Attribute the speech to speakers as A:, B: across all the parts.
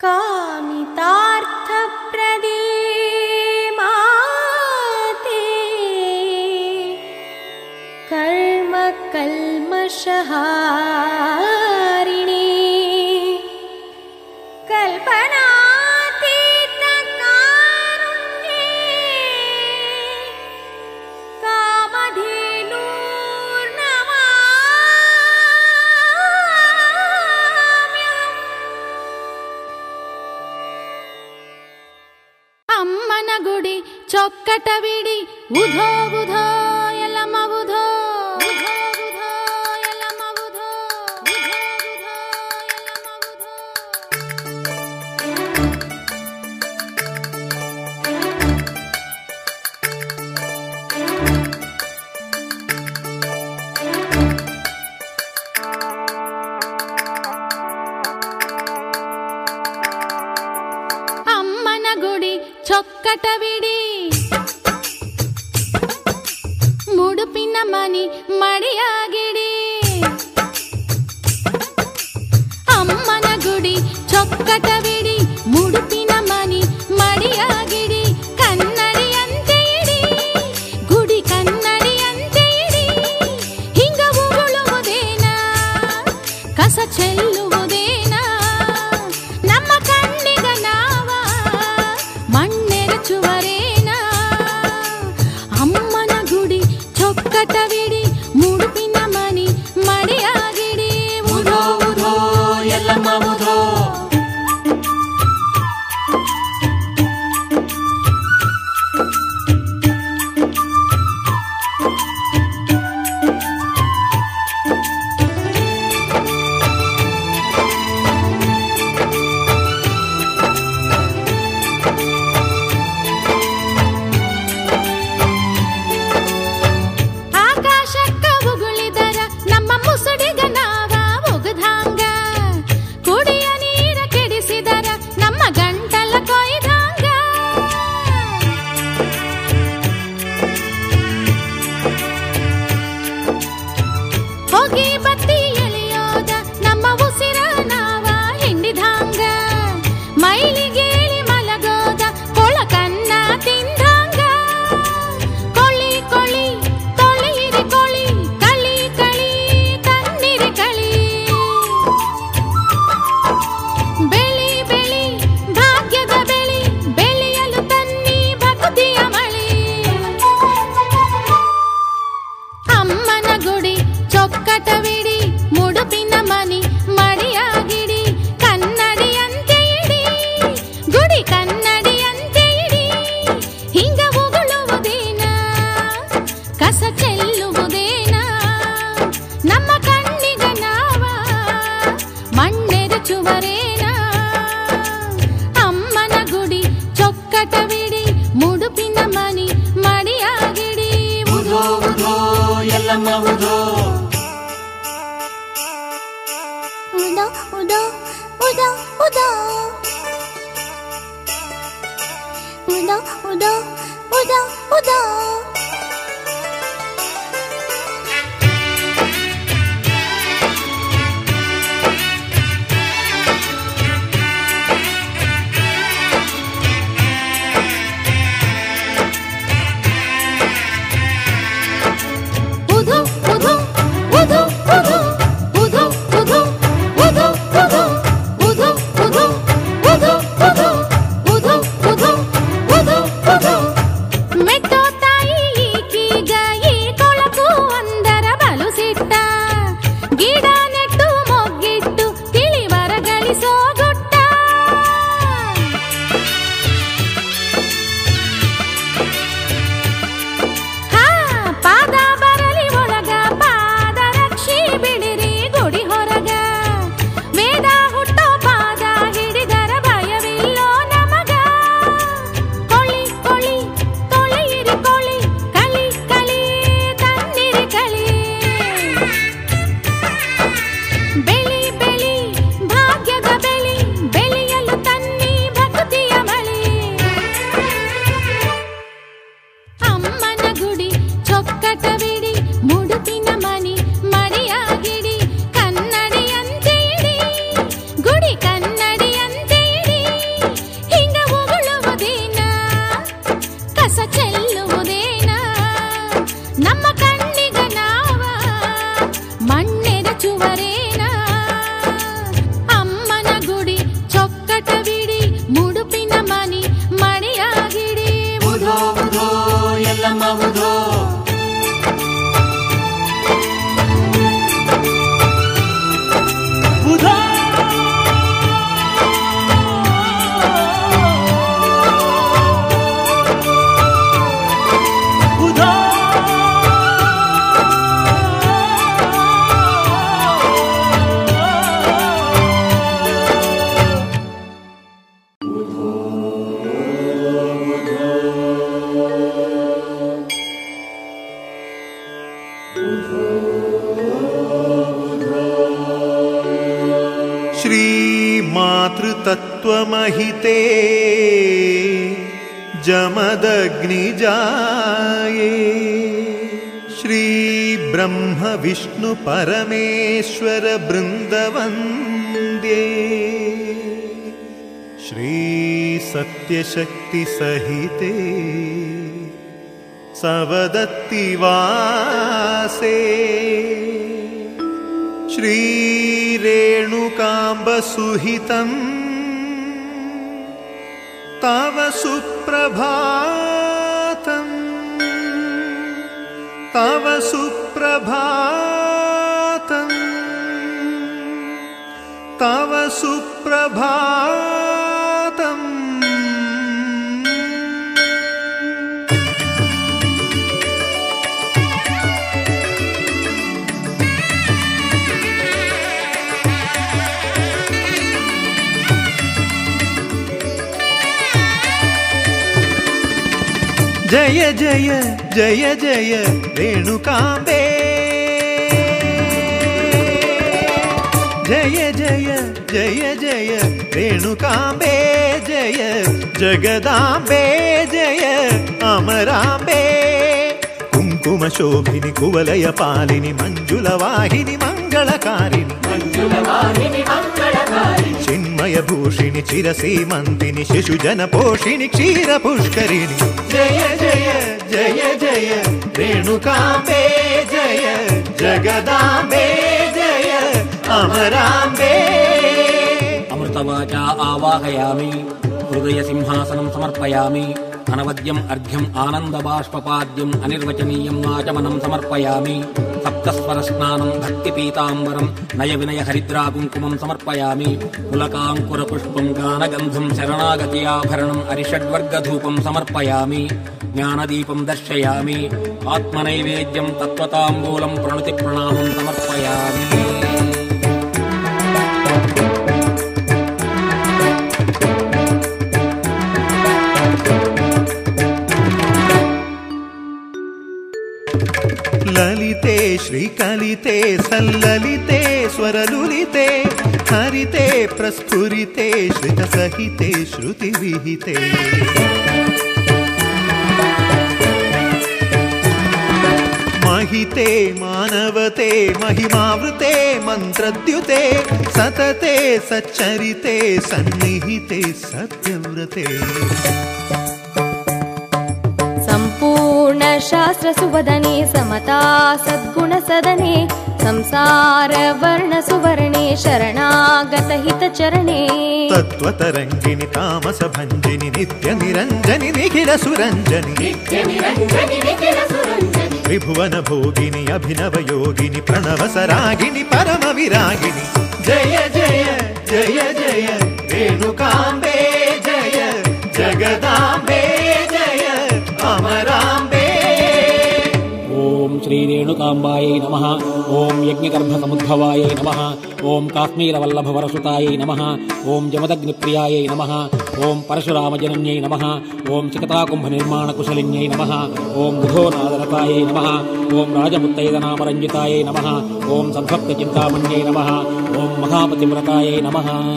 A: कामितार्थप्रदे माते कर्मकल्मषहारिणे कल्पनातीतकारुण्ये
B: ಅಮ್ಮನ ಗುಡಿ ಚೊಕ್ಕಟವಿಡಿ ಉಧೋ ಉಧೋ ಎಲ್ಲಮ್ಮ ಉಧೋ ಉಧೋ ಉಧೋ ಎಲ್ಲಮ್ಮ ಉಧೋ ಉಧೋ ಉಧೋ ಎಲ್ಲಮ್ಮ ಉಧೋ ಅಮ್ಮನ ಗುಡಿ ಚೊಕ್ಕಟವಿಡಿ ಮುಡುಪಿನ ಮನಿ ಮಡಿಯಾಗಿಡಿ ಅಮ್ಮನ ಗುಡಿ ಚೊಕ್ಕಟವಿಡಿ ಮುಡುಪಿನ ಮನಿ ಮಡಿಯಾಗಿಡಿ ಕನ್ನಡಿಯಂತೆ ಇಡಿ ಗುಡಿ ಕನ್ನಡಿಯಂತೆ ಇಡಿ ಹಿಂಗ ಉರುಳುವುದೇನ ಕಸ ಚೆಲ್ಲುವುದೇನ ನಮ್ಮ ಕಣ್ಣಿಗ ನಾವ ಮಣ್ಣೆರಚುವರೇನ ಅಮ್ಮನ ಗುಡಿ ಚೊಕ್ಕಟವಿಡಿ ಮುಡುಪಿನ ಮನಿ ಮಡಿಯಾಗಿಡಿ ಉಧೋ ಉಧೋ ಎಲ್ಲಮ್ಮ ಉಧೋ ಆಕಾಶಕ್ಕ ಉಗುಳಿದರ ನಮ್ಮ ಮುಸುಡಿಗ ನಾವ ಒಗದಾಂಗ ಕುಡಿಯ ನೀರ ಕೆಡಿಸಿದರ ನಮ್ಮ ಗಂಟಲ ಕೊಯ್ದಾಂಗ ಹೋಗಿ ಬತ್ತಿ ಎಳೆಯೋದ ನಮ್ಮ ಉಸಿರ ನಾವ ಹಿಂಡಿದಾಂಗ ಮೈಲಿಗೇಳಿ ಮಲಗೋದ ಕೊಳಕನ್ನ ತಿಂದಾಂಗ ಕೊಳ್ಳಿ ಕೊಳ್ಳಿ ತೊಳಿರಿ ಕೊಳಿ ಕಳಿ ಕಳಿ ತನ್ನಿರಿ ಕಳಿ ಬೆಳಿ ಬೆಳಿ ಭಾಗ್ಯದ ಬೆಳಿ ಬೆಳೆಯಲು ತನ್ನಿ ಭಕ್ತಿಯ ಮಳಿ ಅಮ್ಮನ ಗುಡಿ ಚೊಕ್ಕಟವಿಡಿ ಮುಡುಪಿನ ಮನಿ ಮಡಿಯಾಗಿಡಿ ಕನ್ನಡಿಯಂತೆ ಇಡಿ ಗುಡಿ ಕನ್ನಡಿಯಂತೆ ಇಡಿ ಹಿಂಗ ಉಗುಳುವುದೇನ ಕಸ ಚೆಲ್ಲುವುದೇನ ನಮ್ಮ ಕಣ್ಣಿಗ ನಾವ ಮಣ್ಣೆರಚುವರೇನ ಅಮ್ಮನ ಗುಡಿ ಚೊಕ್ಕಟವಿಡಿ ಮುಡುಪಿನ ಮನಿ ಮಡಿಯಾಗಿಡಿ ಉಧೋ ಉಧೋ ಎಲ್ಲಮ್ಮ ಉಧೋ
A: ಉದೋ ಉದೋ ಉದೋ ಉದೋ ಉದೋ ಉದೋ ಉದೋ ಉದೋ
B: ಉಧೋ ಉಧೋ ಉಧೋ ಉಧೋ ಉಧೋ ಉಧೋ ಉಧೋ ಉಧೋ ಉಧೋ ಉಧೋ ಉಧೋ ಉಧೋ ಉಧೋ ಉಧೋ ಉಧೋ ಉಧೋ ಮೆಟ್ಟೋ ತಾಯಿ
C: श्रीमातृतत्त्वमहिते जमदग्निजाये श्रीब्रह्मविष्णुपरमेश्वर बृन्दवन्द्ये श्रीसत्यशक्तिसहिते सवदत्तिवासे श्रीरेणुकाम्बसुहितम् तव सुप्रभातम् तव सुप्रभातम् तव सुप्रभातम् जय जय जय जय रेणुकाम्बे जय जय जय जय रेणुकाम्बे जय जगदाम्बे जय अमराम्बे कुङ्कुमशोभिनि कुवलय पालिनि मञ्जुलवाहिनि मङ्गलकारिणि चिन्मयभूषिणि चिरसीमन्तिनि शिशुजनपोषिणि क्षीरपुष्करिणि जय जय जय जय रेणुकाम्बे जय जगदाम्बे जय अमराम्बे
D: అమృతవాచా ఆవాహయామి హృదయ సింహాసనం సమర్పయామి అనవద్యం అర్ఘ్యం ఆనందబాష్పపాద్యం అనిర్వచనీయం వాచమనం సమర్పయామి సప్తస్వర స్నానం భక్తి పీతాంబరం నయ వినయ హరిద్రా కుంకుమం సమర్పయామి పులకాంకుర పుష్పం గానగంధం శరణాగతి ఆభరణం అరిషడ్వర్గధూపం సమర్పయామి జ్ఞానదీపం దర్శయామి ఆత్మనైవేద్యం తత్వతాంబూలం ప్రణుతి ప్రణామం సమర్పయామి
C: ललिते श्रीकलिते सल्ललिते स्वरलुलिते हरिते प्रस्फुरिते श्रितसहिते श्रुतिविहिते महिते मानवते महिमावृते मन्त्रद्युते सतते सच्चरिते सन्निहिते सत्यव्रते
A: सम्पूर्ण शास्त्र सुवदने समता सद्गुण सदने संसार वर्ण सुवर्णे शरणागत हित चरणे
C: तत्त्वतरङ्गिनि तामसभञ्जिनि नित्यनिरञ्जनि निखिलसुरञ्जनि त्रिभुवनभोगिनि अभिनवयोगिनि प्रणवसरागिनि परमविरागिनि जय जय जय जय रेणुकाम्बे जय जगदाम्बे जय अमराम्बे
D: ఓం శ్రీ రేణుకాంబాయై నమ ఓం యజ్ఞగర్భసముద్భవాయై నమ ఓం కాశ్మీరవల్లభవరసుతాయై నమ ఓం జమదగ్నిప్రియాయై నమ ఓం పరశురామజనన్యై నమ ఓం చికతాకుంభనిర్మాణకుశలిన్యై నమ ఓం బుధోనాదరతాయై నమ ఓం రాజముత్తైదనామరంజితాయై నమ ఓం సద్భక్తచింతామణ్యై నమ ఓం మహాపతివ్రతాయై నమ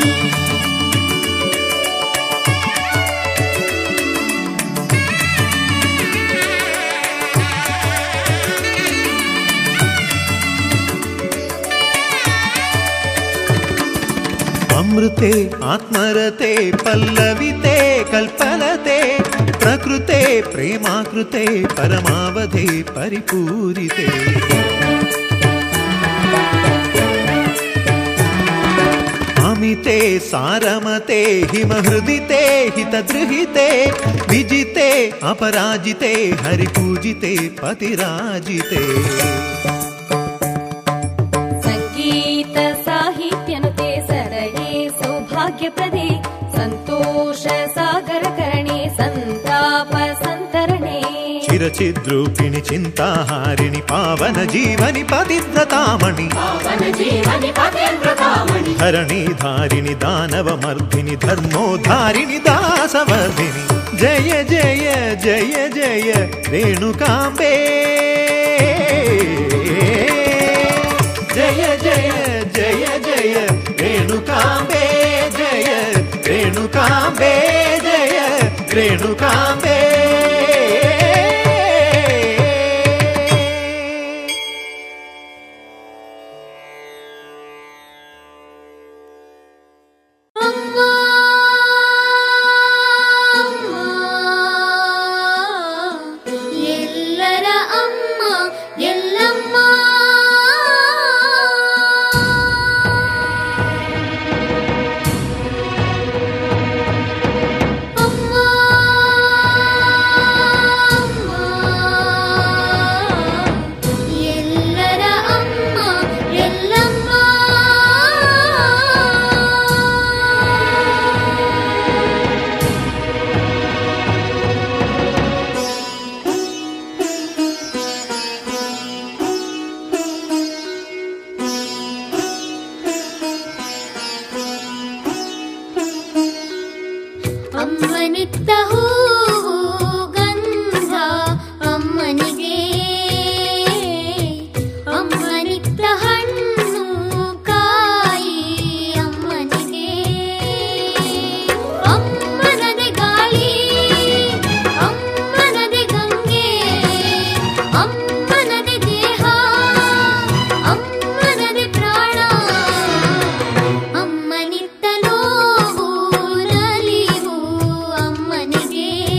C: अमृते आत्मरते पल्लविते कल्पलते प्रकृते प्रेमाकृते परमावधे परिपूरिते अमिते सारमते हिमहृदिते हितदृहिते विजिते अपराजिते हरिपूजिते पतिराजिते
A: सङ्गीत साहित्यनुते सरये सौभाग्यप्रदे सन्तोष सागरकरणे सन्ताप सन्तरणे
C: ಚಿರಚಿದ್ರೂಪಿಣಿ ಚಿಂತಾಹಾರಿಣಿ ಪಾವನ ಜೀವನಿ ಪತಿವ್ರತಾಮಣಿ ಧರಣಿ ಧಾರಿಣಿ ದಾನವ ಮರ್ದಿನಿ ಧರ್ಮೋದ್ಧಾರಿಣಿ ದಾಸವರ್ಧಿನಿ ಜಯ ಜಯ ಜಯ ಜಯ ರೇಣುಕಾಂಬೆ ಜಯ ಜಯ ಜಯ ಜಯ ರೇಣುಕಾಂಬೆ ಜಯ ರೇಣುಕಾಂಬೆ ಜಯ ರೇಣುಕಾಂಬೆ
B: ಅಮ್ಮ ಎಲ್ಲರ ಅಮ್ಮ ಎಲ್ಲಮ್ಮ ಅಮ್ಮ ಎಲ್ಲರ ಅಮ್ಮ ಎಲ್ಲಮ್ಮ ಅಮ್ಮನಿತ್ತ ಹೂವು ಗಂಧ ಅಮ್ಮನಿಗೆ ಅಮ್ಮನಿತ್ತ ಹಣ್ಣು ಕಾಯಿ ಅಮ್ಮನಿಗೆ ಅಮ್ಮನದೆ ಗಾಳಿ ಅಮ್ಮನದೆ ಗಂಗೆ ಅಮ್ಮನದೆ ದೇಹ ಅಮ್ಮನದೆ ಪ್ರಾಣ ಅಮ್ಮನಿತ್ತ ನೋವು ನಲಿವು ಅಮ್ಮನಿಗೆ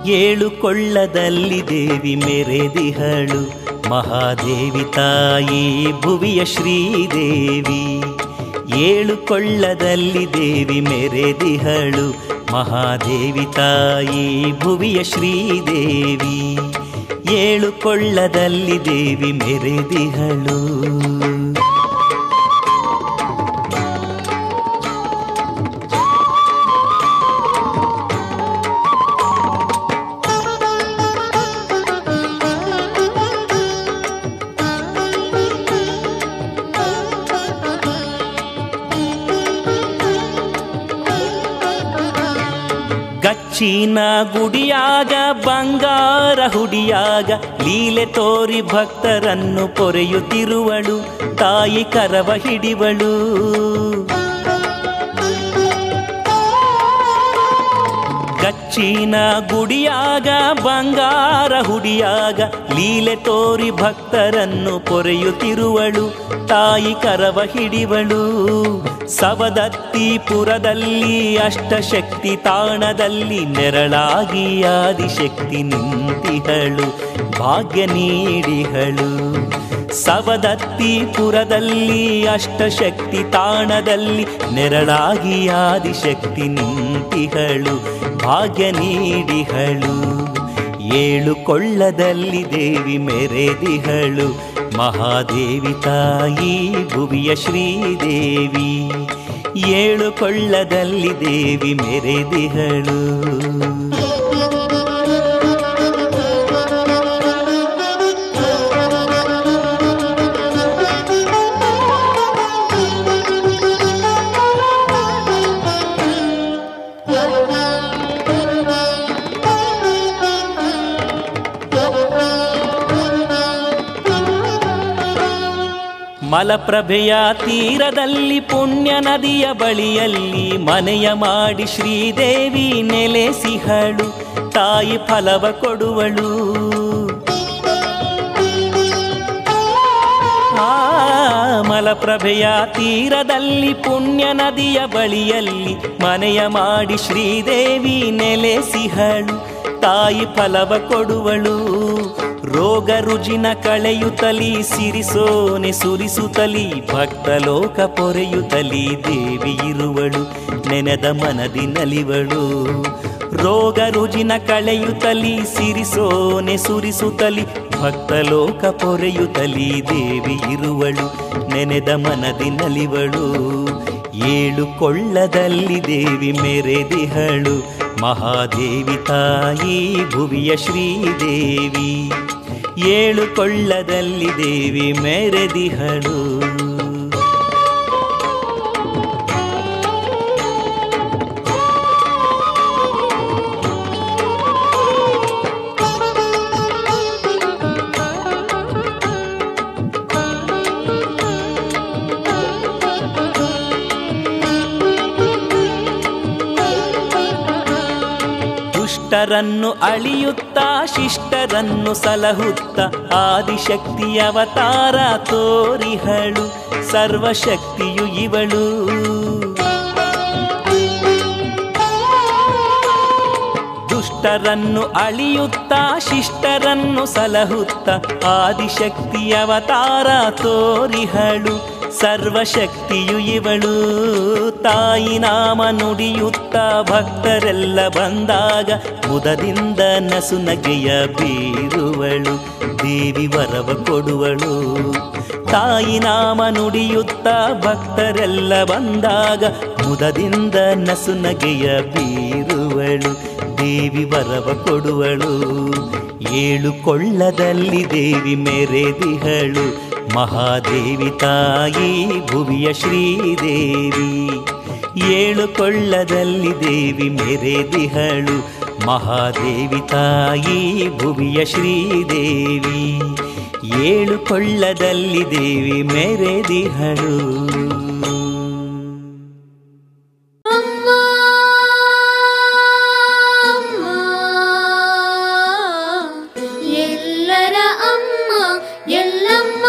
E: ಏಳು ಕೊಳ್ಳದಲ್ಲಿ ದೇವಿ ಮೆರೆದಿಹಳು ಮಹಾದೇವಿ ತಾಯಿ ಭುವಿಯ ಶ್ರೀದೇವಿ ಏಳು ಕೊಳ್ಳದಲ್ಲಿ ದೇವಿ ಮೆರೆದಿಹಳು ಮಹಾದೇವಿ ತಾಯಿ ಭುವಿಯ ಶ್ರೀದೇವಿ ಏಳು ಕೊಳ್ಳದಲ್ಲಿ ದೇವಿ ಮೆರೆದಿಹಳು ಗಚ್ಚಿನ ಗುಡಿಯಾಗ ಬಂಗಾರ ಹುಡಿಯಾಗ ಲೀಲೆ ತೋರಿ ಭಕ್ತರನ್ನು ಪೊರೆಯುತ್ತಿರುವಳು ತಾಯಿ ಕರವ ಹಿಡಿವಳು ಗಚ್ಚಿನ ಗುಡಿಯಾಗ ಬಂಗಾರ ಹುಡಿಯಾಗ ಲೀಲೆ ತೋರಿ ಭಕ್ತರನ್ನು ಪೊರೆಯುತ್ತಿರುವಳು ತಾಯಿ ಕರವ ಹಿಡಿವಳು ಸವದತ್ತಿಪುರದಲ್ಲಿ ಅಷ್ಟಶಕ್ತಿ ತಾಣದಲ್ಲಿ ನೆರಳಾಗಿ ಆದಿಶಕ್ತಿ ನಿಂತಿಹಳು ಭಾಗ್ಯ ನೀಡಿಹಳು ಸವದತ್ತಿಪುರದಲ್ಲಿ ಅಷ್ಟಶಕ್ತಿ ತಾಣದಲ್ಲಿ ನೆರಳಾಗಿ ಆದಿಶಕ್ತಿ ನಿಂತಿಹಳು ಭಾಗ್ಯ ನೀಡಿಹಳು ಏಳು ಕೊಳ್ಳದಲ್ಲಿ ದೇವಿ ಮೆರೆದಿಹಳು ಮಹಾದೇವಿ ತಾಯಿ ಭುವಿಯ ಶ್ರೀದೇವಿ ಏಳು ಕೊಳ್ಳದಲ್ಲಿ ದೇವಿ ಮೆರೆದಿಹಳು ಮಲಪ್ರಭೆಯ ತೀರದಲ್ಲಿ ಪುಣ್ಯ ನದಿಯ ಬಳಿಯಲ್ಲಿ ಮನೆಯ ಮಾಡಿ ಶ್ರೀದೇವಿ ನೆಲೆಸಿಹಳು ತಾಯಿ ಫಲವ ಕೊಡುವಳು ಆ ಮಲಪ್ರಭೆಯ ತೀರದಲ್ಲಿ ಪುಣ್ಯ ನದಿಯ ಬಳಿಯಲ್ಲಿ ಮನೆಯ ಮಾಡಿ ಶ್ರೀದೇವಿ ನೆಲೆಸಿಹಳು ತಾಯಿ ಫಲವ ಕೊಡುವಳು ರೋಗ ರುಜಿನ ಕಳೆಯುತ್ತಲಿ ಸಿರಿಸೋನೆ ಸುರಿಸುತ್ತಲಿ ಭಕ್ತ ಲೋಕ ಪೊರೆಯುತ್ತಲಿ ದೇವಿ ಇರುವಳು ನೆನೆದ ಮನದಿ ನಲಿವಳು ರೋಗ ರುಜಿನ ಕಳೆಯುತ್ತಲಿ ಸಿರಿಸೋನೆ ಸುರಿಸುತ್ತಲಿ ಭಕ್ತ ಲೋಕ ಪೊರೆಯುತ್ತಲಿ ದೇವಿ ಇರುವಳು ನೆನೆದ ಮನದಿ ನಲಿವಳು ಏಳು ಕೊಳ್ಳದಲ್ಲಿ ದೇವಿ ಮೆರೆದಿಹಳು ಮಹಾದೇವಿ ತಾಯಿ ಭುವಿಯ ಶ್ರೀದೇವಿ ಏಳು ಕೊಳ್ಳದಲ್ಲಿ ದೇವಿ ಮೆರೆದಿಹಳು ದುಷ್ಟರನ್ನು ಅಳಿಯುತ್ತಾ ಶಿಷ್ಟರನ್ನು ಸಲಹುತ್ತ ಆದಿಶಕ್ತಿ ಅವತಾರ ತೋರಿಹಳು ಸರ್ವಶಕ್ತಿಯು ಇವಳು ದುಷ್ಟರನ್ನು ಅಳಿಯುತ್ತಾ ಶಿಷ್ಟರನ್ನು ಸಲಹುತ್ತ ಆದಿಶಕ್ತಿ ಅವತಾರ ತೋರಿಹಳು ಸರ್ವಶಕ್ತಿಯು ಇವಳು ತಾಯಿ ನಾಮ ನುಡಿಯುತ್ತ ಭಕ್ತರೆಲ್ಲ ಬಂದಾಗ ಮುದದಿಂದ ನಸುನಗೆಯ ಬೀರುವಳು ದೇವಿ ವರವ ಕೊಡುವಳು ತಾಯಿ ನಾಮ ನುಡಿಯುತ್ತ ಭಕ್ತರೆಲ್ಲ ಬಂದಾಗ ಮುದದಿಂದ ನಸುನಗೆಯ ಬೀರುವಳು ದೇವಿ ವರವ ಕೊಡುವಳು ಏಳು ಕೊಳ್ಳದಲ್ಲಿ ದೇವಿ ಮೆರೆದಿಹಳು ಮಹಾದೇವಿ ತಾಯಿ ಭುವಿಯ ಶ್ರೀದೇವಿ ಏಳು ಕೊಳ್ಳದಲ್ಲಿ ದೇವಿ ಮೆರೆದಿಹಳು ಮಹಾದೇವಿ ತಾಯಿ ಭುವಿಯ ಶ್ರೀದೇವಿ ಏಳು ಕೊಳ್ಳದಲ್ಲಿ ದೇವಿ ಮೆರೆದಿಹಳು
B: ಅಮ್ಮ ಎಲ್ಲರ ಅಮ್ಮ ಎಲ್ಲಮ್ಮ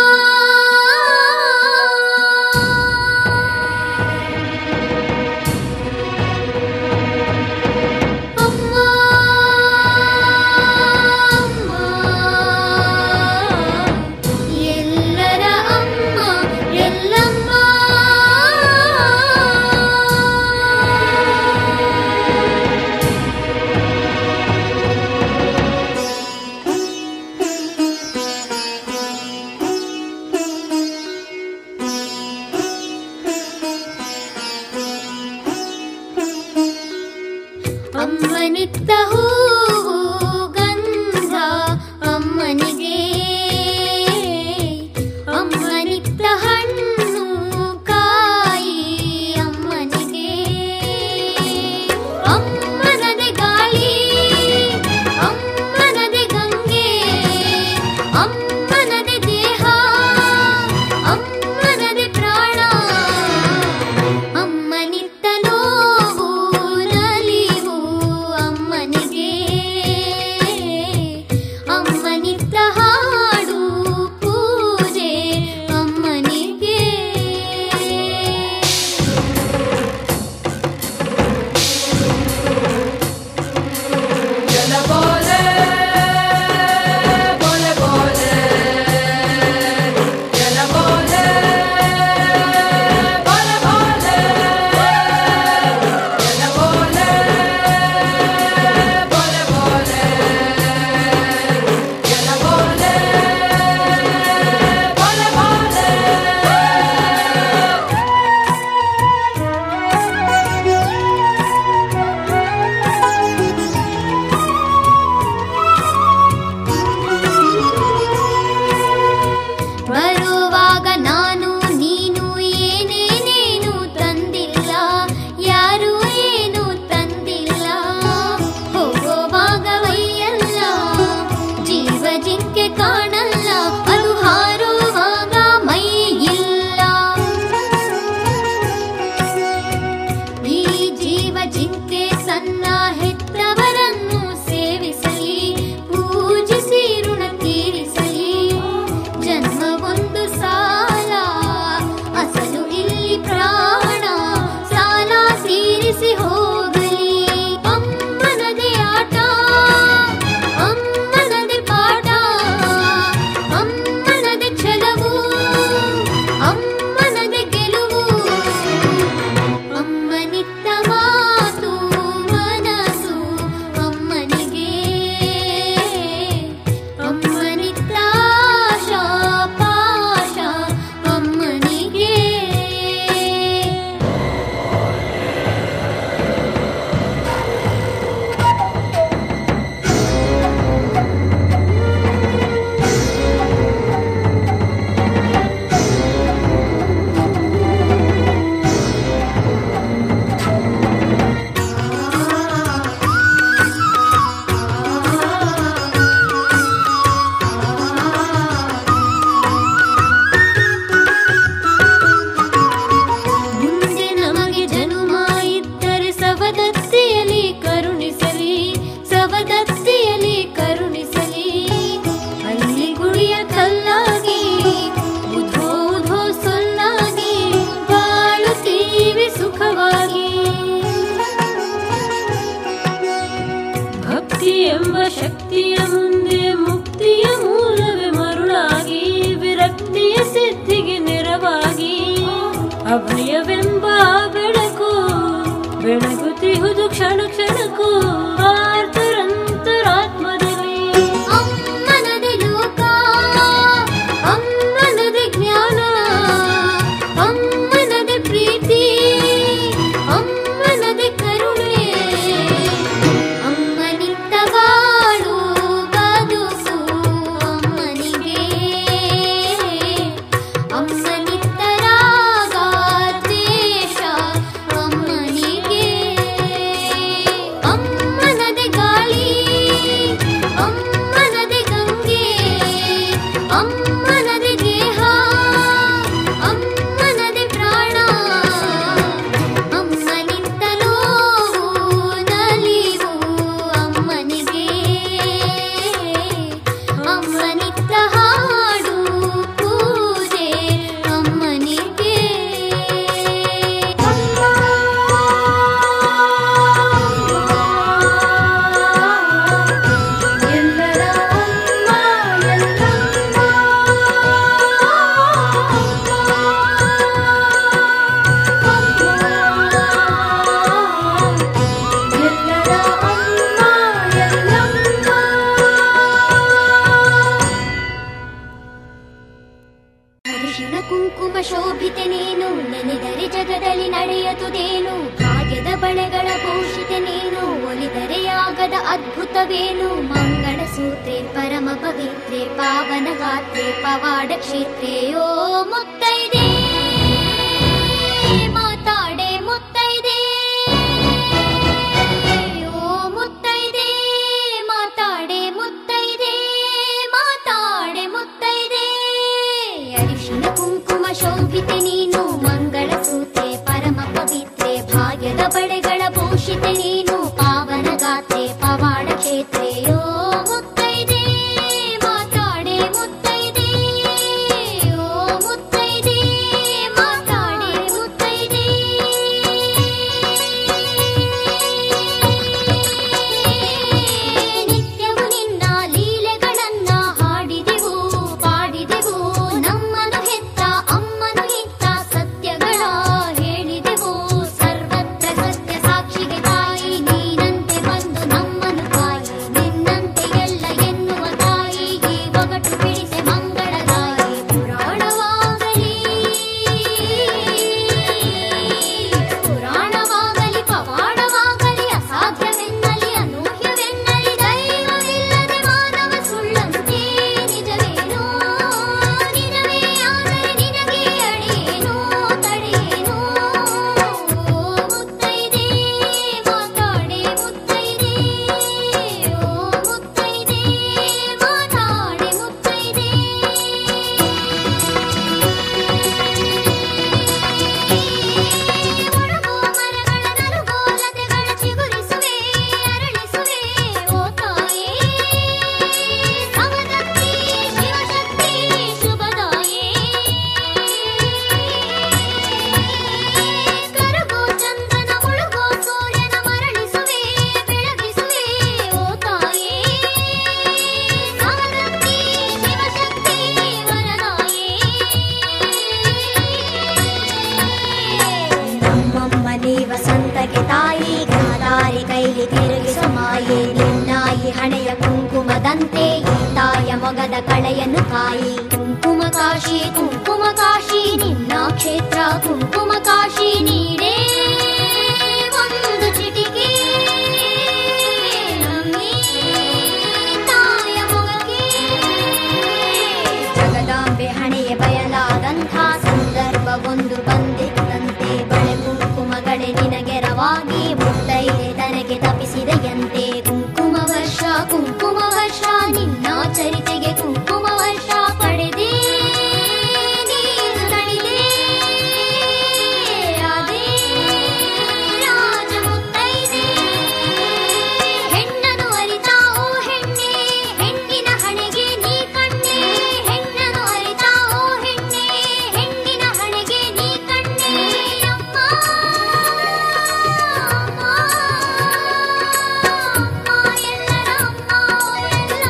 B: ಅಮ್ಮ ಭಕ್ತಿಯ ಮುಂದೆ ಮುಕ್ತಿಯ ಮೂಲವೇ ಮರುಳಾಗಿ ವಿರಕ್ತಿಯ ಸಿದ್ಧಿಗೆ ನೆರವಾಗಿ ಅಭಯವೆಂಬ ಬೆಳಕು ಬೆಳಗುತ್ತಿಹುದು ಕ್ಷಣ ಕ್ಷಣಕ್ಕೂ ಆರ್ತರಂತರಾತ್ಮದಲ್ಲಿ ಅಮ್ಮನದೆ ಲೋಕ ಅಮ್ಮನದೆ ಜ್ಞಾನ ಅಮ್ಮನದೆ ಪ್ರೀತಿ ಅಮ್ಮನದೆ ಕರುಣೆ ಅಮ್ಮನಿಂದ ಬಾಳು ಬದುಕು ಅಮ್ಮನಿಗೆ ಅಮ್ಮನಿಂದ ರಾಗ ದ್ವೇಷ ಅಮ್ಮನಿಗೆ ಅಮ್ಮನದೆ ಗಾಳಿ ಅಮ್ಮನದೆ ಗಂಗೆ ಅಮ್ಮನದೆ ದೇಹ ಅಮ್ಮನದೆ ಪ್ರಾಣ ಅಮ್ಮನಿಂದ ನೋವು ನಲಿವು ಅಮ್ಮನಿಗೆ ಅಮ್ಮನಿಂದ ಹಾಡು ಪೂಜೆ ಅಮ್ಮನಿಗೆ ಎಲ್ಲರ ಅಮ್ಮ ಎಲ್ಲರ ಅಮ್ಮ ಎಲ್ಲಮ್ಮ ಅರಿಶಿನ ಕುಂಕುಮ ಶೋಭಿತೆ ನೀನು ನೆನೆದರೆ ಜಗದಲ್ಲಿ ನಡೆಯತುದೇನು ಭಾಗ್ಯದ ಬಳೆಗಳ ಭೂಷಿತೆ ನೀನು ಒಲಿದರೆ ಆಗದ ಅದ್ಭುತವೇನು ಮಂಗಳ ಸೂತ್ರೆ ಪರಮ ಪವಿತ್ರೆ ಪಾವನ ಗಾತ್ರೆ ಪವಾಡ ಕ್ಷೇತ್ರೆ ಓ ಮುತ್ತೈದೆ ಮಾತಾಡೆ ಮುತ್ತೈದೆ ಓ ಮುತ್ತೈದೆ ಮಾತಾಡೆ ಮುತ್ತೈದೆ ಮಾತಾಡೆ ಮುತ್ತೈದೆ ಅರಿಶಿನ ಕುಂಕುಮ ಶೋಭಿತೆ ನೀನು ಮಂಗಳ ಸೂತ್ರೆ ಪರಮ ಪವಿತ್ರೆ ಭಾಗ್ಯದ ಬಳೆಗಳ ಭೂಷಿತೆ ನೀನು ಪಾವನ ಗಾತ್ರೆ ಪವಾಡ ಕ್ಷೇತ್ರೆ ಓ ಮುತ್ತೈದೆ ಮಾತಾಡೆ ಮುತ್ತೈದೆ ಓ ಮುತ್ತೈದೆ ಮಾತಾಡೆ ಮುತ್ತೈದೆ ನಿತ್ಯವು ನಿನ್ನ ಲೀಲೆಗಳನ್ನ ಹಾಡಿದೆವು ಪಾಡಿದೆವು ನಮ್ಮನು ಹೆತ್ತ ಅಮ್ಮನು ಇತ್ತ ಸತ್ಯಗಳ ಹೇಳಿದೆವು ಸರ್ವತ್ರ ಸತ್ಯ ಸಾಕ್ಷಿಗೆ ತಾಯಿ ನೀನಂತೆ ಬಂದು ನಮ್ಮನು ತಾಯಿ ನಿನ್ನಂತೆ ಎಲ್ಲ ಎನ್ನುವ ತಾಯಿ ಈ ಒಗಟು ಬಿಡಿಸೆ ಮಂಗಳದಾಯಿ ಪುರಾಣವಾಗಲಿ ಪುರಾಣವಾಗಲಿ ಪವಾಡವಾಗಲಿ ಅಸಾಧ್ಯವೆನ್ನಲಿ ಅನೂಹ್ಯವೆನ್ನಲಿ ದೈವವಿಲ್ಲದೆ ಮಾನವ ಸುಳ್ಳಂತೆ ನಿಜವೇನೋ ನಿಜವೇ ಆದರೆ ನಿನಗೆ ಅಡಿಯೇನೋ ತಡೆಯೇನೋ ಓ ಮುತ್ತೈದೆ ಮಾತಾಡೆ ಮುತ್ತೈದೆ ಓ ಮುತ್ತೈದೆ ಮಾತಾಡೆ ಮುತ್ತೈದೆ ಒಣಗೋ ಮರಗಳ ನಲುಗೋ ಲತೆಗಳ ಚಿಗುರಿಸುವೆ ಅರಳಿಸುವೆ ಓ ತಾಯೇ ಸಮದತ್ತಿ ಶಿವಶಕ್ತಿ ಶುಭದಾಯೇ ಕರಗೋ ಚಂದ್ರನ ಮುಳುಗೋ ಸೂರ್ಯನ ಮರಳಿಸುವೆ ಬೆಳಗಿಸುವೆ ಓ ತಾಯೇ ಸಮದತ್ತಿ ಶಿವಶಕ್ತಿ ವರದಾಯೇ ನಮ್ಮಮ್ಮ ನೀವ ಸಂತಗೆ ತಾಯಿ ಗಾದಾರಿ ಕೈಲಿ ತಿರುಗಿಸ ಮಾಯೆ ನಿನ್ನಾಯಿ ಹಣೆಯ ಕುಂಕುಮದಂತೆ ಈ ತಾಯ ಮೊಗದ ಕಳೆಯನ್ನು ಕಾಯಿ ಕುಂಕುಮ ಕಾಶಿ ಕುಂಕುಮ ಕಾಶಿ ನಿನ್ನ ಕ್ಷೇತ್ರ ಕುಂಕುಮ ಕಾಶಿ ನೀಡೇ ಒಂದು ಚಿಟಿಕೆ ನಮ್ಮಿ ತಾಯ ಮೊಗಕ್ಕೆ ಜಗದಾಂಬೆ ಹಣೆಯ ಬಯಲಾದಂಥ ಸಂದರ್ಭವೊಂದು ಬಂದಿತ್ತಂತೆ ಬಳೆ ಕುಂಕುಮಗಳೇ ನಿನಗೆರವಾಗಿ ಮುತ್ತೈದೆ ತನಗೆ ತಪಿಸಿದೆಯಂತೆ ಕುಂಕುಮ ವರ್ಷ ಕುಂಕುಮ ವರ್ಷ ನಿನ್ನ ಚರಿತೆಗೆ ಕುಂಕುಮ ವರ್ಷ ಪಡೆದೇ ನೀನು ತಣಿದೆ ಅದೇ ರಾಜ ಮುತ್ತೈದೆ ಹೆಣ್ಣನು ಅರಿತಾವು ಹೆಣ್ಣೆ ಹೆಣ್ಣಿನ ಹಣೆಗೆ ನೀ ಕಣ್ಣೆ ಹೆಣ್ಣನು ಅರಿತಾವು ಹೆಣ್ಣೆ ಹೆಣ್ಣಿನ ಹಣೆಗೆ ನೀ ಕಣ್ಣೆ ಅಮ್ಮ ಅಮ್ಮ ಅಮ್ಮ ಎಲ್ಲರ ಅಮ್ಮ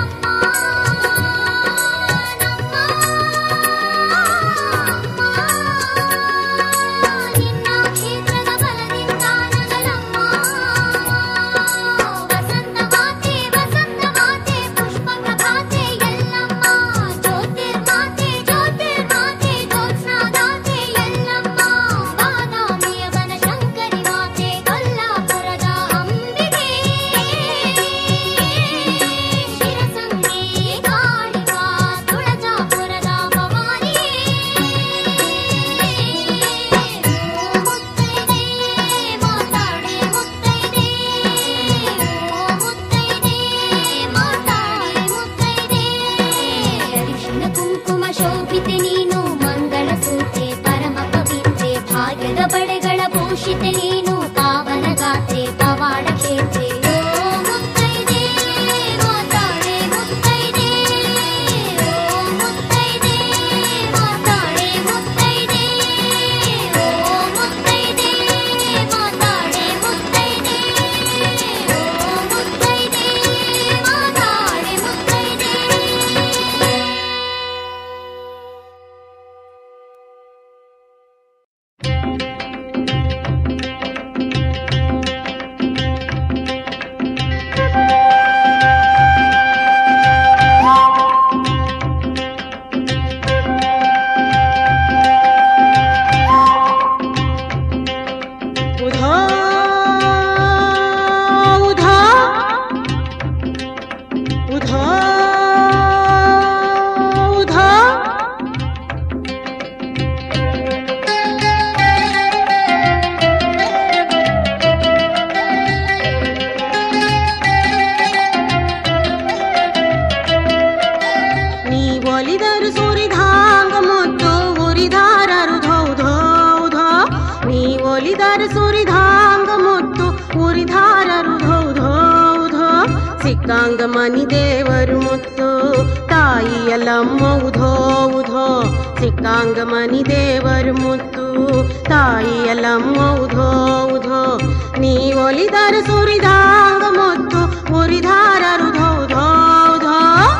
F: ಉಧೋ ಉಧೋ ನೀ ಒಲಿದರು ಸುರಿಧಾಂಗ ಮತ್ತು ಉರಿದಾರರು ಧೌಧೋ ಧೋ ನೀ ಒಲಿದರು ಸುರಿಧಾಂಗ ಮತ್ತು ಉರಿದಾರರು ಧೌಧೋ ಧೋ ಸಿಕ್ಕಾಂಗ ಮನಿ ದೇವರು ಮುತ್ತು ತಾಯಿಯಲಮ್ಮ ಉಧೋ ಉಧೋ ಸಿಕ್ಕಾಂಗ ಮನಿ ದೇವರು ಮುತ್ತು ತಾಯಿಯಲಮ್ಮ ಉಧೋ ಉಧೋ ನೀ ಒಲಿದರ ಸುರಿದಾಂಗ ಮತ್ತು ಉರಿದಾರರು ಧೌಧೋ ಧೋ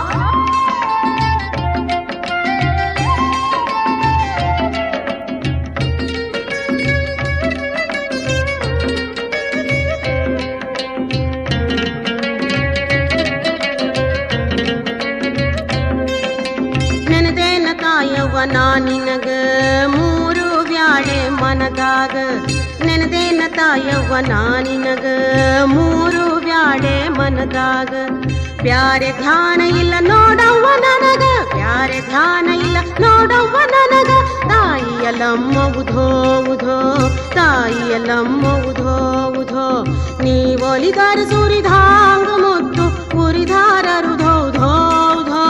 F: ನೆನದೇನ ತಾಯವ್ವ ನಾ ನಿನಗ ಮೂರು ಬ್ಯಾಳೆ ಮನದಾಗ ನೆನದೇನ ತಾಯವ್ವ ನಾ ನಿನಗ ಮೂರು ಬ್ಯಾಳೆ ಮನದಾಗ ಬ್ಯಾರೆ ಧ್ಯಾನ ಇಲ್ಲ ನೋಡವ್ವ ನನಗ ಬ್ಯಾರೆ ಧ್ಯಾನ ಇಲ್ಲ ನೋಡವ್ವ ನನಗ ತಾಯಿಯಲಮ್ಮ ಉಧೋ ಉಧೋ ತಾಯಿಯಲಮ್ಮ ಉಧೋ ಉಧೋ ನೀ ಒಲಿದಾರ ಸುರಿಧಾಂಗ ಮುತ್ತು ಉರಿದಾರರು ಧೋ ಧೋ ಧೋ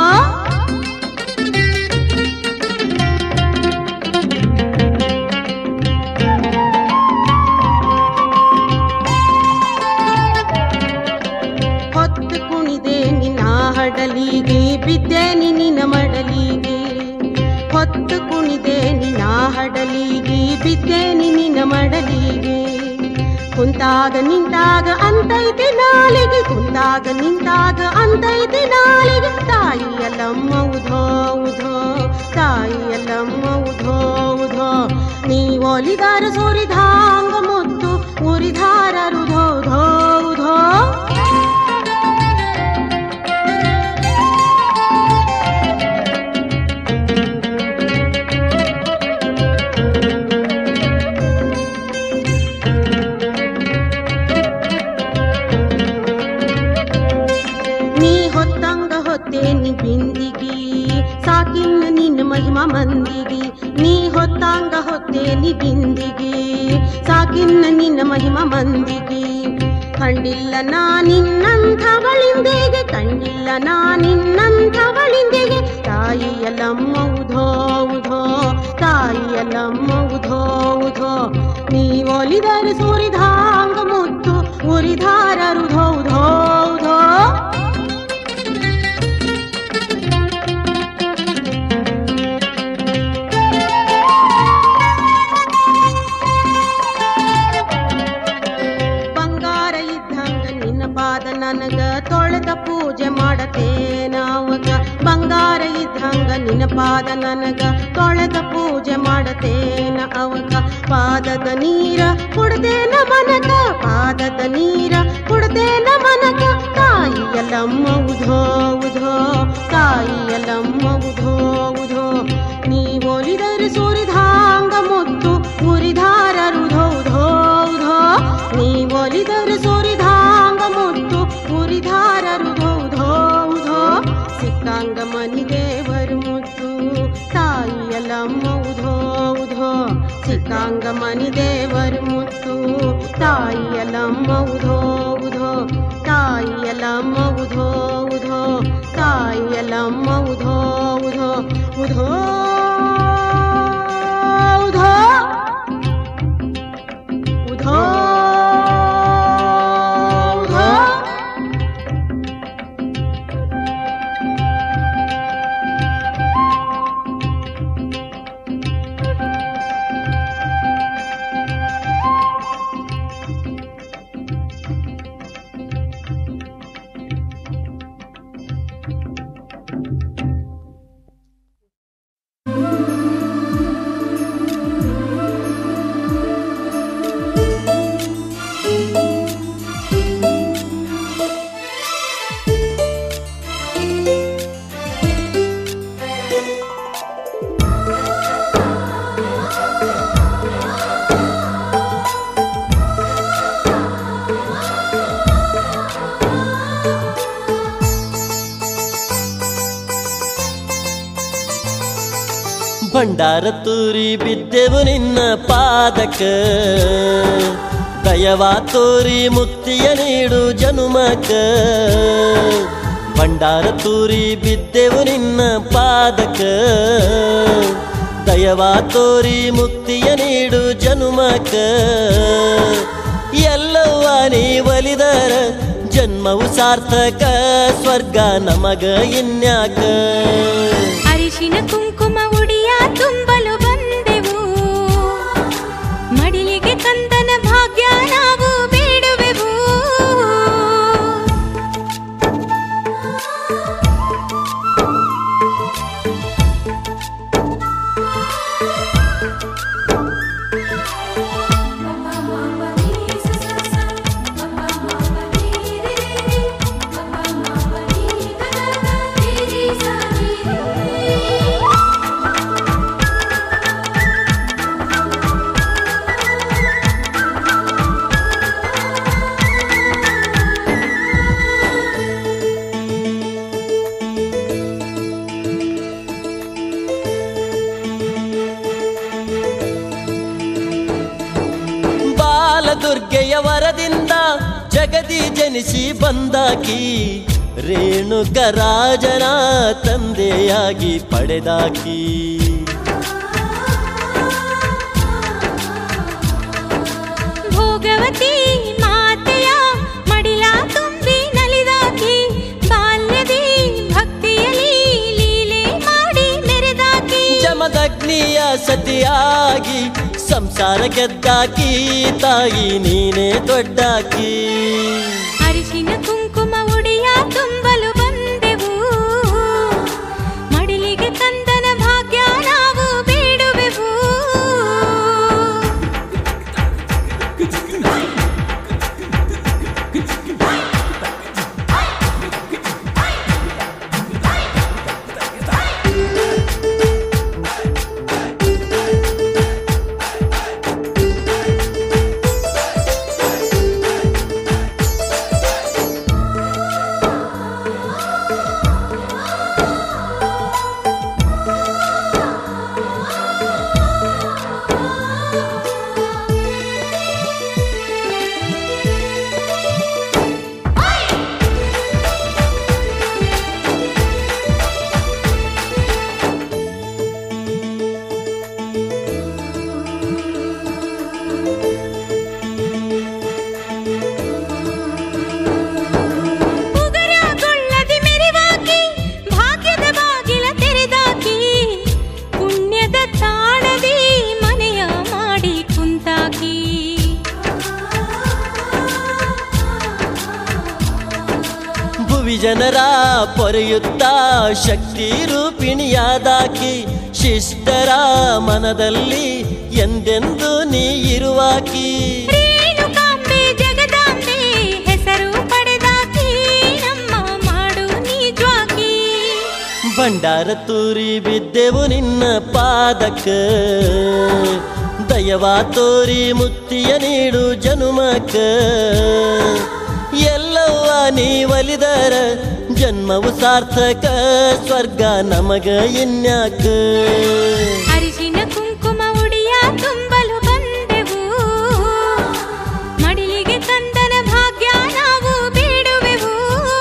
F: ಹೊತ್ತು ಕುಣಿದೆ ನಿನ್ನ ಹಡಲಿಗೆ ಬಿದ್ದೆ ನಿನ್ನ ಮಡಲಿಗೆ ಹೊತ್ತು ಕುಣಿದೆ ನಿನ್ನ ಹಡಲಿಗೆ ಬಿದ್ದೆ ನಿನ್ನ ಮಡಲಿಗೆ ಕುಂತಾಗ ನಿಂತಾಗ ಅಂತೈತೆ ನಾಲಿಗೆ ಕುಂತಾಗ ನಿಂತಾಗ ಅಂತೈತೆ ನಾಲಿಗೆ ತಾಯಿಯಲ್ಲಮ್ಮ ಉಧೋ ಉಧೋ ತಾಯಿಯಲ್ಲಮ್ಮ ಉಧೋ ಉಧೋ ನೀ ಒಲಿದಾರ ಸುರಿಧಾಂಗ ಮುತ್ತು ಉರಿಧಾರರು ಧೋ ಧೋ ಧೋ ನೀ ಹೊತ್ತಂಗ ಹೊತ್ತೇನಿ ಬಿಂದಿಗಿ ಸಾಕಿನ್ನ ನಿನ್ನ ಮಹಿಮಾ ಮಂದಿಗಿ ನೀ ಹೊತ್ತಂಗ ಹೊತ್ತೇನಿ ಬಿಂದಿಗಿ ಸಾಕಿನ್ನ ನಿನ್ನ ಮಹಿಮಾ ಮಂದಿಗಿ ಕಂಡಿಲ್ಲ ನಾ ನಿನ್ನಂಥವಳಿಂದಿಗೆ ಕಂಡಿಲ್ಲ ನಾ ನಿನ್ನಂಥವಳಿಂದಿಗೆ ತಾಯಿಯಲ್ಲಮ್ಮ ಉಧೋ ಉಧೋ ತಾಯಿಯಲ್ಲಮ್ಮ ಉಧೋ ಉಧೋ ನೀ ಒಲಿದರ ಸುರಿಧಾಂಗ ಮುತ್ತು ಉರಿಧಾರರು ಧೋ ಧೋ ಧೋ ಬಂಗಾರ ಇದ್ದಂಗ ನಿನ್ನ ಪಾದ ನನಗ ತೊಳೆದ ಪೂಜೆ ಮಾಡತೇನ ಅವಗ ಬಂಗಾರ ಇದ್ದಂಗ ನಿನ್ನ ಪಾದ ನನಗ ತೊಳೆದ ಪೂಜೆ ಮಾಡತೇನ ಅವಗ ಪಾದದ ನೀರ ಕುಡ್ದೇನ ಮನಕ ಪಾದದ ನೀರ ಕುಡ್ದೇನ ಮನಕ ತಾಯಿಯಲಮ್ಮ ಉಧೋ ಉಧೋ ತಾಯಿಯಲಮ್ಮ ಉಧೋ ಉಧೋ ನೀ ಒಲಿದರೆ ಸುರಿಧಾಂಗ ಮುತ್ತು ಉರಿಧಾರರು ಧೋ ಧೋ ಧೋ ನೀ ಒಲಿದರೆ ಸುರಿಧಾಂಗ ಮುತ್ತು ಉರಿಧಾರರು ಧೋ ಧೋ ಧೋ ಸಿಕ್ಕಂಗ ಮನಿ ದೇವರು ಮುತ್ತು ತಾಯಿಯಲಮ್ಮ ಉಧೋ ಉಧೋ ಸಿಕ್ಕಂಗ ಮನಿ ದೇವರು ಮುತ್ತು ತಾಯಿಯಲಮ್ಮ ಉಧೋ ಉಧೋ ತಾಯಿಯಲಮ್ಮ ಉಧೋ ಉಧೋ ತಾಯಿಯಲಮ್ಮ ಉಧೋ ಉಧೋ ಉಧೋ
G: ಭಂಡಾರ ತೂರಿ ಬಿದ್ದೆವು ನಿನ್ನ ಪಾದಕ ದಯವಾ ತೋರಿ ಮುಕ್ತಿಯ ನೀಡು ಜನುಮಕ ಭಂಡಾರ ತೂರಿ ಬಿದ್ದೆವು ನಿನ್ನ ಪಾದಕ ದಯವಾ ತೋರಿ ಮುಕ್ತಿಯ ನೀಡು ಜನುಮಕ ಎಲ್ಲವ್ವ ನೀ ಒಲಿದರ ಜನ್ಮವು ಸಾರ್ಥಕ ಸ್ವರ್ಗ ನಮಗ ಇನ್ಯಾಕ
A: ಅರಿಶಿನ ಕುಂಕುಮ ಉಡಿಯ ತುಂಬಲು ಬಂದೆವು ಮಡಿಲಿಗೆ ಕಂದನ ಭಾಗ್ಯ ನಾವು ಬೇಡುವೆವು
G: ಬಾಲದುರ್ಗೆಯ ವರದಿಂದ ಜಗದಿ ಜನಿಸಿ ಬಂದಾಕಿ ರೇಣುಕ ರಾಜನ ತಂದೆಯಾಗಿ ಪಡೆದಾಕಿ
A: ಭೋಗವತಿ ಮಾತೆಯ ಮಡಿಲ ತುಂಬಿ ನಲಿದಾಕಿ ಬಾಲ್ಯದಿ ಭಕ್ತಿಯಲ್ಲಿ ಲೀಲೆ ಮಾಡಿ ಮೆರೆದಾಕಿ
G: ಜಮದಗ್ನಿಯ ಸತಿಯಾಗಿ ಸಂಸಾರ ಗೆದ್ದಾಕಿ ತಾಯಿ ನೀನೇ ದೊಡ್ಡಾಕಿ
A: ಅರಿಶಿನ ಕುಂಕುಮ ಉಡಿಯ ತುಂಬಲು ಬಂದೆವು ಮಡಿಲಿಗೆ ಕಂದನ ಭಾಗ್ಯ ನಾವು ಬೇಡುವೆವು ಉಗರಗೊಳ್ಳದೆ ಮೆರಿವಾಕಿ ಭಾಗ್ಯದ ಬಾಗಿಲ ತೆರೆದಾಕಿ ಪುಣ್ಯದ ತಾಣದಿ ಮನೆಯ ಮಾಡಿ ಕುಂತಾಕಿ
G: ಭುವಿ ಜನರ ಪೊರೆಯುತ್ತ ಶಕ್ತಿ ರೂಪಿಣಿಯಾದಾಕಿ ಶಿಷ್ಟರ ಮನದಲ್ಲಿ ಎಂದೆಂದು ನೀ ಇರುವಾಕಿ
A: ರೇಣುಕಾಂಬೆ ಜಗದಾಂಬೆ ಹೆಸರು ಪಡೆದಾಕಿ ನಮ್ಮ ಮಾಡು ನಿಜವಾಕಿ
G: ಭಂಡಾರ ತೂರಿ ಬಿದ್ದೆವು ನಿನ್ನ ಪಾದಕ ದಯವಾ ತೋರಿ ಮುಕ್ತಿಯ ನೀಡು ಜನುಮಕ ಎಲ್ಲವ್ವ ನೀ ಒಲಿದರ ಜನ್ಮವು ಸಾರ್ಥಕ ಸ್ವರ್ಗ ನಮಗ ಇನ್ಯಾಕ
A: ಅರಿಶಿನ ಕುಂಕುಮ ಉಡಿಯ ತುಂಬಲು ಬಂದೆವು ಮಡಿಲಿಗೆ ಕಂದನ ಭಾಗ್ಯ ನಾವು ಬೇಡುವೆವು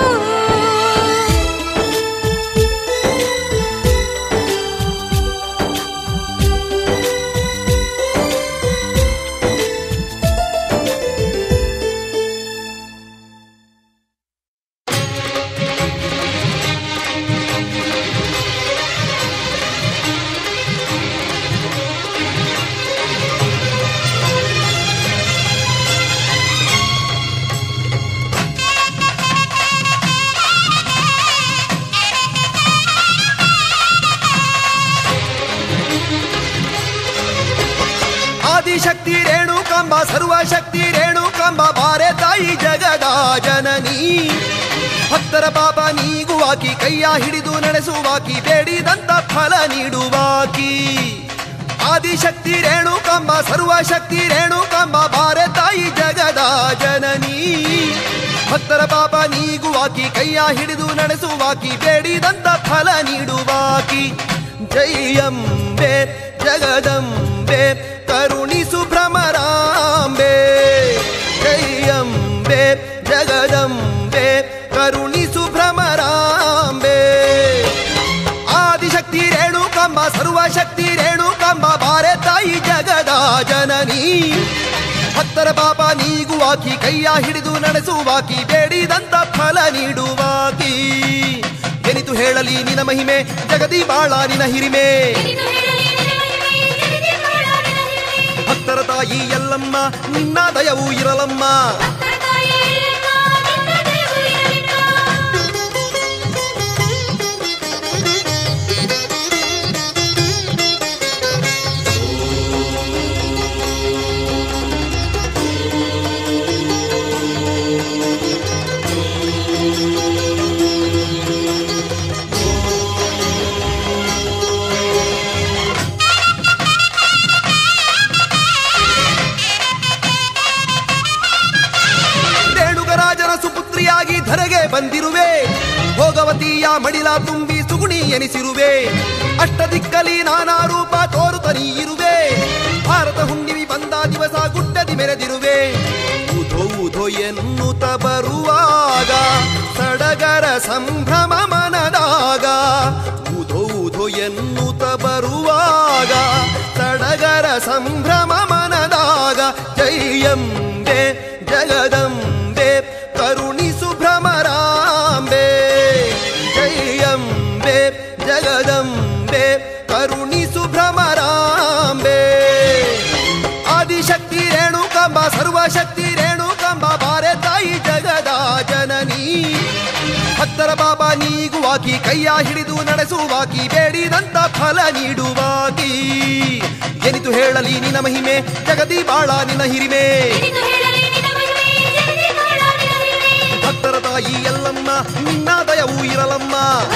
H: ಆದಿಶಕ್ತಿ ರೇಣುಕಾಂಬ ಸರ್ವಶಕ್ತಿ ರೇಣುಕಾಂಬ ಬಾರೆ ತಾಯಿ ಜಗದ ಜನನಿ ಭಕ್ತರ ಪಾಪ ನೀಗುವಾಕಿ ಕೈಯ ಹಿಡಿದು ನಡೆಸುವಾಕಿ ಬೇಡಿದಂತ ಫಲ ನೀಡುವಾಕಿ ಆದಿಶಕ್ತಿ ರೇಣುಕಾಂಬ ಸರ್ವಶಕ್ತಿ ರೇಣುಕಾಂಬ ಬಾರೆ ತಾಯಿ ಜಗದ ಜನನಿ ಭಕ್ತರ ಪಾಪ ನೀಗುವಾಕಿ ಕೈಯ ಹಿಡಿದು ನಡೆಸುವಾಕಿ ಬೇಡಿದಂತ ಫಲ ನೀಡುವಾಕಿ ಜೈಯಂಬೆ ಜಗದಂಬೆ ಕರುಣಿಸು ಭ್ರಮರಾಂಬೆ ಜೈಯಂಬೆ ಜಗದಂಬೆ ಕರುಣಿಸು ಭ್ರಮರಾಂಬೆ ಆದಿಶಕ್ತಿ ರೇಣುಕಂಬ ಸರ್ವಶಕ್ತಿ ರೇಣುಕಂಬ ಬಾರೆ ತಾಯಿ ಜಗದ ಜನನಿ ಭಕ್ತರ ಪಾಪ ನೀಗುವಾಕಿ ಕೈಯ ಹಿಡಿದು ನಡೆಸುವಾಕಿ ಬೇಡಿದಂತ ಫಲ ನೀಡುವಾಕಿ ಎನಿತು ಹೇಳಲಿ ನಿನ ಮಹಿಮೆ ಜಗದಿ ಬಾಳ ನಿನ ಹಿರಿಮೆ ಭಕ್ತರ ತಾಯಿ ಎಲ್ಲಮ್ಮ ನಿನ್ನ ದಯವು ಇರಲಮ್ಮ ರೇಣುಗರಾಜನ ಸುಪುತ್ರಿಯಾಗಿ ಧರೆಗೆ ಬಂದಿರುವೆ ಭೋಗವತಿಯ ಮಡಿಲ ತುಂಬಿ ಸುಗುಣಿ ಎನಿಸಿರುವೆ ಅಷ್ಟದಿಕ್ಕಲಿ ನಾನಾ ರೂಪ ತೋರುತ್ತಲೀ ಇರುವೆ ಭಾರತ ಹುಣ್ಣಿಮೆ ಬಂದ ದಿವಸ ಗುಡ್ಡದಿ ಮೆರೆದಿರುವೆ ಉಧೋ ಉಧೋ ಎನ್ನುತ್ತ ಬರುವಾಗ ಸಡಗರ ಸಂಭ್ರಮ ಮನದಾಗ ಉಧೋ ಉಧೋ ಎನ್ನುತ್ತ ಬರುವಾಗ ಸಡಗರ ಸಂಭ್ರಮ ಮನದಾಗ ಜೈಯಂಬೆ ಜಗದಂಬೆ ಕರುಣಿಸು ಭ್ರಮರಾಂಬೆ ಜೈಯಂಬೆ ಜಗದಂಬೆ ಕರುಣಿಸು ಭ್ರಮರಾಂಬೆ ಆದಿಶಕ್ತಿ ರೇಣುಕಂಬ ಸರ್ವಶಕ್ತಿ ರೇಣುಕಂಬ ಬಾರೆ ತಾಯಿ ಜಗದ ಜನನಿ ಭಕ್ತರ ಪಾಪ ನೀಗುವಾಕಿ ಕೈಯ ಹಿಡಿದು ನಡೆಸುವಾಕಿ ಬೇಡಿದಂತ ಫಲ ನೀಡುವಾಕಿ ಎನಿತು ಹೇಳಲಿ ನಿನ ಮಹಿಮೆ ಜಗದಿ ಬಾಳ ನಿನ ಹಿರಿಮೆ ಭಕ್ತರ ತಾಯಿ ಎಲ್ಲಮ್ಮ ನಿನ್ನ ದಯವು ಇರಲಮ್ಮ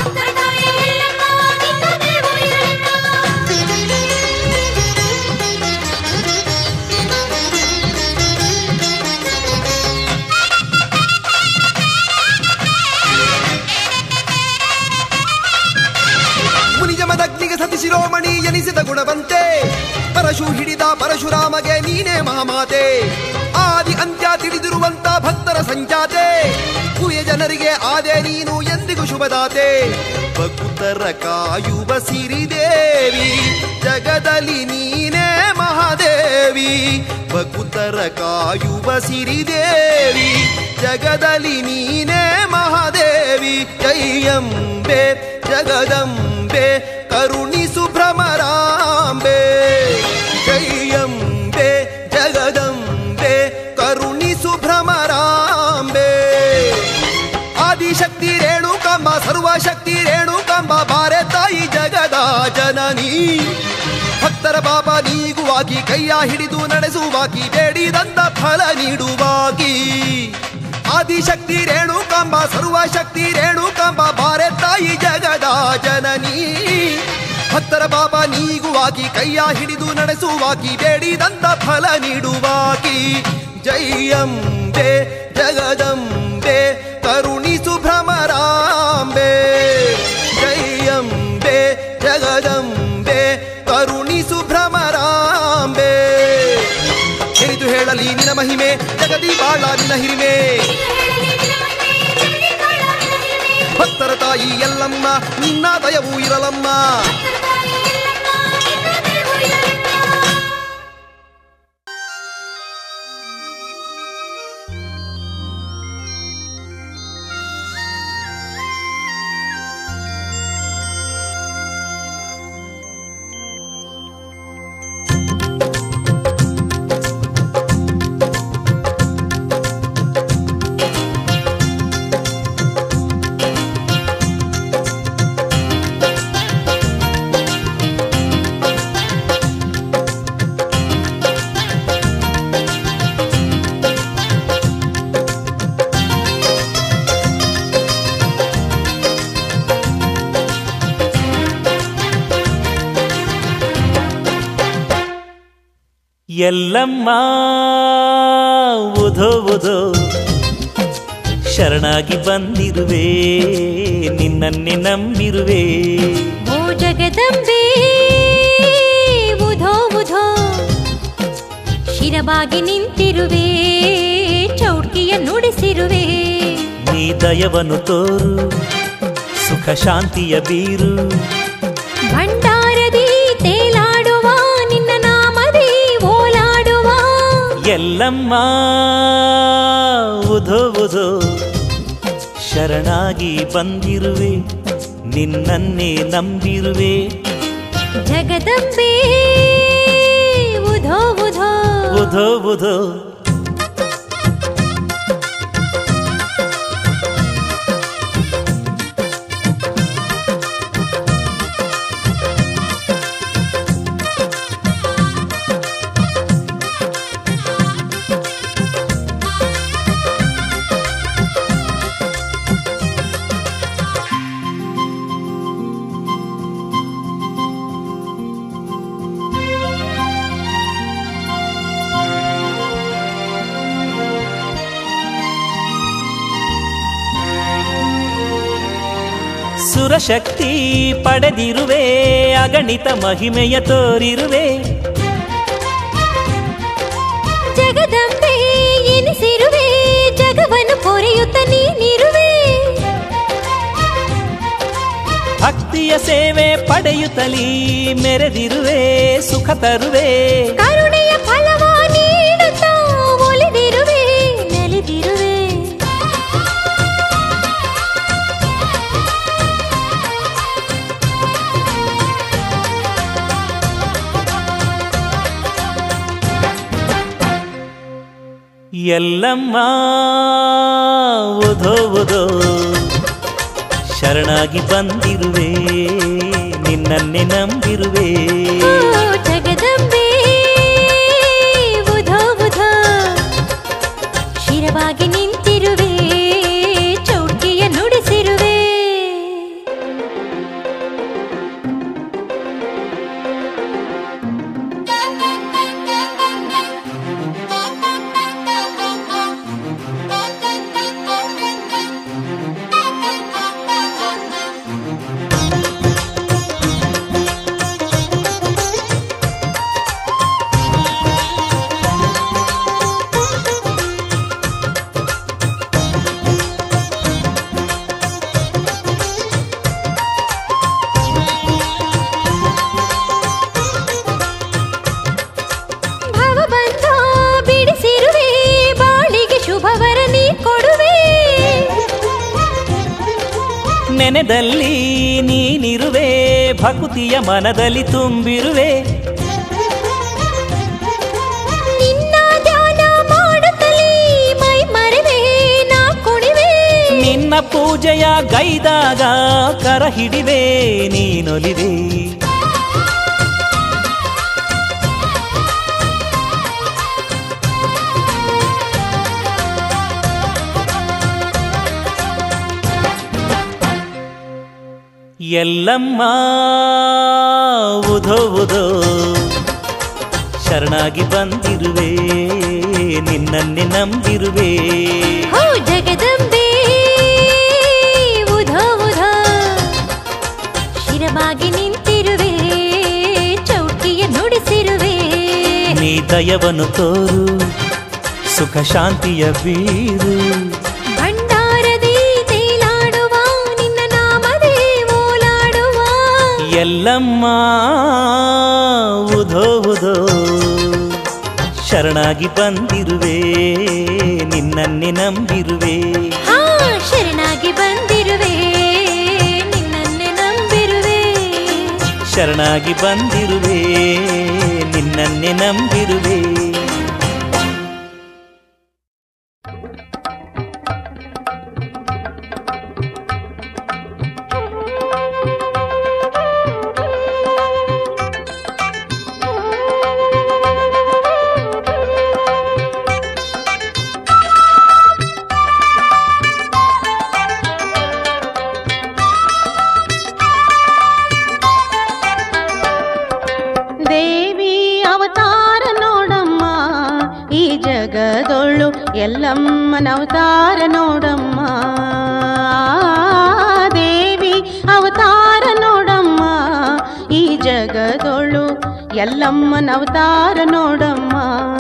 H: ಮುನಿಜಮದಗ್ನಿಗೆ ಸತಿ ಶಿರೋಮಣಿ ಎನಿಸಿದ ಗುಣವಂತೆ ಪರಶು ಹಿಡಿದ ಪರಶುರಾಮಗೆ ನೀನೇ ಮಹಾಮಾತೆ ಆದಿ ಅಂತ್ಯ ತಿಳಿದಿರುವಂತ ಭಕ್ತರ ಸಂಜಾತೆ ಕುಯ ಜನರಿಗೆ ಆದೆ ನೀನು ಎಂದಿಗೂ ಶುಭದಾತೆ ಭಕ್ತರ ಕಾಯುವ ಸಿರಿದೇವಿ ಜಗದಲ್ಲಿ ನೀನೇ ಮಹಾದೇವಿ ಭಕ್ತರ ಕಾಯುವ ಸಿರಿದೇವಿ ಜಗದಲ್ಲಿ ನೀನೇ ಮಹಾದೇವಿ ಜೈಯಂಬೆ ಜಗದಂಬೆ ಕರುಣಿಸು ಭ್ರಮರಾಂಬೆ ಜೈಯಂಬೆ ಜಗದಂಬೆ ಕರುಣಿಸು ಭ್ರಮರಾಂಬೆ ಆದಿಶಕ್ತಿ ರೇಣುಕಂಬ ಸರ್ವಶಕ್ತಿ ರೇಣುಕಂಬ ಬಾರೆ ತಾಯಿ ಜಗದ ಜನನಿ ಭಕ್ತರ ಪಾಪ ನೀಗುವಾಕಿ ಕೈಯ ಹಿಡಿದು ನಡೆಸುವಾಕಿ ಬೇಡಿದಂತ ಫಲ ನೀಡುವಾಕಿ ಆದಿಶಕ್ತಿ ರೇಣುಕಾಂಬ ಸರ್ವಶಕ್ತಿ ರೇಣುಕಾಂಬ ಬಾರೆ ತಾಯಿ ಜಗದ ಜನನಿ ಭಕ್ತರ ಪಾಪ ನೀಗುವಾಕಿ ಕೈಯ ಹಿಡಿದು ನಡೆಸುವಾಕಿ ಬೇಡಿದಂತ ಫಲ ನೀಡುವಾಕಿ ಜೈಯಂಬೆ ಜಗದಂಬೆ ಕರುಣಿಸು ಭ್ರಮರಾಂಬೆ ಜೈಯಂಬೆ ಜಗದಂಬೆ ಕರುಣಿಸು ಭ್ರಮರಾಂಬೆ ಹಿಡಿದು ಹೇಳಲಿ ನಿನ ಮಹಿಮೆ ಜಗದಿ ಬಾಳ ನಿನ ಹಿರಿಮೆ ಭಕ್ತರ ತಾಯಿ ಎಲ್ಲಮ್ಮ ನಿನ್ನ ದಯವು ಇರಲಮ್ಮ
E: ಎಲ್ಲಮ್ಮ ಉಧೋ ಉಧೋ ಶರಣಾಗಿ ಬಂದಿರುವೆ ನಿನ್ನನ್ನೇ ನಂಬಿರುವೆ
A: ಓ ಜಗದಂಬೆ ಉಧೋ ಉಧೋ ಶಿರವಾಗಿ ನಿಂತಿರುವೆ ಚೌಡ್ಕಿಯ ನುಡಿಸಿರುವೆ
E: ನೀ ದಯವನ್ನು ತೋರು ಸುಖ ಶಾಂತಿಯ ಬೀರು
A: ಭಂಡಾರದಿ ತೇಲಾಡುವ ನಿನ್ನ ನಾಮದಿ ಓಲಾಡುವ
E: ಎಲ್ಲಮ್ಮ ಉಧೋ ಉಧೋ ಶರಣಾಗಿ ಬಂದಿರುವೆ ನಿನ್ನನ್ನೇ ನಂಬಿರುವೆ
A: ಜಗದಂಬೆ ಉಧೋ ಉಧೋ
E: ಉಧೋ ಉಧೋ ಸುರಶಕ್ತಿ ಪಡೆದಿರುವೆ ಅಗಣಿತ ಮಹಿಮೆಯ ತೋರಿರುವೆ
A: ಜಗದಂಬೆ ಎನಿಸಿರುವೆ ಜಗವನ್ನು ಪೊರೆಯುತ್ತ ನೀನಿರುವೆ
E: ಭಕ್ತಿಯ ಸೇವೆ ಪಡೆಯುತ್ತಲೀ ಮೆರೆದಿರುವೆ ಸುಖ ತರುವೆ
A: ಕರುಣೆಯ ಫಲವ ನೀಡುತ್ತಾ ಒಲಿದಿರುವೆ ನೆಲೆದಿರುವೆ
E: ಎಲ್ಲಮ್ಮ ಉಧೋ ಉಧೋ ಶರಣಾಗಿ ಬಂದಿರುವೆ ನಿನ್ನನ್ನೇ ನಂಬಿರುವೆ
A: ಓ ಜಗದಂಬೆ ಉಧೋ ಉಧೋ ಶಿರವಾಗಿ ನಿಂತಿರುವೆ ಚೌಕಿಯ ನುಡಿಸಿರುವೆ ಭವಬಂಧ ಬಿಡಿಸಿರುವೆ ಬಾಳಿಗೆ ಶುಭವರ ನೀ ಕೊಡುವೆ
E: ನೆನೆದಲ್ಲಿ ನೀನಿರುವೆ ಭಕುತಿಯ ಮನದಲ್ಲಿ ತುಂಬಿರುವೆ
A: ನಿನ್ನ ಧ್ಯಾನ ಮಾಡುತ್ತಲೇ ಮೈ ಮರೆವೆ ನಾ ಕುಣಿವೆ
E: ನಿನ್ನ ಪೂಜೆಯ ಗೈದಾಗ ಕರ ಹಿಡಿವೆ ನೀನೊಲಿವೆ ಎಲ್ಲಮ್ಮ ಉಧೋ ಉಧೋ ಶರಣಾಗಿ ಬಂದಿರುವೆ ನಿನ್ನನ್ನೇ ನಂಬಿರುವೆ
A: ಹೋ ಜಗದಂಬೆ ಉಧೋ ಉಧೋ ಶಿರವಾಗಿ ನಿಂತಿರುವೆ ಚೌಕಿಯ ನುಡಿಸಿರುವೆ
E: ನೀ ದಯವನ್ನು ತೋರು ಸುಖ ಶಾಂತಿಯ ಬೀರು
A: ಭಂಡಾರದಿ ತೇಲಾಡುವ ನಿನ್ನ ನಾಮದೇ ಓಲಾಡುವ
E: ಎಲ್ಲಮ್ಮ ಉಧೋ ಉಧೋ ಶರಣಾಗಿ ಬಂದಿರುವೆ ನಿನ್ನನ್ನೇ ನಂಬಿರುವೆ
A: ಹಾ ಶರಣಾಗಿ ಬಂದಿರುವೆ ನಿನ್ನನ್ನೇ ನಂಬಿರುವೆ
E: ಶರಣಾಗಿ ಬಂದಿರುವೆ ನಿನ್ನನ್ನೇ ನಂಬಿರುವೆ
F: ದೇವಿ ಅವತಾರ ನೋಡಮ್ಮ ಈ ಜಗದೊಳ್ಳು ಎಲ್ಲಮ್ಮನ ಅವತಾರ ನೋಡಮ್ಮ ದೇವಿ ಅವತಾರ ನೋಡಮ್ಮ ಎಲ್ಲಮ್ಮನ ಅವತಾರ ನೋಡಮ್ಮ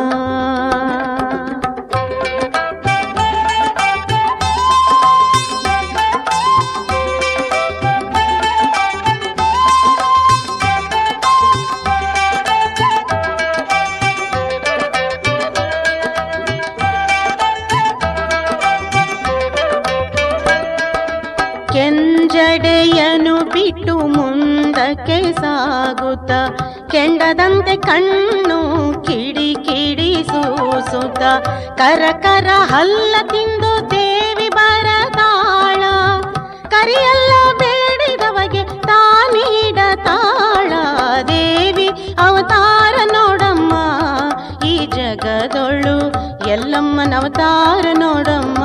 F: ಕೆಂಜಡೆಯನು ಬಿಟ್ಟು ಮುಂದಕ್ಕೆ ಸಾಗುತ್ತ ಕೆಂಡದಂತೆ ಕಣ್ಣು ಕಿಡಿ ಕಿಡಿ ಸೂಸುತ್ತ ಕರ ಕರ ಹಲ್ಲ ತಿಂದು ದೇವಿ ಬರತಾಳ ಕರಿಯಲ್ಲ ಬೇಡಿದವಗೆ ತಾನೀಡ ತಾಳ ದೇವಿ ಅವತಾರ ನೋಡಮ್ಮ ಈ ಜಗದೊಳು ಎಲ್ಲಮ್ಮನ ಅವತಾರ ನೋಡಮ್ಮ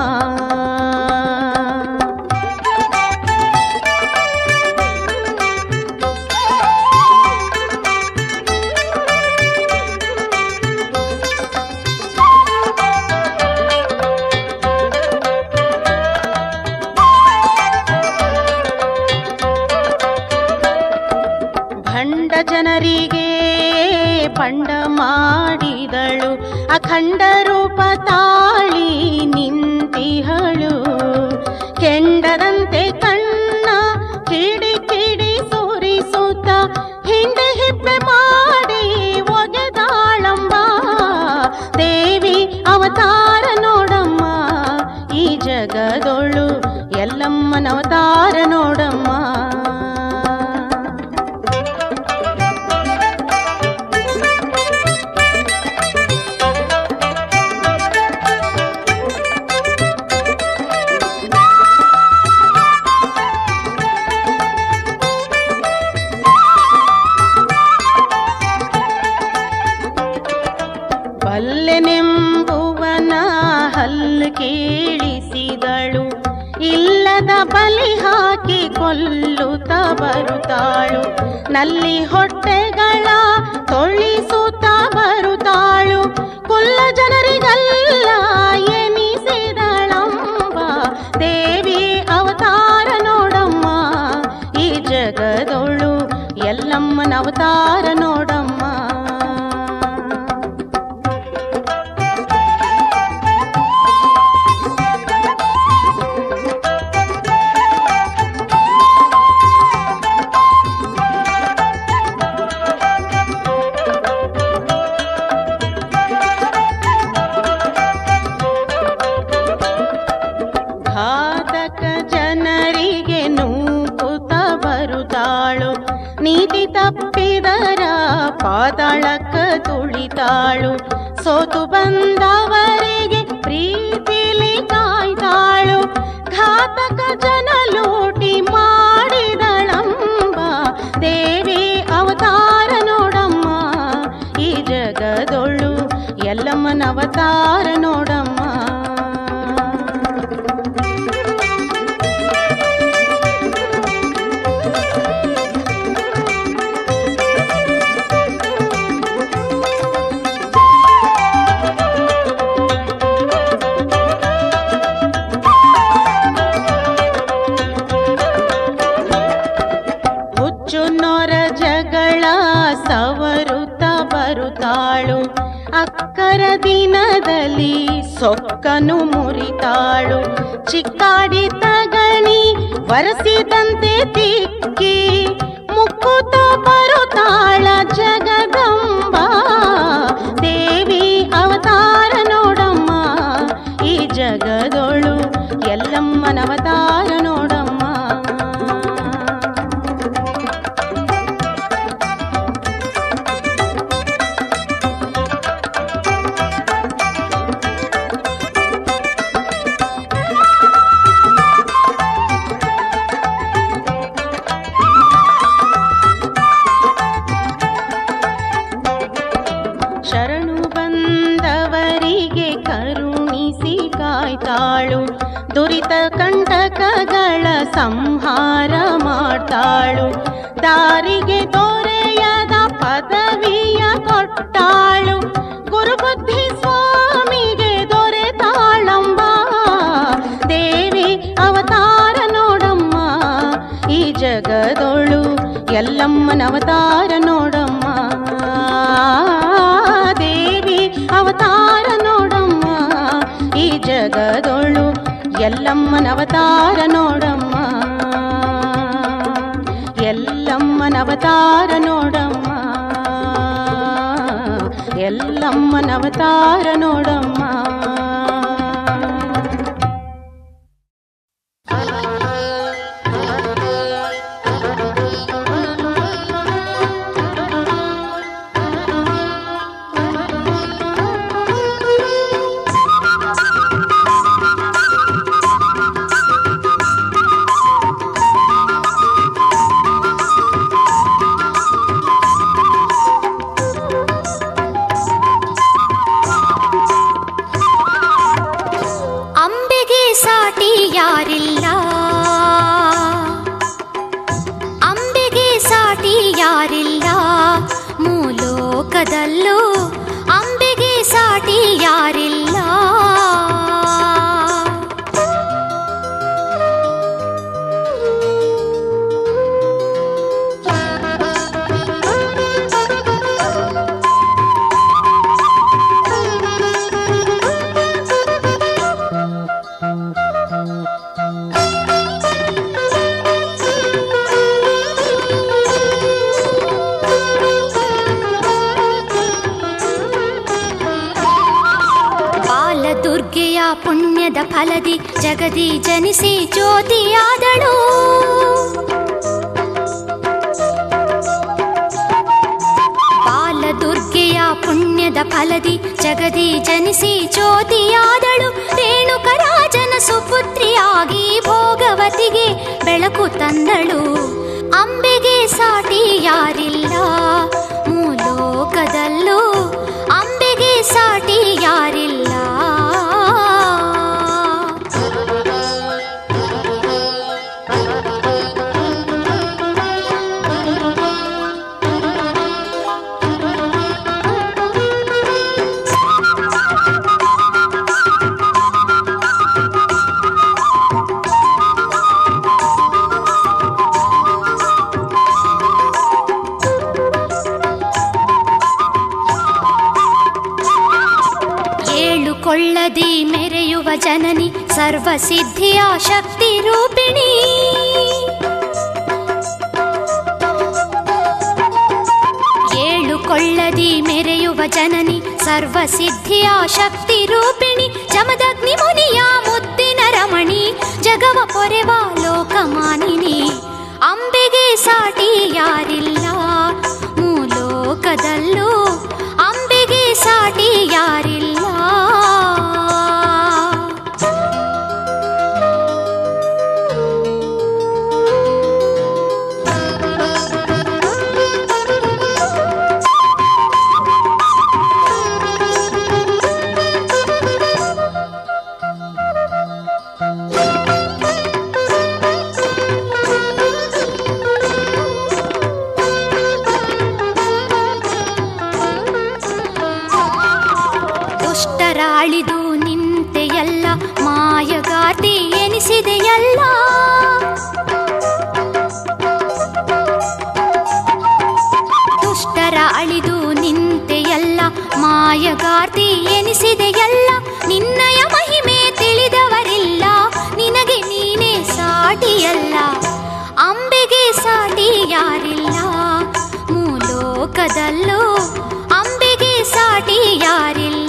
F: ಭಂಡ ಜನರಿಗೆ ಪಂಡ ಮಾಡಿದಳು ಅಖಂಡ ರೂಪ ತಾಳಿ ನಿಂತಿಹಳು ಕೆಂಡದಂತೆ ಕಣ್ಣ ಕಿಡಿ ಕಿಡಿ ಸುರಿಸುತ್ತ ಹಿಂದೆ ಹಿಪ್ಪೆ ಮಾಡಿ ಒಗೆದಾಳಂಬ ದೇವಿ ಅವತಾರ ನೋಡಮ್ಮ ಈ ಜಗದೊಳು ಎಲ್ಲಮ್ಮನ ಅವತಾರ ನೋಡಮ್ಮ ಬಲ್ಲೆನೆಂಬುವನ ಹಲ್ಲು ಕೇಳಿಸಿದಳು ಇಲ್ಲದ ಬಲಿ ಹಾಕಿ ಕೊಲ್ಲುತ್ತ ಬರುತ್ತಾಳು ನಲ್ಲಿ ಹೊಟ್ಟೆಗಳ ತೊಳಿಸುತ್ತ ಬರುತ್ತಾಳು ಕುಲ್ಲ ಜನರಿಗಲ್ಲ ಎನಿಸಿದಳಂಬ ದೇವಿ ಅವತಾರ ನೋಡಮ್ಮ ಈ ಜಗದೊಳು ಎಲ್ಲಮ್ಮನ ಅವತಾರ ನೋಡಮ್ಮ ಘಾತಕ ಜನರಿಗೆ ನೂಕುತ ಬರುತ್ತಾಳು ನೀತಿ ತಪ್ಪಿದರ ಪಾತಾಳಕ್ಕ ತುಳಿತಾಳು ಸೋತು ಬಂದವರಿಗೆ ಪ್ರೀತಿಲಿ ಕಾಯ್ತಾಳು ಘಾತಕ ಜನ ಲೂಟಿ ಮಾಡಿದಳಂಬ ದೇವಿ ಅವತಾರ ನೋಡಮ್ಮ ಈ ಜಗದೊಳು ಎಲ್ಲಮ್ಮನ ಅವತಾರ ನೋಡಮ್ಮ ಹುಚ್ಚು ನೊರ ಜಗಳ ಸವರುತ್ತ ಬರುತ್ತಾಳು ಅಕ್ಕರ ದಿನದಲ್ಲಿ ಸೊಕ್ಕನು ಮುರಿತಾಳು ಚಿಕ್ಕಾಡಿ ತಗಣಿ ವರಸಿದಂತೆ ತಿಕ್ಕಿ ಮುಕ್ಕುತ ಬರುತ್ತಾಳ ಜಗದಂಬ ದೇವಿ ಅವತಾರ ನೋಡಮ್ಮ ಈ ಜಗದೊಳು ಎಲ್ಲಮ್ಮನ ಅವತಾರ ನೋಡಮ್ಮ ಶರಣು ಬಂದವರಿಗೆ ಕರುಣಿಸಿ ಕಾಯ್ತಾಳು ದುರಿತ ಕಂಟಕಗಳ ಸಂಹಾರ ಮಾಡ್ತಾಳು ದಾರಿಗೆ ದೊರೆಯದ ಪದವಿಯ ಕೊಟ್ಟಾಳು ಗುರುಬುದ್ಧಿ ಸ್ವಾಮಿಗೆ ದೊರೆತಾಳಂಬ ದೇವಿ ಅವತಾರ ನೋಡಮ್ಮ ಈ ಜಗದೊಳು ಎಲ್ಲಮ್ಮನ ಅವತಾರ ನೋಡಮ್ಮ ದೇವಿ ಅವತಾರ ನೋಡಮ್ಮ ಈ ಜಗದೊಳು ಎಲ್ಲಮ್ಮನ ಅವತಾರ ನೋಡಮ್ಮ ಎಲ್ಲಮ್ಮನ ಅವತಾರ ನೋಡಮ್ಮ ಎಲ್ಲಮ್ಮನ ಅವತಾರ ನೋಡಮ್ಮ
B: ಅಂಬೆಗೆ ಸಾಟಿ ಯಾರಿಲ್ಲ ಅಂಬೆಗೆ ಸಾಟಿ ಯಾರಿಲ್ಲ ಮೂಲೋಕದಲ್ಲೂ ಅಂಬೆಗೆ ಸಾಟಿ ಯಾರಿಲ್ಲ ಬಾಲದುರ್ಗೆಯ ಪುಣ್ಯದ ಫಲದಿ ಜಗದಿ ಜನಿಸಿ ಜ್ಯೋತಿಯಾದಳು ಬಾಲದುರ್ಗೆಯ ಪುಣ್ಯದ ಫಲದಿ ಜಗದಿ ಜನಿಸಿ ಜ್ಯೋತಿಯಾದಳು ರೇಣುಕರಾಜನ ಸುಪುತ್ರಿಯಾಗಿ ಭೋಗವತಿಗೆ ಬೆಳಕು ತಂದಳು ಅಂಬೆಗೆ ಸಾಟಿ ಯಾರಿಲ್ಲ ಮೂಲೋಕದಲ್ಲೂ ಅಂಬೆಗೆ ಸಾಟಿ ಯಾರಿಲ್ಲ ಏಳು ಕೊಳ್ಳದಿ ಮೆರೆಯುವ ಜನನಿ ಸರ್ವಸಿದ್ಧಿಯ ಶಕ್ತಿ ರೂಪಿಣಿ ಏಳು ಕೊಳ್ಳದಿ ಮೆರೆಯುವ ಜನನಿ ಸರ್ವಸಿದ್ಧಿಯ ಶಕ್ತಿ ರೂಪಿಣಿ ಜಮದಗ್ನಿ ಮುನಿಯ ಮುದ್ದಿನ ರಮಣಿ ಜಗವ ಪೊರೆವ ಲೋಕಮಾನಿನಿ ಅಂಬೆಗೆ ಸಾಟಿ ಯಾರಿಲ್ಲ ಮೂಲೋಕದಲ್ಲೂ ಅಂಬೆಗೆ ಸಾಟಿ ಯಾರಿಲ್ಲ ದುಷ್ಟರ ಅಳಿದು ನಿಂತೆಯಲ್ಲ ಮಾಯಗಾತಿ ಎನಿಸಿದೆಯಲ್ಲ ದುಷ್ಟರ ಅಳಿದು ನಿಂತೆಯಲ್ಲ ಮಾಯಗಾರ್ತಿ ಎನಿಸಿದೆಯಲ್ಲ ನಿನ್ನಯ ಮಹಿಮೆ ತಿಳಿದವರಿಲ್ಲ ನಿನಗೆ ನೀನೇ ಸಾಟಿಯಲ್ಲ ಅಂಬೆಗೆ ಸಾಟಿ ಯಾರಿಲ್ಲ ಮೂಲೋಕದಲ್ಲೂ ಅಂಬೆಗೆ ಸಾಟಿ ಯಾರಿಲ್ಲ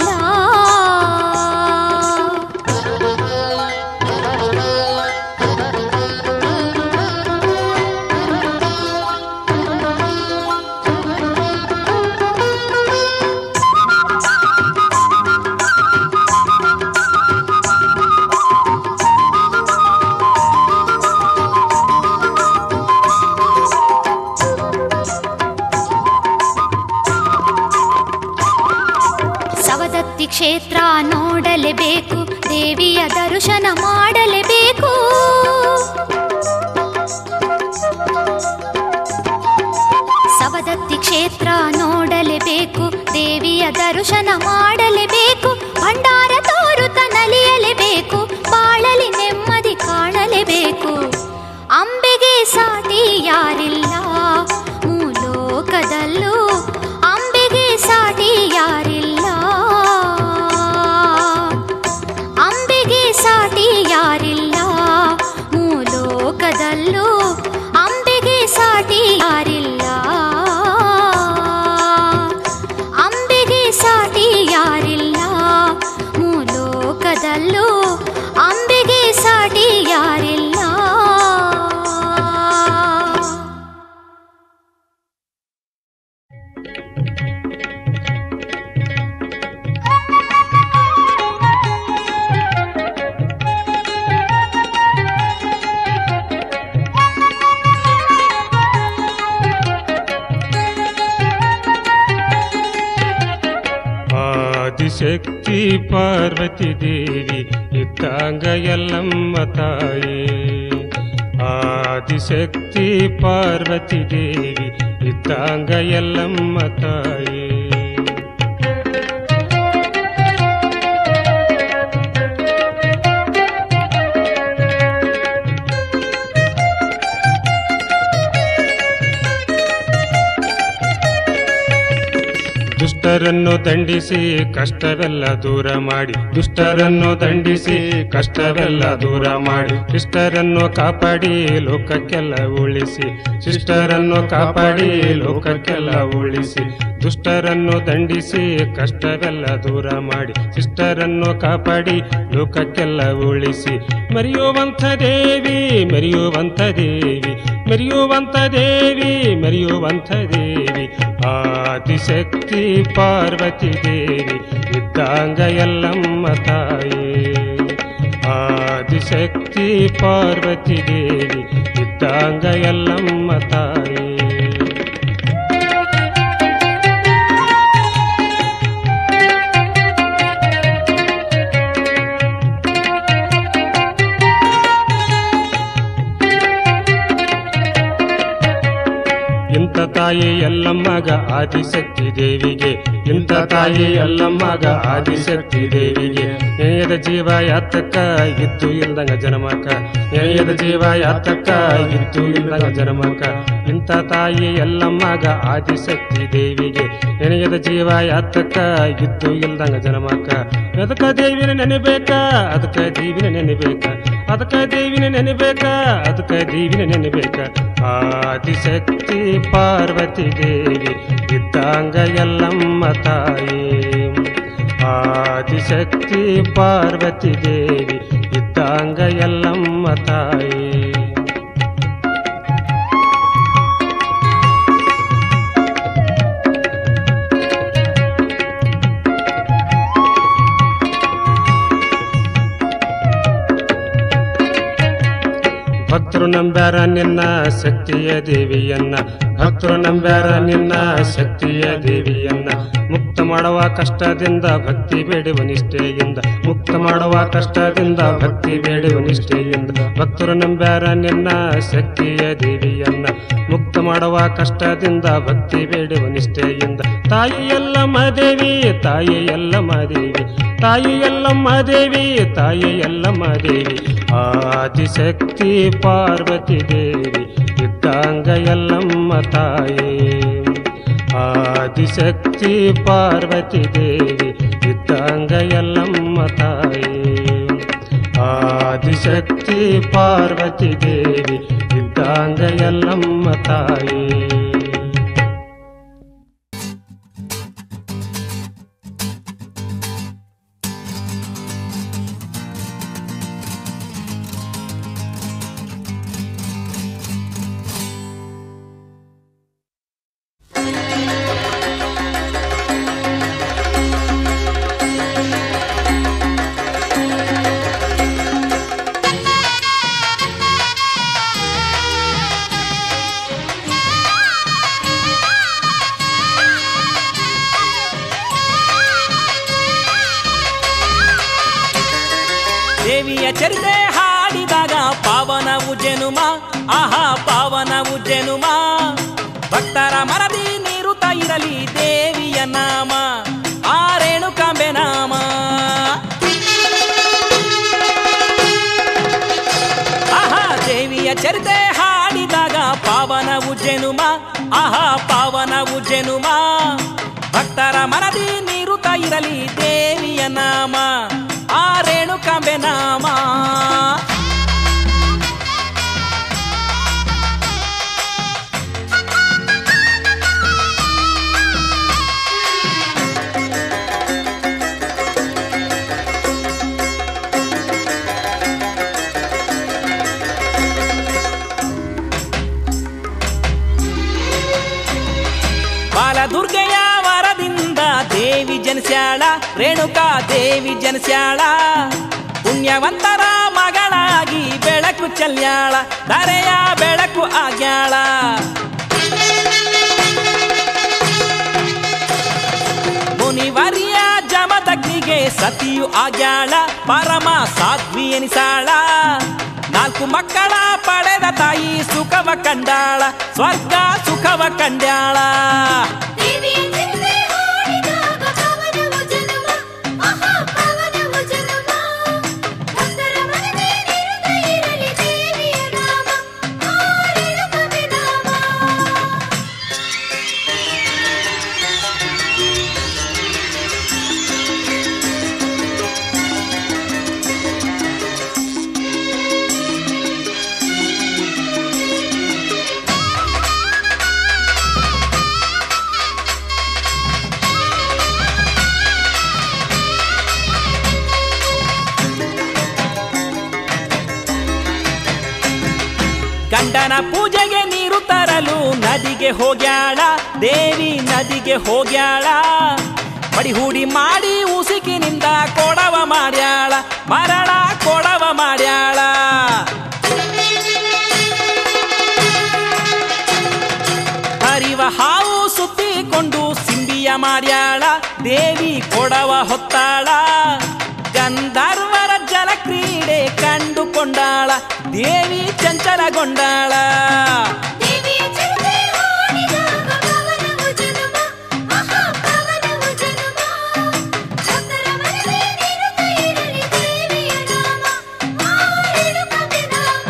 B: ಸವದತ್ತಿ ಕ್ಷೇತ್ರ ನೋಡಲೇಬೇಕು ದೇವಿಯ ದರ್ಶನ ಮಾಡಲೇಬೇಕು ಸವದತ್ತಿ ಕ್ಷೇತ್ರ ನೋಡಲೇಬೇಕು ದೇವಿಯ ದರ್ಶನ ಮಾಡಲೇಬೇಕು ಭಂಡಾರ ತೋರುತ್ತ ನಲಿಯಲೇಬೇಕು ಬಾಳಲಿ ನೆಮ್ಮದಿ ಕಾಣಲೇಬೇಕು ಅಂಬೆಗೆ ಸಾಟಿ ಯಾರಿಲ್ಲ ಮೂಲೋಕದಲ್ಲೂ
I: ಆದಿಶಕ್ತಿ ಪಾರ್ವತಿ ದೇವಿ ಇದ್ದಂಗ ಎಲ್ಲಮ್ಮ ತಾಯಿ ಆದಿಶಕ್ತಿ ಪಾರ್ವತಿ ದೇವಿ ಇದ್ದಂಗ ಎಲ್ಲಮ್ಮ ತಾಯಿ ದುಷ್ಟರನ್ನು ದಂಡಿಸಿ ಕಷ್ಟವೆಲ್ಲ ದೂರ ಮಾಡಿ ದುಷ್ಟರನ್ನು ದಂಡಿಸಿ ಕಷ್ಟವೆಲ್ಲ ದೂರ ಮಾಡಿ ಶಿಷ್ಟರನ್ನು ಕಾಪಾಡಿ ಲೋಕಕ್ಕೆಲ್ಲ ಉಳಿಸಿ ಶಿಷ್ಟರನ್ನು ಕಾಪಾಡಿ ಲೋಕಕ್ಕೆಲ್ಲ ಉಳಿಸಿ ದುಷ್ಟರನ್ನು ದಂಡಿಸಿ ಕಷ್ಟವೆಲ್ಲ ದೂರ ಮಾಡಿ ಶಿಷ್ಟರನ್ನು ಕಾಪಾಡಿ ಲೋಕಕ್ಕೆಲ್ಲ ಉಳಿಸಿ ಮರೆಯುವಂಥ ದೇವಿ ಮೆರೆಯುವಂಥ ದೇವಿ ಮೆರೆಯುವಂಥ ದೇವಿ ಮೆರೆಯುವಂಥ ದೇವಿ ಆದಿಶಕ್ತಿ ಪಾರ್ವತಿ ದೇವಿ ಇದ್ದಂಗ ಎಲ್ಲಮ್ಮ ತಾಯಿ ಆದಿಶಕ್ತಿ ಪಾರ್ವತಿ ದೇವಿ ಇದ್ದಂಗ ಎಲ್ಲಮ್ಮ ತಾಯಿ ಇಂಥ ತಾಯಿ ಎಲ್ಲಮ್ಮಗ ಆದಿಶಕ್ತಿ ದೇವಿಗೆ ಇಂಥ ತಾಯಿ ಎಲ್ಲಮ್ಮಗ ಆದಿಶಕ್ತಿ ದೇವಿಗೆ ನೇಯದ ಜೀವ ಯಾತಕ್ಕ ಇದ್ದು ಇಲ್ದಂಗ ಜನಮಕ ನೇಯದ ಜೀವ ಯಾತಕ್ಕ ಇದ್ದು ಇಲ್ದಂಗ ಜನಮಕ ಇಂಥ ತಾಯಿ ಎಲ್ಲಮ್ಮಗ ಆದಿಶಕ್ತಿ ದೇವಿಗೆ ನೆನೆಯದ ಜೀವ ಯಾತಕ್ಕ ಇದ್ದು ಇಲ್ದಂಗ ಜನಮಕ ಅದಕ್ಕ ದೇವಿನ ನೆನೆಬೇಕ ಅದಕ್ಕ ದೇವಿನ ನೆನೆಬೇಕ ಅದಕ್ಕ ದೇವಿನ ನೆನೆಬೇಕ ಅದಕ್ಕ ದೇವಿನ ನೆನೆಬೇಕ ಆದಿಶಕ್ತಿ ಪಾರ್ವತಿ ದೇವಿ ಇದ್ದಂಗ ಎಲ್ಲಮ್ಮ ತಾಯಿ ಆದಿಶಕ್ತಿ ಪಾರ್ವತಿ ದೇವಿ ಇದ್ದಂಗ ಎಲ್ಲಮ್ಮ ತಾಯಿ ಭಕ್ತರು ನಂಬ್ಯಾರ ನಿನ್ನ ಶಕ್ತಿಯ ದೇವಿಯನ್ನ ಭಕ್ತರು ನಂಬ್ಯಾರ ನಿನ್ನ ಶಕ್ತಿಯ ದೇವಿಯನ್ನ ಮುಕ್ತ ಮಾಡುವ ಕಷ್ಟದಿಂದ ಭಕ್ತಿ ಬೇಡುವ ನಿಷ್ಠೆಯಿಂದ ಮುಕ್ತ ಮಾಡುವ ಕಷ್ಟದಿಂದ ಭಕ್ತಿ ಬೇಡುವ ನಿಷ್ಠೆಯಿಂದ ಭಕ್ತರು ನಂಬ್ಯಾರ ನಿನ್ನ ಶಕ್ತಿಯ ದೇವಿಯನ್ನ ಮುಕ್ತ ಮಾಡುವ ಕಷ್ಟದಿಂದ ಭಕ್ತಿ ಬೇಡುವ ನಿಷ್ಠೆಯಿಂದ ತಾಯಿ ಎಲ್ಲಮ್ಮ ದೇವಿ ತಾಯಿ ಎಲ್ಲಮ್ಮ ದೇವಿ ತಾಯಿ ಎಲ್ಲಮ್ಮ ದೇವಿ ತಾಯಿ ಎಲ್ಲಮ್ಮ ದೇವಿ ಆದಿಶಕ್ತಿ ಪಾರ್ವತಿ ದೇವಿ ಇದ್ದಂಗ ಎಲ್ಲಮ್ಮ ತಾಯಿ ಆದಿಶಕ್ತಿ ಪಾರ್ವತಿ ದೇವಿ ಇದ್ದಂಗ ಎಲ್ಲಮ್ಮ ತಾಯಿ ಆದಿಶಕ್ತಿ ಪಾರ್ವತಿ ದೇವಿ ಇದ್ದಂಗ ಎಲ್ಲಮ್ಮ ತಾಯಿ
E: ದೇವಿಯ ಚರಿತೆ ಹಾಡಿದಾಗ ಪಾವನವು ಜನುಮ ಆಹಾ ಪಾವನವು ಜನುಮ ಭಕ್ತರ ಮನದಿ ನಿರುತ ಇರಲಿ ದೇವಿಯ ನಾಮ ಆ ರೇಣುಕಾಂಬೆ ನಾಮ ಆಹಾ ದೇವಿಯ ಚರಿತೆ ಹಾಡಿದಾಗ ಪಾವನವು ಜನುಮ ಆಹಾ ಪಾವನವು ಜನುಮ ಭಕ್ತರ ಮನದಿ ನಿರುತ ಇರಲಿ ದೇವಿಯ ನಾಮ ಆ ರೇಣುಕಾಂಬೆ ನಾಮ ಬಾಲದುರ್ಗೆಯ ವರದಿಂದ ದೇವಿ ಜನಿಸ್ಯಾಳ ರೇಣುಕಾ ದೇವಿ ಜನಿಸ್ಯಾಳ ಪುಣ್ಯವಂತರ ಮಗಳಾಗಿ ಬೆಳಕು ಚೆಲ್ಯಾಳ ಧರೆಯ ಬೆಳಕು ಆಗ್ಯಾಳ ಮುನಿವರಿಯ ಜಮದಗ್ನಿ ಸತಿಯು ಆಗ್ಯಾಳ ಪರಮ ಸಾಧ್ವಿ ಎನಿಸಾಳ ನಾಲ್ಕು ಮಕ್ಕಳ ಪಡೆದ ತಾಯಿ ಸುಖವ ಕಂಡಾಳ ಸ್ವರ್ಗ ಸುಖವ ಕಂಡ್ಯಾಳ
B: ದೇವಿಯ ಚಿಂತೆ ಹಾಡಿದಾಗ ಪವನವು ಜನುಮ ಮಹಾ ಪವನವು ಜನುಮ ಭಕ್ತರ ಮನದೇ ನಿರುತ ಇರಲಿ ದೇವಿಯ ನಾಮ ಹಾಡಿದ ಕವಿನಾಮ
E: ಗಂಡನ ಪೂಜೆಗೆ ನೀರು ತರಲು ನದಿಗೆ ಹೋಗ್ಯಾಳ ದೇವಿ ನದಿಗೆ ಹೋಗ್ಯಾಳ ಮಡಿ ಹೂಡಿ ಮಾಡಿ ಉಸುಕಿನಿಂದ ಕೊಡವ ಮಾಡ್ಯಾಳ ಮರಳ ಕೊಡವ ಮಾಡ್ಯಾಳ ಹರಿವ ಹಾವು ಸುತ್ತಿಕೊಂಡು ಸಿಂಬಿಯ ಮಾಡ್ಯಾಳ ದೇವಿ ಕೊಡವ ಹೊತ್ತಾಳ ಗಂಧರ್ವರ ಜಲ ಕ್ರೀಡೆ ಕಂಡುಕೊಂಡಾಳ ದೇವಿ ಚಂಚಲಗೊಂಡಾಳ
B: ದೇವಿಯ ಚಿಂತೆ ಹಾಡಿದಾಗ ಪವನವು ಜನುಮ ಮಹಾ ಪವನವು ಜನುಮ ಭಕ್ತರ ಮನದೇ ನಿರುತ ಇರಲಿ ದೇವಿಯ ನಾಮ ಹಾಡಿದ ಕವಿನಾಮ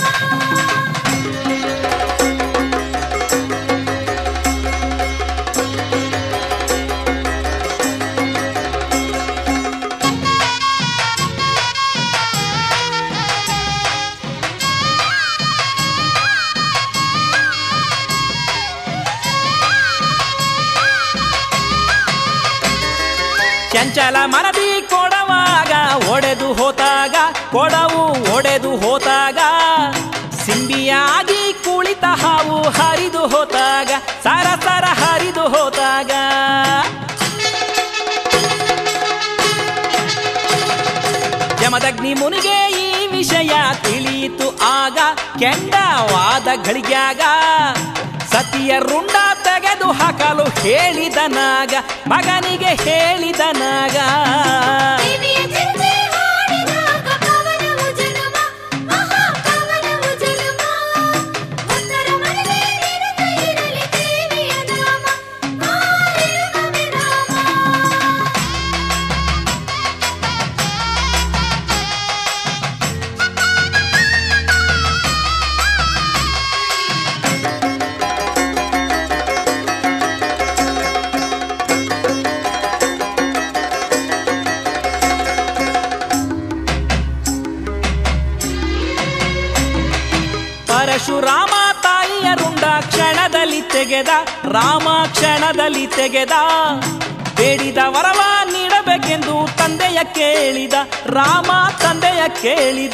E: ಚಂಚಲ ಮನದಿ ಕೊಡವಾಗ ಒಡೆದು ಹೋತಾಗ ಕೊಡವು ಒಡೆದು ಹೋತಾಗ ಸಿಂಬಿಯಾಗಿ ಕುಳಿತ ಹಾವು ಹರಿದು ಹೋತಾಗ ಸರ ಸರ ಹರಿದು ಹೋತಾಗ ಯಮದಗ್ನಿ ಮುನಿಗೆ ಈ ವಿಷಯ ತಿಳಿಯಿತು ಆಗ ಕೆಂಡವಾದ ಗಳಿಗ್ಯಾಗ ಸತಿಯ ರುಂಡ ತೆಗೆದು ಹಾಕಲು ಹೇಳಿದನಾಗ ಮಗನಿಗೆ ಹೇಳಿದನಾಗ
B: ದೇವಿಯ ಚಿಂತೆ ಹಾಡಿದಾಗ ಪವನವು ಜನುಮ ಮಹಾ ಪವನವು ಜನುಮ ಭಕ್ತರ ಮನದೇ ನಿರುತ ಇರಲಿ ದೇವಿಯ ನಾಮ ಹಾಡಿದ ಕವಿನಾಮ
E: ಪರಶುರಾಮ ತಾಯಿಯ ರುಂಡ ಕ್ಷಣದಲ್ಲಿ ತೆಗೆದ ರಾಮ ಕ್ಷಣದಲ್ಲಿ ತೆಗೆದ ಬೇಡಿದ ವರವ ನೀಡಬೇಕೆಂದು ತಂದೆಯ ಕೇಳಿದ ರಾಮ ತಂದೆಯ ಕೇಳಿದ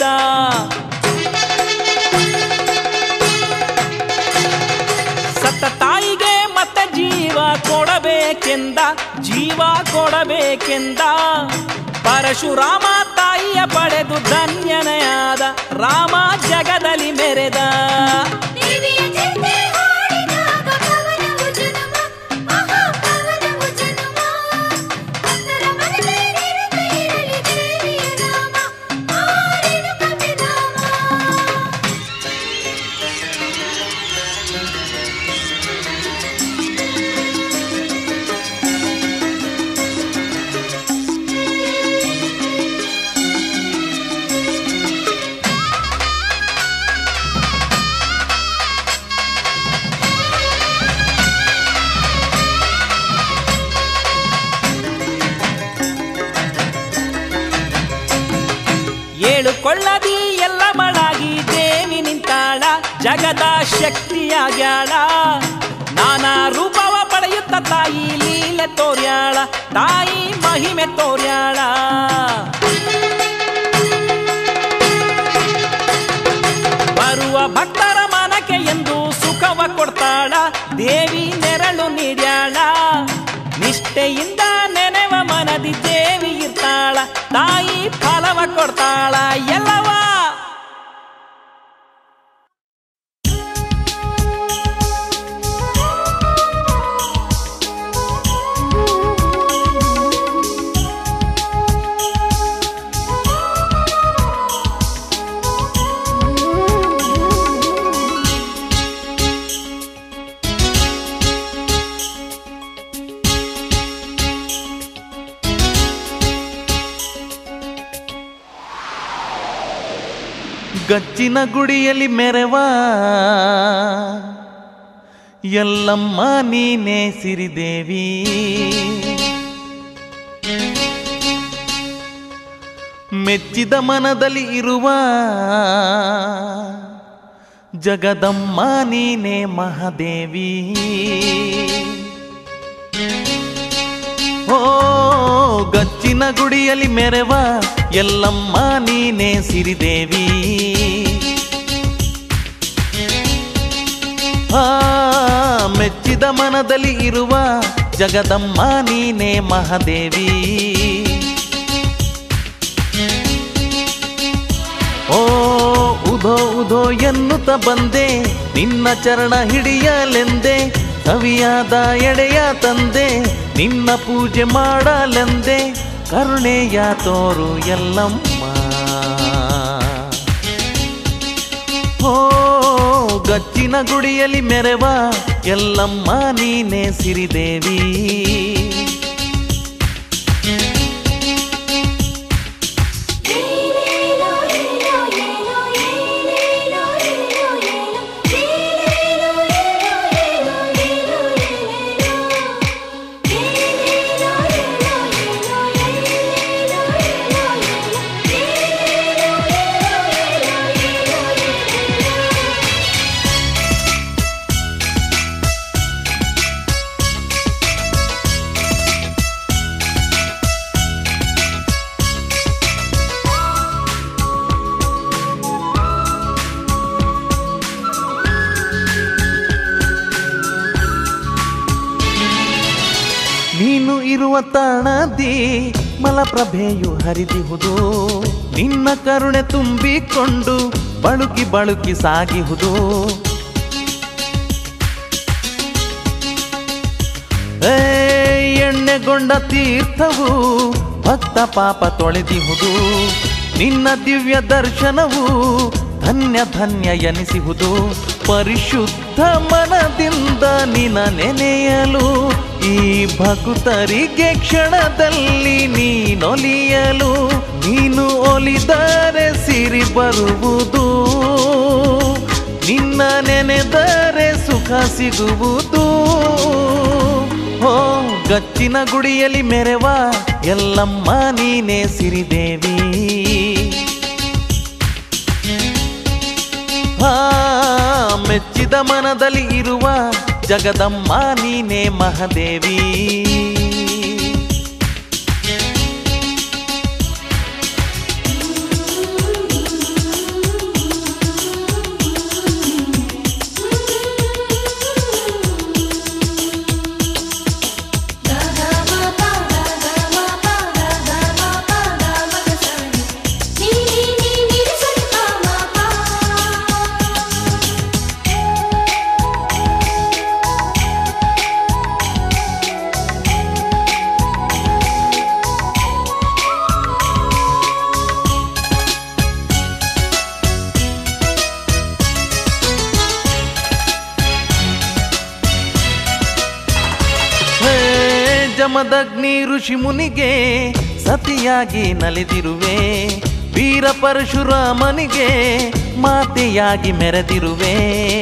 E: ಸತ್ತ ತಾಯಿಗೆ ಮತ್ತೆ ಜೀವ ಕೊಡಬೇಕೆಂದ ಜೀವ ಕೊಡಬೇಕೆಂದ ಪರಶುರಾಮ ತಾಯಿಯ ಪಡೆದು ಧನ್ಯನೆಯಾದ ರಾಮ ಜಗದಲ್ಲಿ ಮೆರೆದ
B: ದೇವಿಯ ಚಿಂತೆ ಹಾಡಿದಾಗ ಪವನವು ಜನುಮ ಮಹಾ ಪವನವು ಜನುಮ ಭಕ್ತರ ಮನದೇ ನಿರುತ ಇರಲಿ ದೇವಿಯ ನಾಮ ಹಾಡಿದ ಕವಿನಾಮ
E: ಏಳು ಕೊಳ್ಳದಿ ಎಲ್ಲ ಮಳಾಗಿ ದೇವಿ ನಿಂತಾಳ ಜಗದ ಶಕ್ತಿಯಾಗ್ಯಾಳ ನಾನಾ ರೂಪವ ಪಡೆಯುತ್ತ ತಾಯಿ ಲೀಲೆ ತೋರ್ಯಾಳ ತಾಯಿ ಮಹಿಮೆ ತೋರ್ಯಾಳ ಬರುವ ಭಕ್ತರ ಮನಕ್ಕೆ ಎಂದು ಸುಖವ ಕೊಡ್ತಾಳ ದೇವಿ ನೆರಳು ನೀಡ್ಯಾಳ ನಿಷ್ಠೆಯಿಂದ ನೆನೆವ ಮನದಿ ದೇವಿ ಇರ್ತಾಳ ತಾಯಿ ಫಲವ ಕೊಡ್ತಾಳ ಎಲ್ಲವ
B: ಿ
J: ಗಚ್ಚಿನ ಗುಡಿಯಲ್ಲಿ ಮೆರವ ಎಲ್ಲಮ್ಮ ನೀನೇ ಸಿರಿದೇವಿ ಮೆಚ್ಚಿದ ಮನದಲ್ಲಿ ಇರುವ ಜಗದಮ್ಮ ನೀನೇ ಮಹಾದೇವಿ ಓ ಗಚ್ಚಿನ ಗುಡಿಯಲ್ಲಿ ಮೆರವ ಎಲ್ಲಮ್ಮ ನೀನೇ ಸಿರಿದೇವಿ ಆ ಮೆಚ್ಚಿದ ಮನದಲ್ಲಿ ಇರುವ ಜಗದಮ್ಮ ನೀನೇ ಮಹಾದೇವಿ ಓ ಉಧೋ ಉಧೋ ಎನ್ನುತ್ತ ಬಂದೆ ನಿನ್ನ ಚರಣ ಹಿಡಿಯಲೆಂದೆ ಕವಿಯಾದ ಎಡೆಯ ತಂದೆ ನಿನ್ನ ಪೂಜೆ ಮಾಡಲೆಂದೆ ಕರುಣೆಯ ತೋರು ಎಲ್ಲಮ್ಮ ಓ ಗಚ್ಚಿನ ಗುಡಿಯಲ್ಲಿ ಮೆರವ ಎಲ್ಲಮ್ಮ ನೀನೇ ಸಿರಿದೇವಿ ನೀನು ಇರುವ ತಾಣದಿ ಮಲಪ್ರಭೆಯು ಹರಿದಿಹುದು ನಿನ್ನ ಕರುಣೆ ತುಂಬಿಕೊಂಡು ಬಳುಕಿ ಬಳುಕಿ ಸಾಗಿಹುದು ಏ ಎಣ್ಣೆಗೊಂಡ ತೀರ್ಥವು ಭಕ್ತ ಪಾಪ ತೊಳೆದಿಹುದು ನಿನ್ನ ದಿವ್ಯ ದರ್ಶನವು ಧನ್ಯ ಧನ್ಯ ಎನಿಸಿಹುದು ಪರಿಶುದ್ಧ ಮನದಿಂದ ನಿನ ನೆನೆಯಲು ಈ ಭಕ್ತರಿಗೆ ಕ್ಷಣದಲ್ಲಿ ನೀನೊಲಿಯಲು ನೀನು ಒಲಿದರೆ ಸಿರಿ ಬರುವುದು ನಿನ್ನ ನೆನೆದರೆ ಸುಖ ಸಿಗುವುದು ಓ ಗಚ್ಚಿನ ಗುಡಿಯಲ್ಲಿ ಮೆರವ ಎಲ್ಲಮ್ಮ ನೀನೇ ಸಿರಿದೇವಿ ಆ ಮೆಚ್ಚಿದ ಮನದಲ್ಲಿ ಇರುವ ಜಗದಮ್ಮ ನೀನೇ ಮಹಾದೇವಿ ಹೇ ಜಮದಗ್ನಿ ಋಷಿ ಮುನಿಗೆ ಸತಿಯಾಗಿ ನಲಿದಿರುವೆ ವೀರ ಪರಶುರಾಮನಿಗೆ ಮಾತೆಯಾಗಿ ಮೆರೆದಿರುವೆ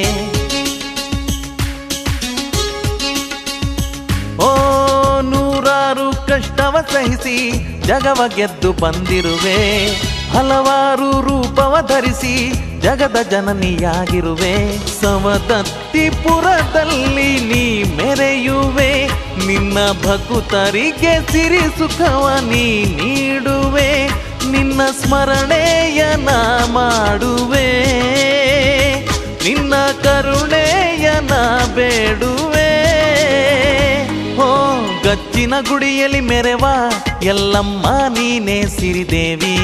J: ಓ ನೂರಾರು ಕಷ್ಟವ ಸಹಿಸಿ ಜಗವ ಗೆದ್ದು ಬಂದಿರುವೆ ಹಲವಾರು ರೂಪವ ಧರಿಸಿ ಜಗದ ಜನನಿಯಾಗಿರುವೆ ಸವದತ್ತಿಪುರದಲ್ಲಿ ನೀ ಮೆರೆಯುವೆ ನಿನ್ನ ಭಕುತರಿಗೆ ಸಿರಿ ಸುಖವ ನೀ ನೀಡುವೆ ನಿನ್ನ ಸ್ಮರಣೆಯ ನಾ ಮಾಡುವೆ ನಿನ್ನ ಕರುಣೆಯ ನಾ ಬೇಡುವೆ ಓ ಗಚ್ಚಿನ ಗುಡಿಯಲ್ಲಿ ಮೆರವ ಎಲ್ಲಮ್ಮ ನೀನೇ ಸಿರಿದೇವಿ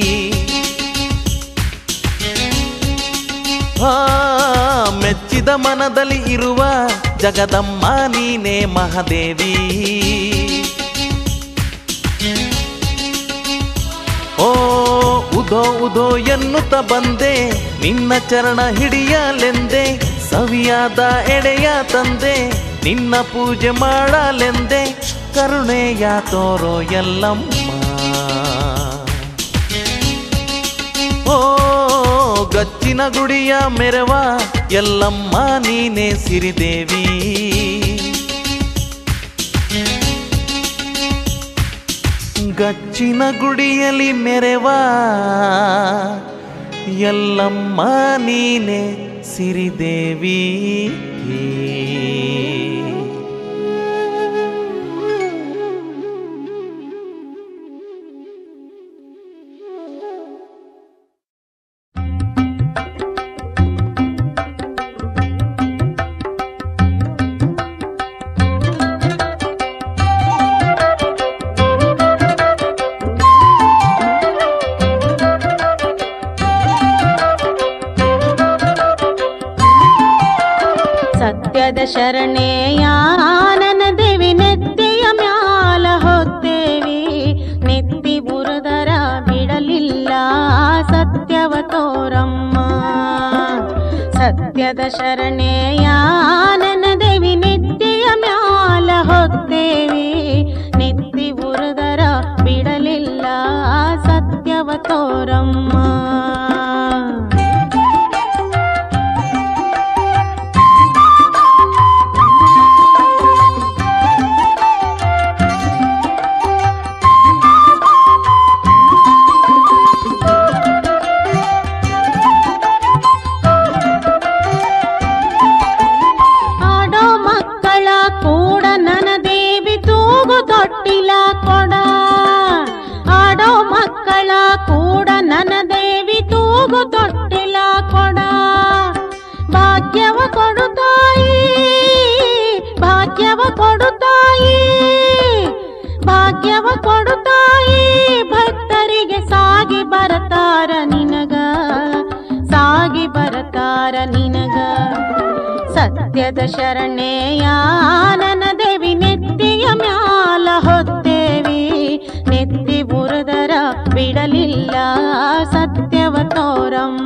J: ಆ ಮೆಚ್ಚಿದ ಮನದಲ್ಲಿ ಇರುವ ಜಗದಮ್ಮ ನೀನೇ ಮಹಾದೇವಿ ಓ ಉದೋ ಉದೋ ಎನ್ನುತ್ತ ಬಂದೆ ನಿನ್ನ ಚರಣ ಹಿಡಿಯಲೆಂದೆ ಸವಿಯಾದ ಎಡೆಯ ತಂದೆ ನಿನ್ನ ಪೂಜೆ ಮಾಡಲೆಂದೆ ಕರುಣೆಯ ತೋರೋ ಎಲ್ಲಮ್ಮ ಓ ಗಚ್ಚಿನ ಗುಡಿಯ ಮೆರವ ಎಲ್ಲಮ್ಮ ನೀನೇ ಸಿರಿದೇವಿ ಗಚ್ಚಿನ ಗುಡಿಯಲ್ಲಿ ಮೆರವ ಎಲ್ಲಮ್ಮ ನೀನೆ ಸಿರಿದೇವಿ
F: ಸತ್ಯದ ಶರಣೆಯ ನನ್ನ ದೇವಿ ನೆತ್ತಿಯ ಮ್ಯಾಲ ಹೊತ್ತೇವಿ ನೆತ್ತಿ ಬುರುದರ ಬಿಡಲಿಲ್ಲ ಸತ್ಯವ ತೋರಮ್ಮ ಸತ್ಯದ ಶರಣೆಯ ನನ್ನ ದೇವಿ ನೆತ್ತಿಯ ಮ್ಯಾಲ ಹೊತ್ತೇವಿ ನೆತ್ತಿ ಬುರುದರ ಬಿಡಲಿಲ್ಲ ಸತ್ಯವ ತೋರಮ್ಮ ಆಡೋ ಮಕ್ಕಳ ಕೂಡ ನನ್ನ ದೇವಿ ತೂಗು ತೊಟ್ಟಿಲ ಕೊಡ ಆಡೋ ಮಕ್ಕಳ ಕೂಡ ನನ್ನ ದೇವಿ ತೂಗು ತೊಟ್ಟಿಲ ಕೊಡ ಭಾಗ್ಯವ ಕೊಡು ತಾಯಿ ಭಾಗ್ಯವ ಕೊಡು ತಾಯಿ ಭಾಗ್ಯವ ಕೊಡು ತಾಯಿ ಭಕ್ತರಿಗೆ ಸಾಗಿ ಬರತಾರ ನಿನಗ ಸಾಗಿ ಬರತಾರ ನಿನಗ ಸತ್ಯದ ಶರಣೆಯ ನನ್ನ ದೇವಿ ನೆತ್ತಿಯ ಮ್ಯಾಲ ಹೊತ್ತೇವಿ ನೆತ್ತಿ ಬುರದರ ಬಿಡಲಿಲ್ಲ ಸತ್ಯವ ತೋರಮ್ಮ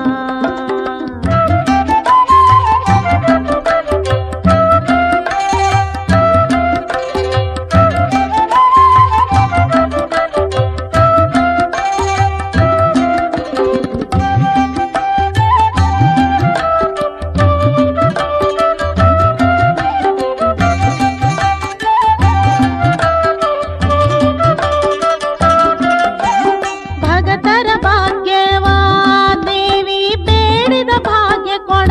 F: ಭಗತರ ಭಾಗ್ಯವ ದೇವಿ ಬೇಡಿದ ಭಾಗ್ಯ ಕೊಡ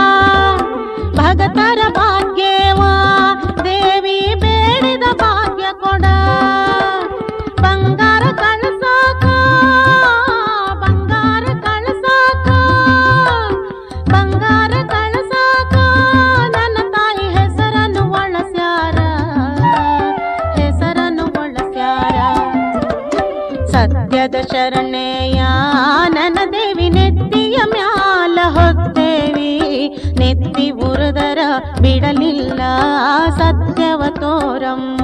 F: ಭಗತರ ಭಾಗ್ಯವ ದೇವಿ ಬೇಡಿದ ಭಾಗ್ಯ ಕೊಡ ಬಂಗಾರ ಕಳಸಾಕ ಬಂಗಾರ ಕಳಸಾಕ ಬಂಗಾರ ಕಳಸಾಕ ನನ್ನ ತಾಯಿ ಹೆಸರನ್ನು ಒಳಸ್ಯಾರ ಹೆಸರನ್ನು ಒಳಸ್ಯಾರ ಸತ್ಯದ ಶರಣೆಯ ನನ್ನ ದೇವಿ ನೆತ್ತಿಯ ಮ್ಯಾಲ ಹೊತ್ತೇವಿ ನೆತ್ತಿ ಬುರದರ ಬಿಡಲಿಲ್ಲ ಸತ್ಯವ ತೋರಮ್ಮ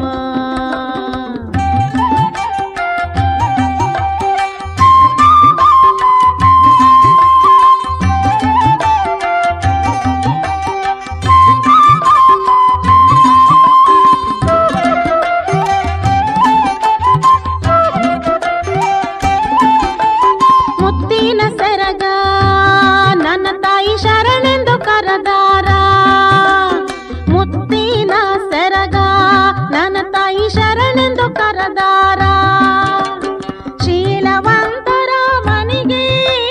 F: ಮುತ್ತಿನ ಸೆರಗ ನನ್ನ ತಾಯಿ ಶರಣೆಂದು ಕರದಾರ ಮುತ್ತಿನ ಸೆರಗ ನನ್ನ ತಾಯಿ ಶರಣೆಂದು ಕರದಾರ ಶೀಲವಂತರ ಮನಿಗೆ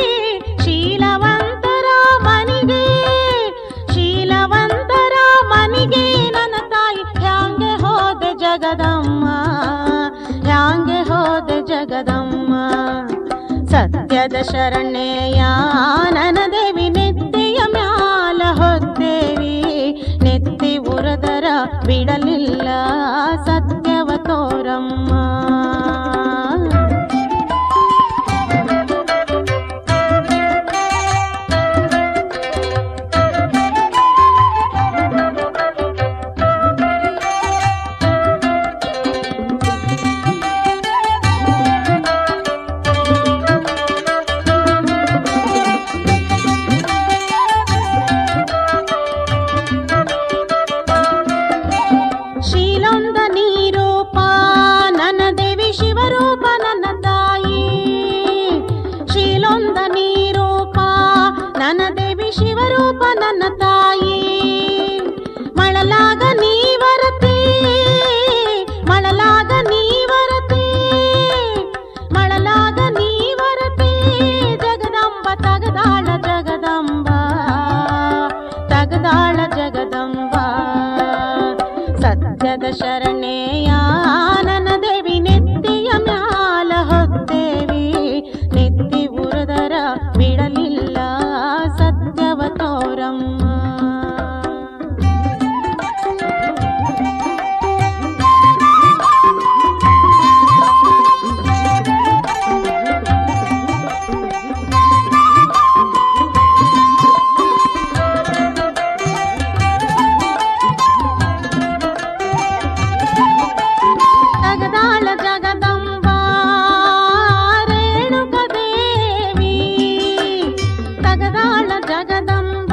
F: ಶೀಲವಂತರ ಮನಿಗೆ ಶೀಲವಂತರ ಮನಿಗೆ ನನ್ನ ತಾಯಿ ಹ್ಯಾಂಗೆ ಹೋದೆ ಜಗದಮ್ಮ ಹ್ಯಾಂಗೆ ಹೋದೆ ಜಗದಮ್ಮ ಸತ್ಯದ ಶರಣೆಯ ನನ್ನ ದೇವಿ ನೆತ್ತಿಯ ಮ್ಯಾಲ ಹೊತ್ತೇವಿ ನೆತ್ತಿ ಉರದರ ಬಿಡಲಿಲ್ಲ ಸತ್ಯವ ತೋರಮ್ಮ ಶೀಲೊಂದ ನೀರು ಸತ್ಯದ ಶರಣೆಯ ನನ್ನ ದೇವಿ ನೆತ್ತಿಯ ಮ್ಯಾಲ ಹೊತ್ತೇವಿ ನೆತ್ತಿ ಉರದರ ಬಿಡಲಿಲ್ಲ ಸತ್ಯವ ತೋರಮ್ಮ ಜಗದಾಳ ಜಗದಂಬ ರೇಣುಕ ದೇವಿ ತಗದಾಳ ಜಗದಂಬ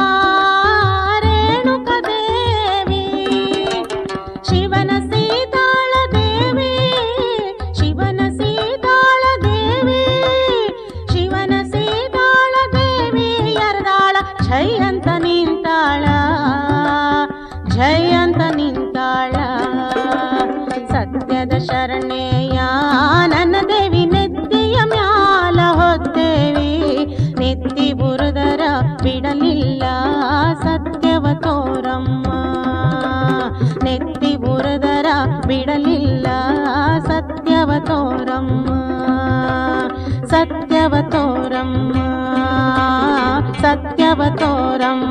F: ರೇಣುಕ ದೇವಿ ಶಿವನ ಸೀತಾಳ ದೇವಿ ಶಿವನ ಸೀತಾಳ ದೇವಿ ಶಿವನ ಸೀತಾಳ ದೇವಿ ಎರ್ದಾಳ ಝೈ ಅಂತ ನಿಂತಾಳ ಝೈ ಅಂತ ನಿಂತಾಳ ಸತ್ಯದ ಶರಣೆಯ ನನ್ನ ದೇವಿ ನೆತ್ತಿಯ ಮ್ಯಾಲ ಹೊತ್ತೇವಿ ನೆತ್ತಿ ಬುರುದರ ಬಿಡಲಿಲ್ಲ ಸತ್ಯವ ತೋರಮ್ಮ ನೆತ್ತಿ ಬುರುದರ ಬಿಡಲಿಲ್ಲ ಸತ್ಯವ ತೋರಮ್ಮ ಸತ್ಯವ ತೋರಮ್ಮ ಸತ್ಯವ ತೋರಮ್ಮ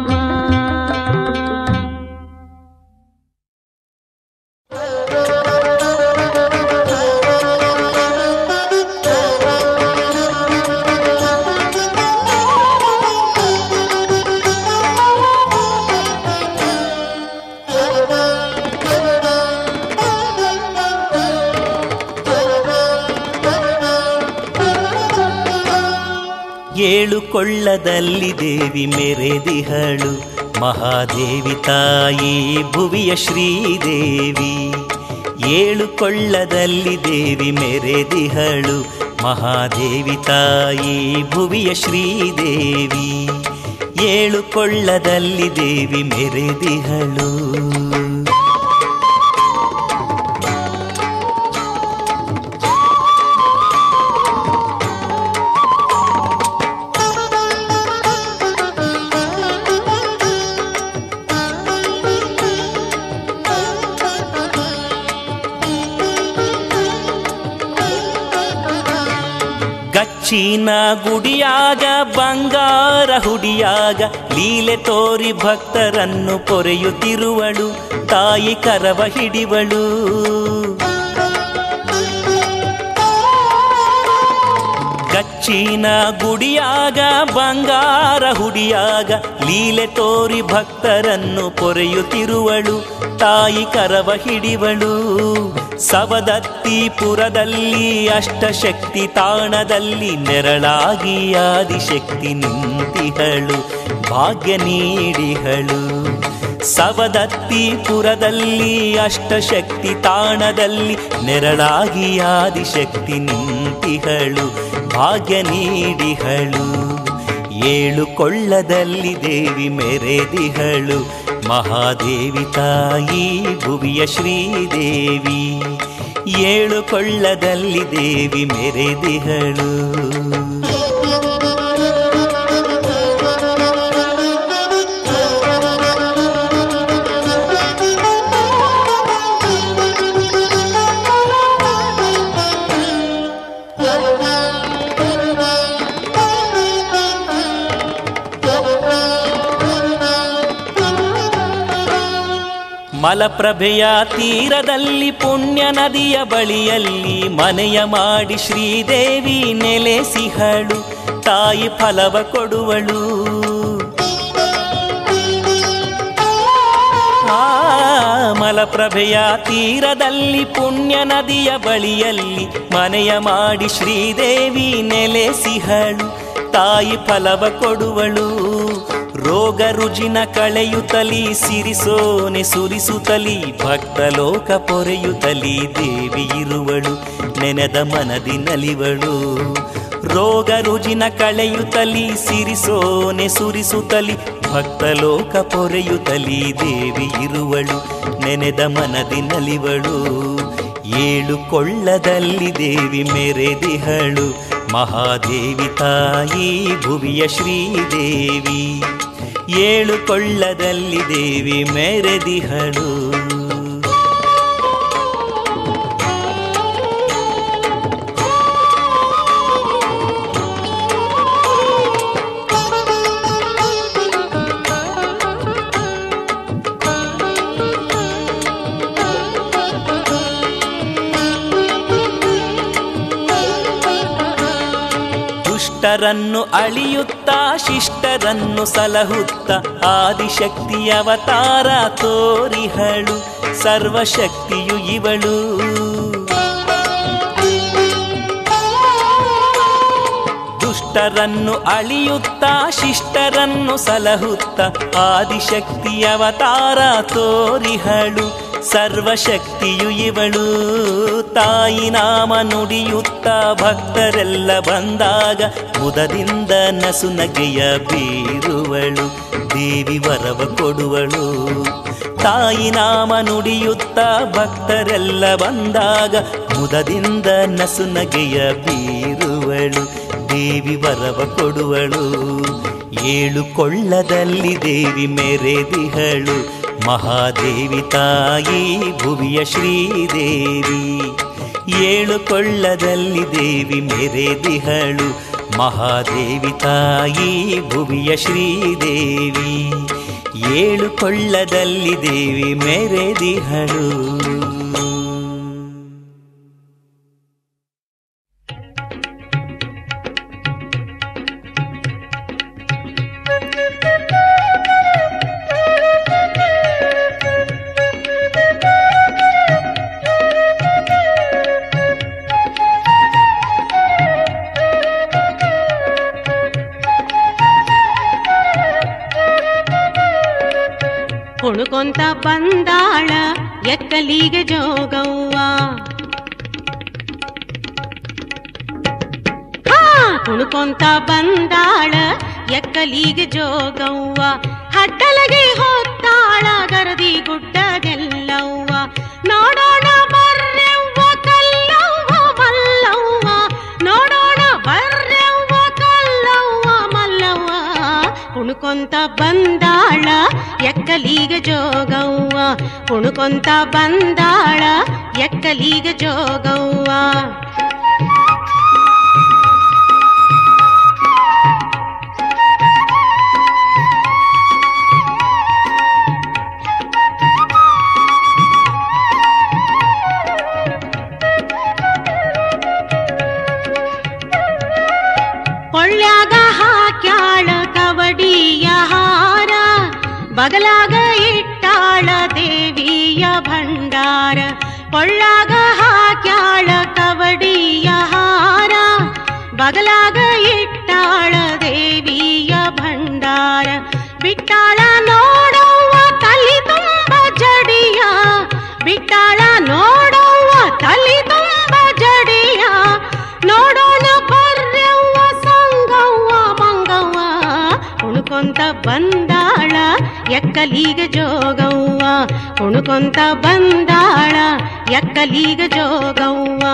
E: ಏಳು ಕೊಳ್ಳದಲ್ಲಿ ದೇವಿ ಮೆರೆದಿಹಳು ಮಹಾದೇವಿ ತಾಯಿ ಭುವಿಯ ಶ್ರೀದೇವಿ ಏಳು ಕೊಳ್ಳದಲ್ಲಿ ದೇವಿ ಮೆರೆದಿಹಳು ಮಹಾದೇವಿ ತಾಯಿ ಭುವಿಯ ಶ್ರೀದೇವಿ ಏಳು ಕೊಳ್ಳದಲ್ಲಿ ದೇವಿ ಮೆರೆದಿಹಳು ಗಚ್ಚಿನ ಗುಡಿಯಾಗ ಬಂಗಾರ ಹುಡಿಯಾಗ ಲೀಲೆ ತೋರಿ ಭಕ್ತರನ್ನು ಪೊರೆಯುತ್ತಿರುವಳು ತಾಯಿ ಕರವ ಹಿಡಿವಳು ಗಚ್ಚಿನ ಗುಡಿಯಾಗ ಬಂಗಾರ ಹುಡಿಯಾಗ ಲೀಲೆ ತೋರಿ ಭಕ್ತರನ್ನು ಪೊರೆಯುತ್ತಿರುವಳು ತಾಯಿ ಕರವ ಹಿಡಿವಳು ಸವದತ್ತಿಪುರದಲ್ಲಿ ಅಷ್ಟಶಕ್ತಿ ತಾಣದಲ್ಲಿ ನೆರಳಾಗಿ ಆದಿಶಕ್ತಿ ನಿಂತಿಹಳು ಭಾಗ್ಯ ನೀಡಿಹಳು ಸವದತ್ತಿಪುರದಲ್ಲಿ ಅಷ್ಟಶಕ್ತಿ ತಾಣದಲ್ಲಿ ನೆರಳಾಗಿ ಆದಿಶಕ್ತಿ ನಿಂತಿಹಳು ಭಾಗ್ಯ ನೀಡಿಹಳು ಏಳು ಕೊಳ್ಳದಲ್ಲಿ ದೇವಿ ಮೆರೆದಿಹಳು ಮಹಾದೇವಿ ತಾಯಿ ಭುವಿಯ ಶ್ರೀದೇವಿ ಏಳು ಕೊಳ್ಳದಲ್ಲಿ ದೇವಿ ಮೆರೆದಿಹಳು ಮಲಪ್ರಭೆಯ ತೀರದಲ್ಲಿ ಪುಣ್ಯ ನದಿಯ ಬಳಿಯಲ್ಲಿ ಮನೆಯ ಮಾಡಿ ಶ್ರೀದೇವಿ ನೆಲೆಸಿಹಳು ತಾಯಿ ಫಲವ ಕೊಡುವಳು ಆ ಮಲಪ್ರಭೆಯ ತೀರದಲ್ಲಿ ಪುಣ್ಯ ನದಿಯ ಬಳಿಯಲ್ಲಿ ಮನೆಯ ಮಾಡಿ ಶ್ರೀದೇವಿ ನೆಲೆಸಿಹಳು ತಾಯಿ ಫಲವ ಕೊಡುವಳು ರೋಗ ರುಜಿನ ಕಳೆಯುತ್ತಲಿ ಸಿರಿಸೋನೆ ಸುರಿಸುತ್ತಲಿ ಭಕ್ತ ಲೋಕ ಪೊರೆಯುತ್ತಲಿ ದೇವಿ ಇರುವಳು ನೆನೆದ ಮನದಿ ನಲಿವಳು ರೋಗ ರುಜಿನ ಕಳೆಯುತ್ತಲಿ ಸಿರಿಸೋನೆ ಸುರಿಸುತ್ತಲಿ ಭಕ್ತ ಲೋಕ ಪೊರೆಯುತ್ತಲಿ ದೇವಿ ಇರುವಳು ನೆನೆದ ಮನದಿ ನಲಿವಳು ಏಳು ಕೊಳ್ಳದಲ್ಲಿ ದೇವಿ ಮೆರೆದಿಹಳು ಮಹಾದೇವಿ ತಾಯಿ ಭುವಿಯ ಶ್ರೀದೇವಿ ಏಳು ಕೊಳ್ಳದಲ್ಲಿ ದೇವಿ ಮೆರೆದಿಹಳು ದುಷ್ಟರನ್ನು ಅಳಿಯುತ್ತಾ ಶಿಷ್ಟರನ್ನು ಸಲಹುತ್ತ ಆದಿಶಕ್ತಿ ಅವತಾರ ತೋರಿಹಳು ಸರ್ವಶಕ್ತಿಯು ಇವಳು ದುಷ್ಟರನ್ನು ಅಳಿಯುತ್ತಾ ಶಿಷ್ಟರನ್ನು ಸಲಹುತ್ತ ಆದಿಶಕ್ತಿ ಅವತಾರ ತೋರಿಹಳು ಸರ್ವಶಕ್ತಿಯು ಇವಳು ತಾಯಿ ನಾಮ ನುಡಿಯುತ್ತ ಭಕ್ತರೆಲ್ಲ ಬಂದಾಗ ಮುದದಿಂದ ನಸುನಗೆಯ ಬೀರುವಳು ದೇವಿ ವರವ ಕೊಡುವಳು ತಾಯಿ ನಾಮ ನುಡಿಯುತ್ತ ಭಕ್ತರೆಲ್ಲ ಬಂದಾಗ ಮುದದಿಂದ ನಸುನಗೆಯ ಬೀರುವಳು ದೇವಿ ವರವ ಕೊಡುವಳು ಏಳು ಕೊಳ್ಳದಲ್ಲಿ ದೇವಿ ಮೆರೆದಿಹಳು ಮಹಾದೇವಿ ತಾಯಿ ಭುವಿಯ ಶ್ರೀದೇವಿ ಏಳು ಕೊಳ್ಳದಲ್ಲಿ ದೇವಿ ಮೆರೆದಿಹಳು ಮಹಾದೇವಿ ತಾಯಿ ಭುವಿಯ ಶ್ರೀದೇವಿ ಏಳು ಕೊಳ್ಳದಲ್ಲಿ ದೇವಿ ಮೆರೆದಿಹಳು
F: ಕುಣುಕೊಂತ ಬಂದಾಳ ಎಕ್ಕಲಿಗೆ ಜೋಗವ್ವ ಹಾ, ಕುಣುಕೊಂತ ಬಂದಾಳ ಎಕ್ಕಲಿಗೆ ಜೋಗವ್ವ ಹಡ್ಡಲಗೆ ಹೊತ್ತಾಳ ಗರದಿ ಗುಡ್ಡದೆಲ್ಲವ್ವ ನೋಡೋಣ ಬರ್ರೆವ್ವ ಕಲ್ಲವ್ವ ಮಲ್ಲವ್ವ ನೋಡೋಣ ಬರ್ರೆವ್ವ ಕಲ್ಲವ್ವ ಮಲ್ಲವ್ವ ಕುಣುಕೊಂತ ಬಂದಾಳ ಎಕ್ಕಲಿಗೆ ಜೋಗವ್ವ ಕುಣುಕೊಂತ ಬಂದಾಳ ಎಕ್ಕಲಿಗೆ ಜೋಗವ್ವ ಕೊಳ್ಳ್ಯಾಗ ಹಾಕ್ಯಾಳ ಕವಡಿಯ ಹಾರ ಬಗಲಾಗ ಇಟ್ಟಾಳ ದೇವಿಯ ಭಂಡಾರ ಕೊಳ್ಳಾಗ ಹಾಕ್ಯಾಳ ಕವಡಿಯ ಹಾರ ಬಗಲಾಗ ಇಟ್ಟಾಳ ದೇವಿಯ ಭಂಡಾರ ಬಿಟ್ಟಾಳ ನೋಡವ್ವ ತಲಿ ತುಂಬ ಜಡಿಯ ಬಿಟ್ಟಾಳ ನೋಡವ್ವ ತಲಿ ತುಂಬ ಜಡಿಯ ನೋಡೋಣ ಬರ್ರೆವ್ವ ಸಂಗವ್ವ ಮಂಗವ್ವ ಉಣ್ಕೊಂತ ಬಂದಾಳ ಎಕ್ಕಲಿಗ ಜೋಗವ್ವ ಉಣ್ಕೊಂತ ಬಂದಾಳ ಎಕ್ಕಲಿಗ ಜೋಗವ್ವ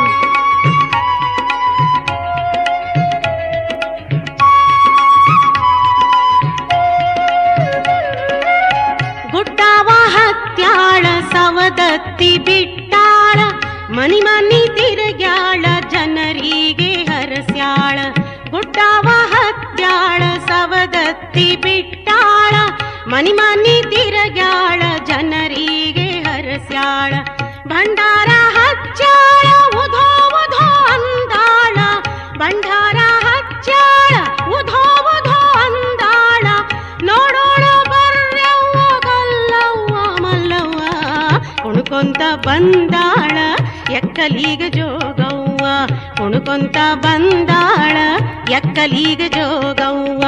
F: ಗುಡ್ಡಾವ ಹತ್ಯಾಳ ಸವದತ್ತಿ ಬಿಟ್ಟಾಳ ಮನಿ ಮನಿ ತಿರುಗ್ಯಾಳ ಜನರಿಗೆ ಹರಸ್ಯಾಳ ಗುಡ್ಡಾವ ಹತ್ಯಾಳ ಸವದತ್ತಿ ಬಿಟ್ಟಾಳ ಮನಿ ಮನಿ ತಿರುಗ್ಯಾಳ ಜನರಿಗೆ ಹರಸ್ಯಾಳ ಭಂಡಾರ ಹಚ್ಚಾಳ ಉಧೋ ಉಧೋ ಅಂದಾಳ ಭಂಡಾರ ಹಚ್ಚಾಳ ಉಧೋ ಉಧೋ ಅಂದಾಳ ನೋಡೋಣ ಬರ್ರವ್ವ ಕಲ್ಲವ್ವ ಮಲ್ಲವ್ವ ಉಣ್ಕೊಂತ ಬಂದಾಳ ಎಕ್ಕಲಿಗ ಜೋಗವ್ವ ಉಣ್ಕೊಂತ ಬಂದಾಳ ಎಕ್ಕಲಿಗ ಜೋಗವ್ವ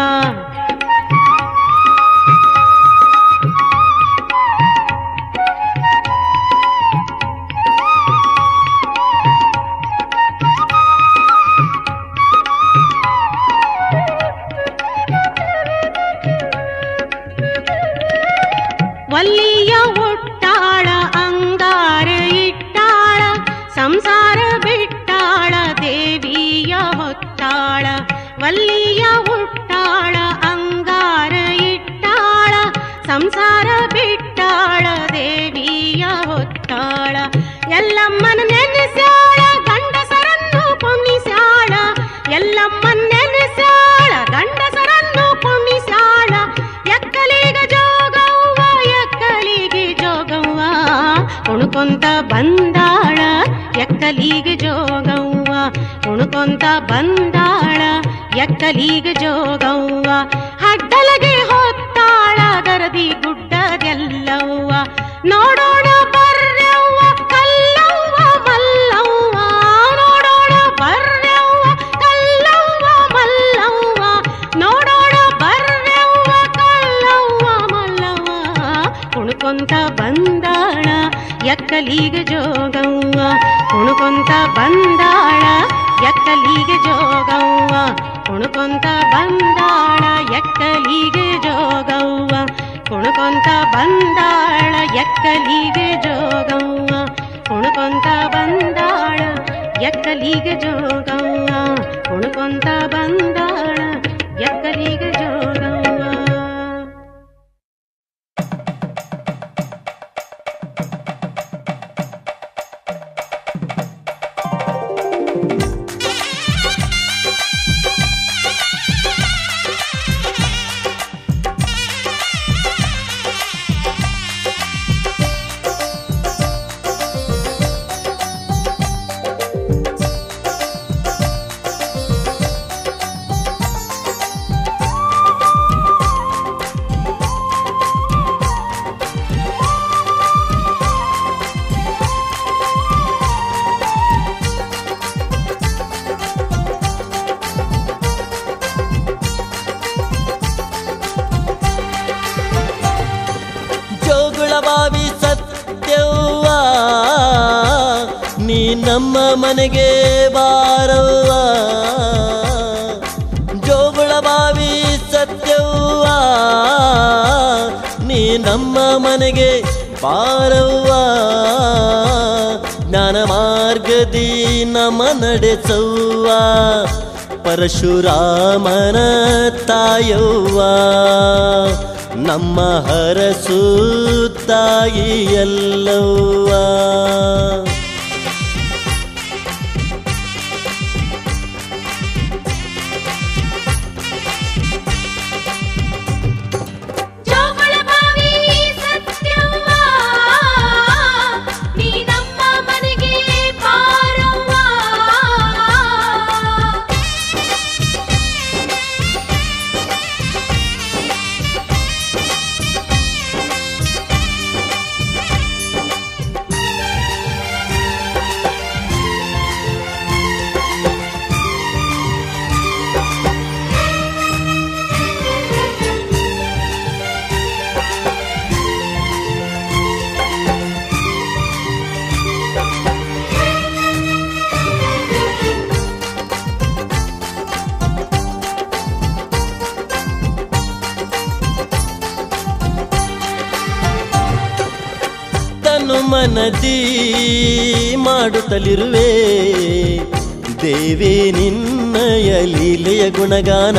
F: ವಲ್ಲಿಯ ಹುಟ್ಟಾಳ ಅಂಗಾರ ಇಟ್ಟಾಳ ಸಂಸಾರ ಬಿಟ್ಟಾಳ ದೇವಿಯ ಹೊತ್ತಾಳ ವಲ್ಲಿಯ ಹುಟ್ಟಾಳ ಅಂಗಾರ ಇಟ್ಟಾಳ ಸಂಸಾರ ಬಿಟ್ಟಾಳ ದೇವಿಯ ಹೊತ್ತಾಳ ಎಲ್ಲಮ್ಮನ ನೆನೆಸ್ಯಾಳ ಗಂಡಸರನ್ನು ಪುಣ್ಯಿಸ್ಯಾಳ ಎಲ್ಲಮ್ಮನ ನೆನೆಸ್ಯಾಳ ಗಂಡಸರನ್ನು ಪುಣ್ಯಿಸ್ಯಾಳ ಎಕ್ಕಲಿಗ ಜೋಗವ್ವ ಎಕ್ಕಲಿಗೆ ಜೋಗವ್ವ ಉಣ್ಕೊಂತ ಬಂದಾಳ ಎಕ್ಕಲಿಗೆ ಜೋಗವ್ವ ಉಣ್ಕೊಂತ ಬಂದಾಳ ಎಕ್ಕಲಿಗೆ ಜೋಗವ್ವ ಹಡ್ಡಲಗೆ ಹೊತ್ತಾಳ ದರದಿ ಗುಡ್ಡದೆಲ್ಲವ್ವ ನೋಡೋಣ ಬರ್ರವ್ವ ಕಲ್ಲವ್ವ ಮಲ್ಲವ್ವ ನೋಡೋಣ ಬರ್ರವ್ವ ಕಲ್ಲವ್ವ ಮಲ್ಲವ್ವ ನೋಡೋಣ ಬರ್ರವ್ವ ಕಲ್ಲವ್ವ ಮಲ್ಲವ್ವ ಕುಣ್ಕೊಂತ ಬಂದಾಳ ಎಕ್ಕಲಿಗೆ ಜೋಗವ್ವ ಕುಣ್ಕೊಂತ ಬಂದಾಳ ಎಕ್ಕಲಿಗೆ ಜೋಗವ್ವ ಕುಣ್ಕೊಂತ ಬಂದಾಳ ಎಕ್ಕಲಿಗೆ ಜೋಗವ್ವ ಕುಣ್ಕೊಂತ ಬಂದಾಳ ಎಕ್ಕಲಿಗೆ ಜೋಗವ್ವ ಕುಣ್ಕೊಂತ ಬಂದಾಳ ಎಕ್ಕಲಿಗೆ ಜೋಗವ್ವ ಕುಣ್ಕೊಂತ ಬಂದಾಳ ಎಕ್ಕಲಿಗೆ ಜೋಗವ್ವ
G: ಜೋಗುಳ ಬಾವಿ ಸತ್ಯವ್ವ ನೀ ನಮ್ಮ ಮನೆಗೆ ಬಾರವ್ವ ಜೋಗುಳ ಬಾವಿ ಸತ್ಯವ್ವ ನೀ ನಮ್ಮ ಮನೆಗೆ ಬಾರವ್ವ ಜ್ಞಾನ ಮಾರ್ಗದಿ ನಮ್ಮ ನಡೆಸವ್ವ ಪರಶುರಾಮನ ತಾಯವ್ವ ನಮ್ಮ ಹರಸು ತಾಯಿ ಎಲ್ಲವ್ವ
B: ಜೋಗುಳ ಬಾವಿ ಸತ್ಯವ್ವ ನೀ ನಮ್ಮ ಮನೆಗೆ ಬಾರವ್ವ
G: ತನು ಮನದಿ ಮಾಡುತ್ತಲಿರುವೆ ದೇವಿ ನಿನ್ನಯ ಲೀಲೆಯ ಗುಣಗಾನ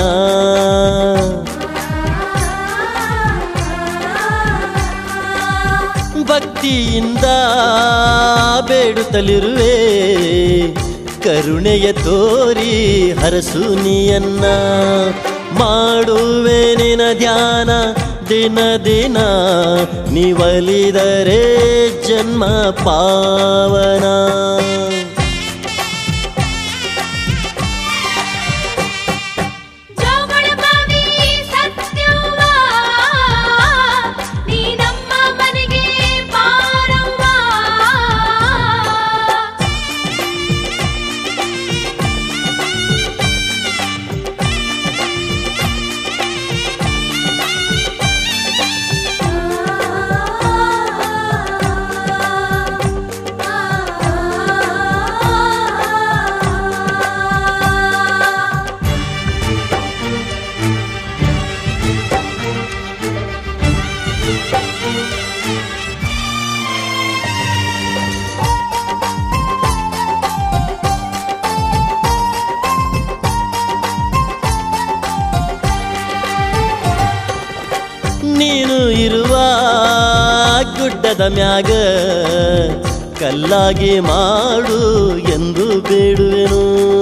G: ಭಕ್ತಿಯಿಂದ ಬೇಡುತ್ತಲಿರುವೆ ಕರುಣೆಯ ತೋರಿ ಹರಸು ನೀಯನ್ನ ಮಾಡುವೆ ನಿನ ಧ್ಯಾನ ದಿನ ದಿನ ನೀವಲಿದರೆ ಜನ್ಮ ಪಾವನ
B: ಜೋಗುಳ ಬಾವಿ ಸತ್ಯವ್ವ ನೀ ನಮ್ಮ ಮನೆಗೆ ಬಾರವ್ವ
G: ನೀನು ಇರುವ ಗುಡ್ಡದ ಮ್ಯಾಗ ಕಲ್ಲಾಗಿ ಮಾಡು ಎಂದು ಬೇಡುವೆನು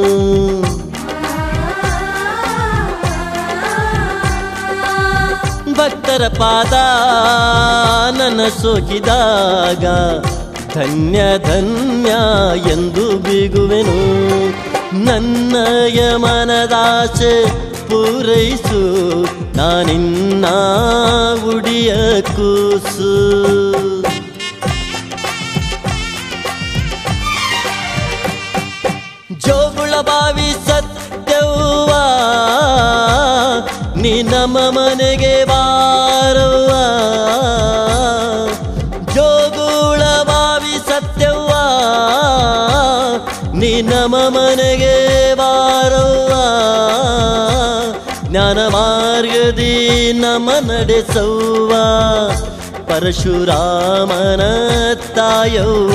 G: ಭಕ್ತರ ಪಾದ ನನ್ನ ಸೋಕಿದಾಗ ಧನ್ಯ ಧನ್ಯ ಎಂದು ಬೀಗುವೆನು ನನ್ನಯ ಮನದಾಸೆ ಪೂರೈಸು ನಾನಿನ್ನ ಉಡಿಯ ಕೂಸು ಜೋಗುಳ ಬಾವಿ ಸತ್ಯವ್ವ ನೀ ನಮ್ಮ ಮನೆಗೆ ಬಾರವ್ವ ಜೋಗುಳ ಬಾವಿ ಸತ್ಯವ್ವ ನೀ ನಮ್ಮ ಮನೆಗೆ ಬಾರವ್ವ ಜ್ಞಾನ ಮಾರ್ಗದಿ ನಮ್ಮ ನಡೆಸವ್ವ ಪರಶುರಾಮನ ತಾಯವ್ವ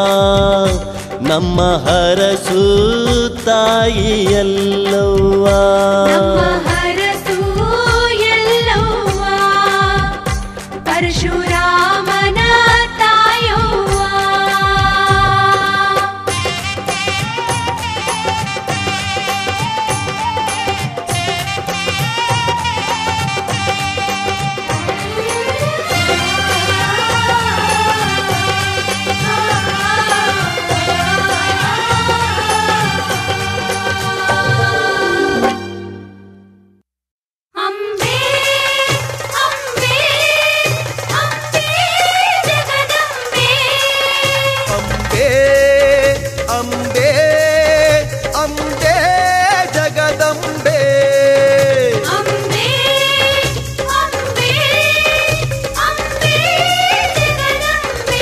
G: ನಮ್ಮ ಹರಸು ತಾಯಿಯಲ್ಲವ್ವ
A: ನಮ್ಮ ಹರಸು ಎಲ್ಲವ್ವ ಪರಶುರಾಮನ ತಾಯವ್ವ ಅಂಬೆ ಅಂಬೆ ಅಂಬೆ ಜಗದಂಬೆ
H: ಅಂಬೆ ಅಂಬೆ ಅಂಬೆ ಜಗದಂಬೆ
A: ಅಂಬೆ ಅಂಬೆ ಅಂಬೆ ಜಗದಂಬೆ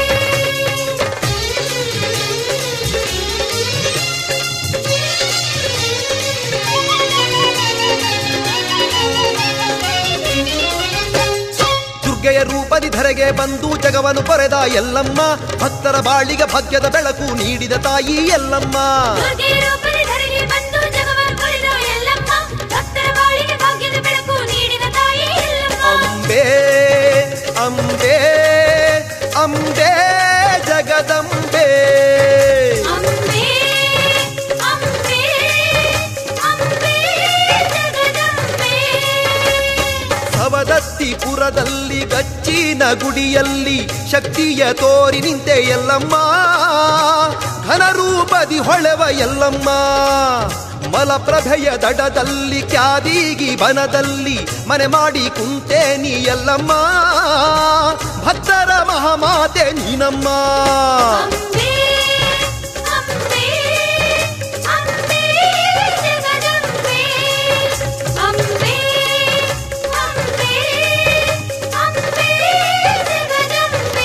H: ದುರ್ಗೆಯ ರೂಪದಿ ಧರೆಗೆ ಬಂದು ಜಗವನ್ನು ಪೊರೆದ ಎಲ್ಲಮ್ಮ ಭಕ್ತರ ಬಾಳಿಗ ಭಾಗ್ಯದ ಬೆಳಕು ನೀಡಿದ ತಾಯಿ ಎಲ್ಲಮ್ಮ
A: ದುರ್ಗೆ ರೂಪದಿ ಧರೆಗೆ ಬಂದು ಜಗವನ್ನು ಕೊರೆದ ಎಲ್ಲಮ್ಮ ಭಕ್ತರ ಬಾಳಿಗೆ ಭಾಗ್ಯದ ಬೆಳಕು ನೀಡಿದ ತಾಯಿ ಎಲ್ಲಮ್ಮ
H: ಅಂಬೆ ಅಂಬೆ ಅಂಬೆ ಜಗದಂಬೆ
A: ಅಂಬೆ ಅಂಬೆ ಅಂಬೆ ಜಗದಂಬೆ
H: ಸವದತ್ತಿಪುರದಲ್ಲಿ ಗಚ್ಚಿನ ಗುಡಿಯಲ್ಲಿ ಶಕ್ತಿಯ ತೋರಿ ನಿಂತೆ ಎಲ್ಲಮ್ಮ ಘನರೂಪದಿ ಹೊಳೆವ ಎಲ್ಲಮ್ಮ ಮಲಪ್ರಭೆಯ ದಡದಲ್ಲಿ ಕ್ಯಾದೀಗಿ ಬನದಲ್ಲಿ ಮನೆ ಮಾಡಿ ಕುಂತೆ ನೀ ಎಲ್ಲಮ್ಮ ಭಕ್ತರ ಮಹಾಮಾತೆ ನೀನಮ್ಮ
A: ಅಂಬೆ ಅಂಬೆ ಅಂಬೆ ಜಗದಂಬೆ ಅಂಬೆ ಅಂಬೆ ಅಂಬೆ ಜಗದಂಬೆ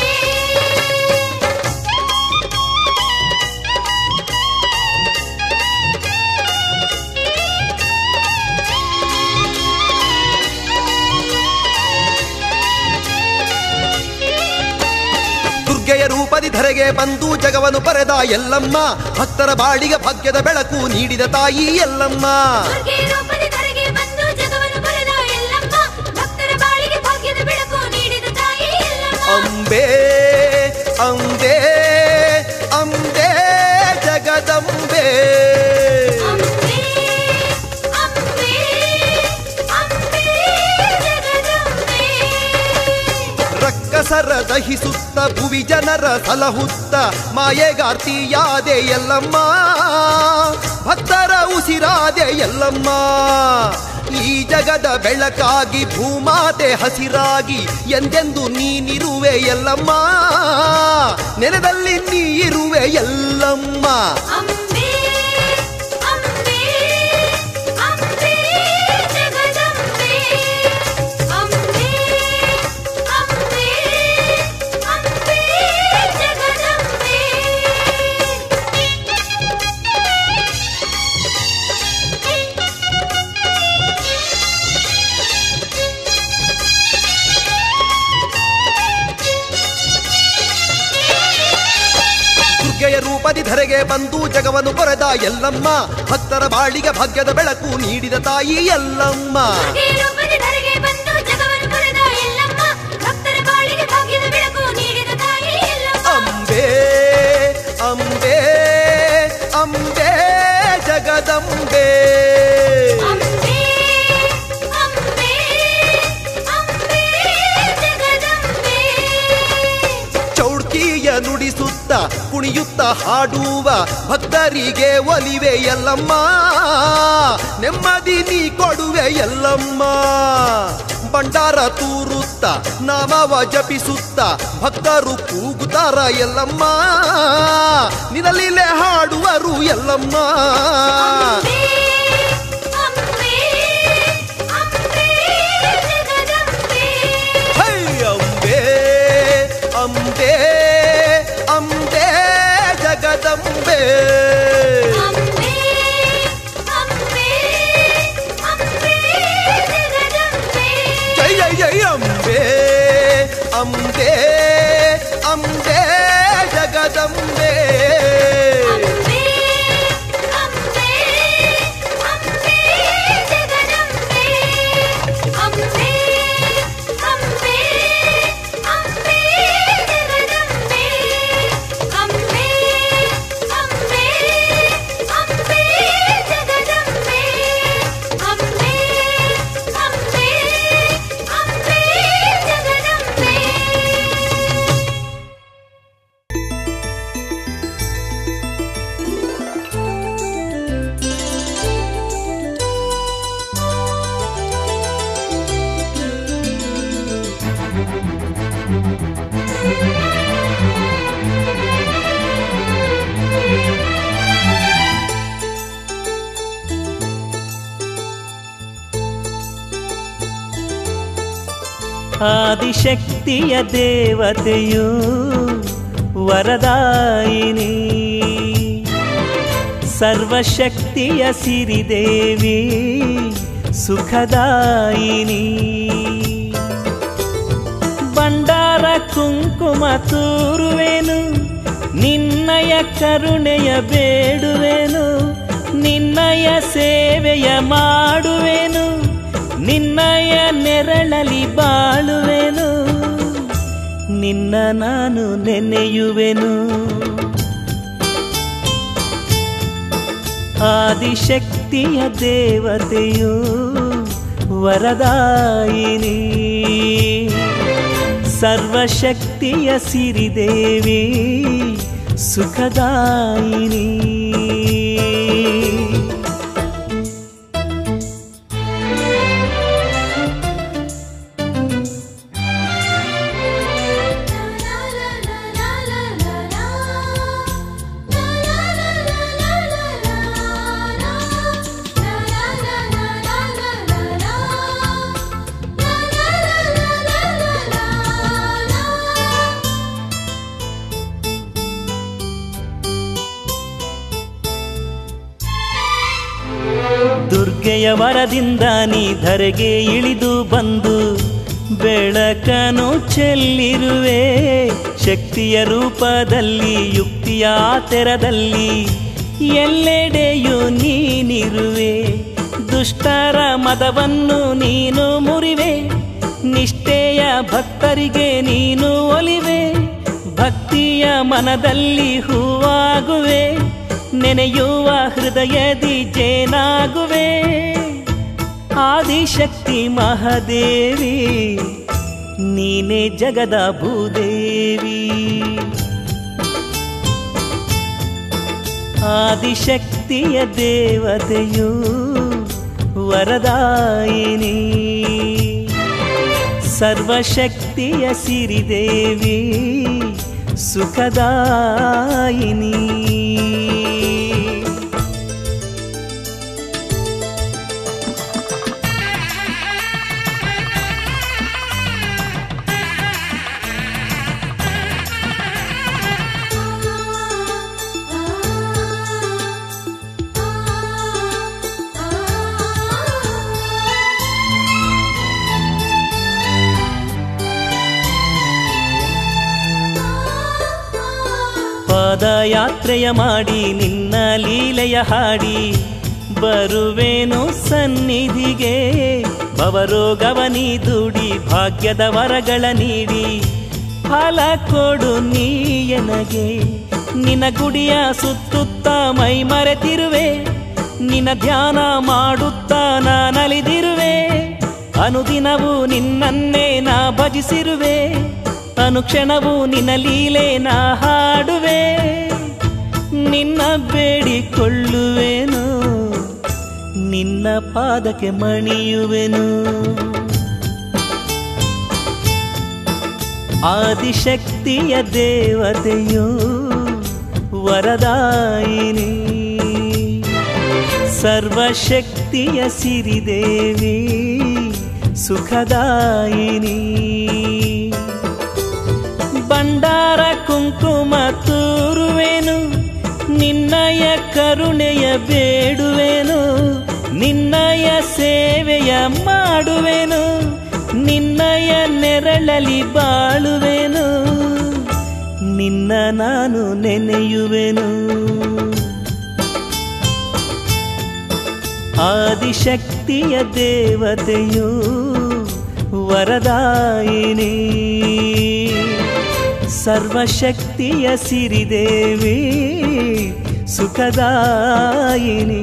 H: ದುರ್ಗೆಯ ರೂಪದಿ ಧರೆಗೆ ಬಂದು ಜಗವನ್ನು ಪರೆದ ಎಲ್ಲಮ್ಮ ಭಕ್ತರ ಬಾಳಿಗೆ ಭಾಗ್ಯದ ಬೆಳಕು ನೀಡಿದ ತಾಯಿ ಎಲ್ಲಮ್ಮ
A: ದುರ್ಗೆ ರೂಪದಿ ಧರೆಗೆ ಬಂದು ಜಗವನ್ನು ಕೊರೆದ ಎಲ್ಲಮ್ಮ ಭಕ್ತರ ಬಾಳಿಗೆ ಭಾಗ್ಯದ ಬೆಳಕು ನೀಡಿದ ತಾಯಿ ಎಲ್ಲಮ್ಮ
H: ಅಂಬೆ ಅಂಬೆ ಅಂಬೆ ಜಗದಂಬೆ
A: ಅಂಬೆ ಅಂಬೆ ಅಂಬೆ ಜಗದಂಬೆ
H: ರಕ್ಕಸರ ದಹಿಸುತ್ತ ಭುವಿ ಜನರ ಸಲಹುತ್ತ ಮಾಯೆಗಾರ್ತಿಯಾದೆ ಎಲ್ಲಮ್ಮ ಭಕ್ತರ ಉಸಿರಾದೆ ಎಲ್ಲಮ್ಮ ಈ ಜಗದ ಬೆಳಕಾಗಿ ಭೂಮಾತೆ ಹಸಿರಾಗಿ ಎಂದೆಂದು ನೀನಿರುವೆ ಎಲ್ಲಮ್ಮ ನೆಲದಲ್ಲಿ ನೀ ಇರುವೆ ಎಲ್ಲಮ್ಮ
A: ಅಂಬೆ ಅಂಬೆ ಅಂಬೆ ಜಗದಂಬೆ ಅಂಬೆ ಅಂಬೆ ಅಂಬೆ ಜಗದಂಬೆ
H: ದುರ್ಗೆಯ ರೂಪದಿ ಧರೆಗೆ ಬಂದು ಜಗವನ್ನು ಪೊರೆದ ಎಲ್ಲಮ್ಮ ಭಕ್ತರ ಬಾಳಿಗೆ ಭಾಗ್ಯದ ಬೆಳಕು ನೀಡಿದ ತಾಯಿ ಎಲ್ಲಮ್ಮ
A: ದುರ್ಗೆ ರೂಪದಿ ಧರೆಗೆ ಬಂದು ಜಗವನ್ನು ಕೊರೆದ ಎಲ್ಲಮ್ಮ ಭಕ್ತರ ಬಾಳಿಗೆ ಭಾಗ್ಯದ ಬೆಳಕು ನೀಡಿದ ತಾಯಿ ಎಲ್ಲಮ್ಮ
H: ಅಂಬೆ ಅಂಬೆ ಅಂಬೆ ಜಗದಂಬೆ
A: ಅಂಬೆ ಅಂಬೆ ಅಂಬೆ ಜಗದಂಬೆ
H: ಚೌಡ್ಕಿಯ ನುಡಿಸುತ್ತ ಸುತ್ತ ಕುಣಿಯುತ್ತ ಹಾಡುವ ಭಕ್ತರಿಗೆ ಒಲಿವೆ ಎಲ್ಲಮ್ಮ ನೆಮ್ಮದಿ ನೀ ಕೊಡುವೆ ಎಲ್ಲಮ್ಮ ಭಂಡಾರ ತೂರುತ್ತ ನಾಮವ ಜಪಿಸುತ್ತ ಭಕ್ತರು ಕೂಗುತ್ತಾರ ಎಲ್ಲಮ್ಮ ನಿನಲಿಲೆ ಹಾಡುವರು ಎಲ್ಲಮ್ಮ ಹೈ ಅಂಬೆ ಅಂಬೆ ಅಂಬೆ ಜಗದಂಬೆ ಜೈ ಜೈ ಜೈ ಅಂಬೆ ಅಂಬೆ ಅಂಬೆ ಜಗದಂಬೆ
E: ಆದಿಶಕ್ತಿಯ ದೇವತೆಯು ವರದಾಯಿನಿ ಸರ್ವಶಕ್ತಿಯ ಸಿರಿದೇವಿ ಸುಖದಾಯಿನಿ ಬಂಡಾರ ಕುಂಕುಮ ತೂರುವೆನು ನಿನ್ನಯ ಕರುಣೆಯ ಬೇಡುವೆನು ನಿನ್ನಯ ಸೇವೆಯ ಮಾಡುವೆನು ನಿನ್ನಯ ನೆರಳಲಿ ಬಾಳುವೆನು ನಿನ್ನ ನಾನು ನೆನೆಯುವೆನು ಆದಿಶಕ್ತಿಯ ದೇವತೆಯು ವರದಾಯಿನಿ ಸರ್ವಶಕ್ತಿಯ ಸಿರಿದೇವಿ ಸುಖದಾಯಿನಿ ದುರ್ಗೆಯ ವರದಿಂದ ನೀ ಧರೆಗೆ ಇಳಿದು ಬಂದು ಬೆಳಕನು ಚೆಲ್ಲಿರುವೆ ಶಕ್ತಿಯ ರೂಪದಲ್ಲಿ ಯುಕ್ತಿಯ ತೆರದಲ್ಲಿ ಎಲ್ಲೆಡೆಯೂ ನೀನಿರುವೆ ದುಷ್ಟರ ಮದವನ್ನು ನೀನು ಮುರಿವೆ ನಿಷ್ಠೆಯ ಭಕ್ತರಿಗೆ ನೀನು ಒಲಿವೆ ಭಕ್ತಿಯ ಮನದಲ್ಲಿ ಹೂವಾಗುವೆ ನೆನೆಯುವ ಹೃದಯದಿ ಜೇನಾಗುವೆ ಆದಿಶಕ್ತಿ ಮಹಾದೇವಿ ನೀನೇ ಜಗದ ಭೂದೇವಿ ಆದಿಶಕ್ತಿಯ ದೇವತೆಯು ವರದಾಯಿನಿ ಸರ್ವಶಕ್ತಿಯ ಸಿರಿದೇವಿ ಸುಖದಾಯಿನಿ ಪಾದಯಾತ್ರೆಯ ಮಾಡಿ ನಿನ್ನ ಲೀಲೆಯ ಹಾಡಿ ಬರುವೇನು ಸನ್ನಿಧಿಗೆ ಭವರೋಗವನಿ ದೂಡಿ ಭಾಗ್ಯದ ವರಗಳ ನೀಡಿ ಫಲ ಕೊಡು ನೀಯನಗೆ ನಿನ್ನ ಗುಡಿಯ ಸುತ್ತುತ್ತ ಮೈ ಮರೆತಿರುವೆ ನಿನ್ನ ಧ್ಯಾನ ಮಾಡುತ್ತಾ ನಾನಲಿದಿರುವೆ ಅನುದಿನವೂ ನಿನ್ನನ್ನೇ ನಾ ಭಜಿಸಿರುವೆ ಅನುಕ್ಷಣವೂ ನಿನ್ನ ಲೀಲೆ ನಾ ಹಾಡುವೆ ನಿನ್ನ ಬೇಡಿಕೊಳ್ಳುವೆನು ನಿನ್ನ ಪಾದಕ್ಕೆ ಮಣಿಯುವೆನು ಆದಿಶಕ್ತಿಯ ದೇವತೆಯೋ ವರದಾಯಿನಿ ಸರ್ವಶಕ್ತಿಯ ಸಿರಿದೇವಿ ಸುಖದಾಯಿನಿ ಬಂಡಾರ ಕುಂಕುಮ ತೂರುವೆನು ನಿನ್ನಯ ಕರುಣೆಯ ಬೇಡುವೆನು ನಿನ್ನಯ ಸೇವೆಯ ಮಾಡುವೆನು ನಿನ್ನಯ ನೆರಳಲಿ ಬಾಳುವೆನು ನಿನ್ನ ನಾನು ನೆನೆಯುವೆನು ಆದಿಶಕ್ತಿಯ ದೇವತೆಯು ವರದಾಯಿನಿ ಸರ್ವಶಕ್ತಿಯ ಸಿರಿದೇವಿ ಸುಖದಾಯಿನಿ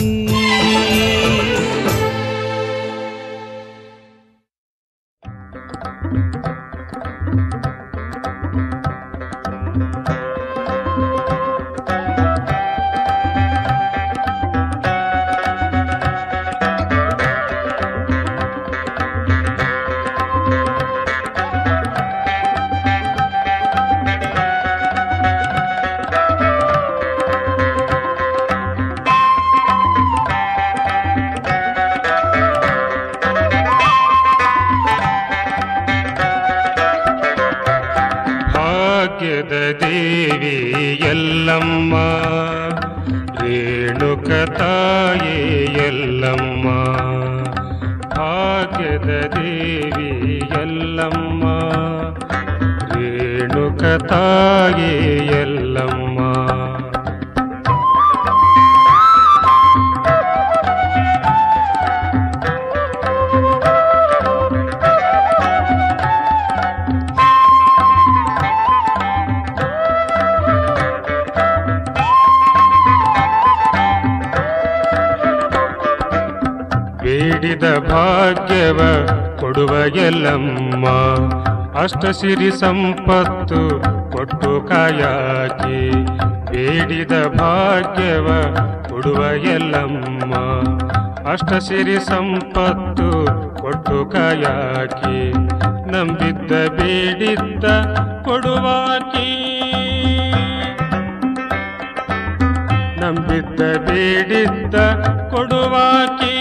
I: ಭಾಗ್ಯದ ದೇವಿ ಎಲ್ಲಮ್ಮ ರೇಣುಕ ತಾಯೇ ಎಲ್ಲಮ್ಮ ಭಾಗ್ಯದ ದೇವಿ ಎಲ್ಲಮ್ಮ ರೇಣುಕ ತಾಯೇ ಎಲ್ಲಮ್ಮ ಬೇಡಿದ ಭಾಗ್ಯವ ಕೊಡುವ ಎಲ್ಲಮ್ಮ ಅಷ್ಟಸಿರಿ ಸಂಪತ್ತು ಕೊಟ್ಟು ಕಾಯಾಕಿ ಬೇಡಿದ ಭಾಗ್ಯವ ಕೊಡುವ ಎಲ್ಲಮ್ಮ ಅಷ್ಟಸಿರಿ ಸಂಪತ್ತು ಕೊಟ್ಟು ಕಾಯಾಕಿ ನಂಬಿದ್ದ ಬೇಡಿದ್ದ ಕೊಡುವಾಕಿ ನಂಬಿದ್ದ ಬೇಡಿದ್ದ ಕೊಡುವಾಕಿ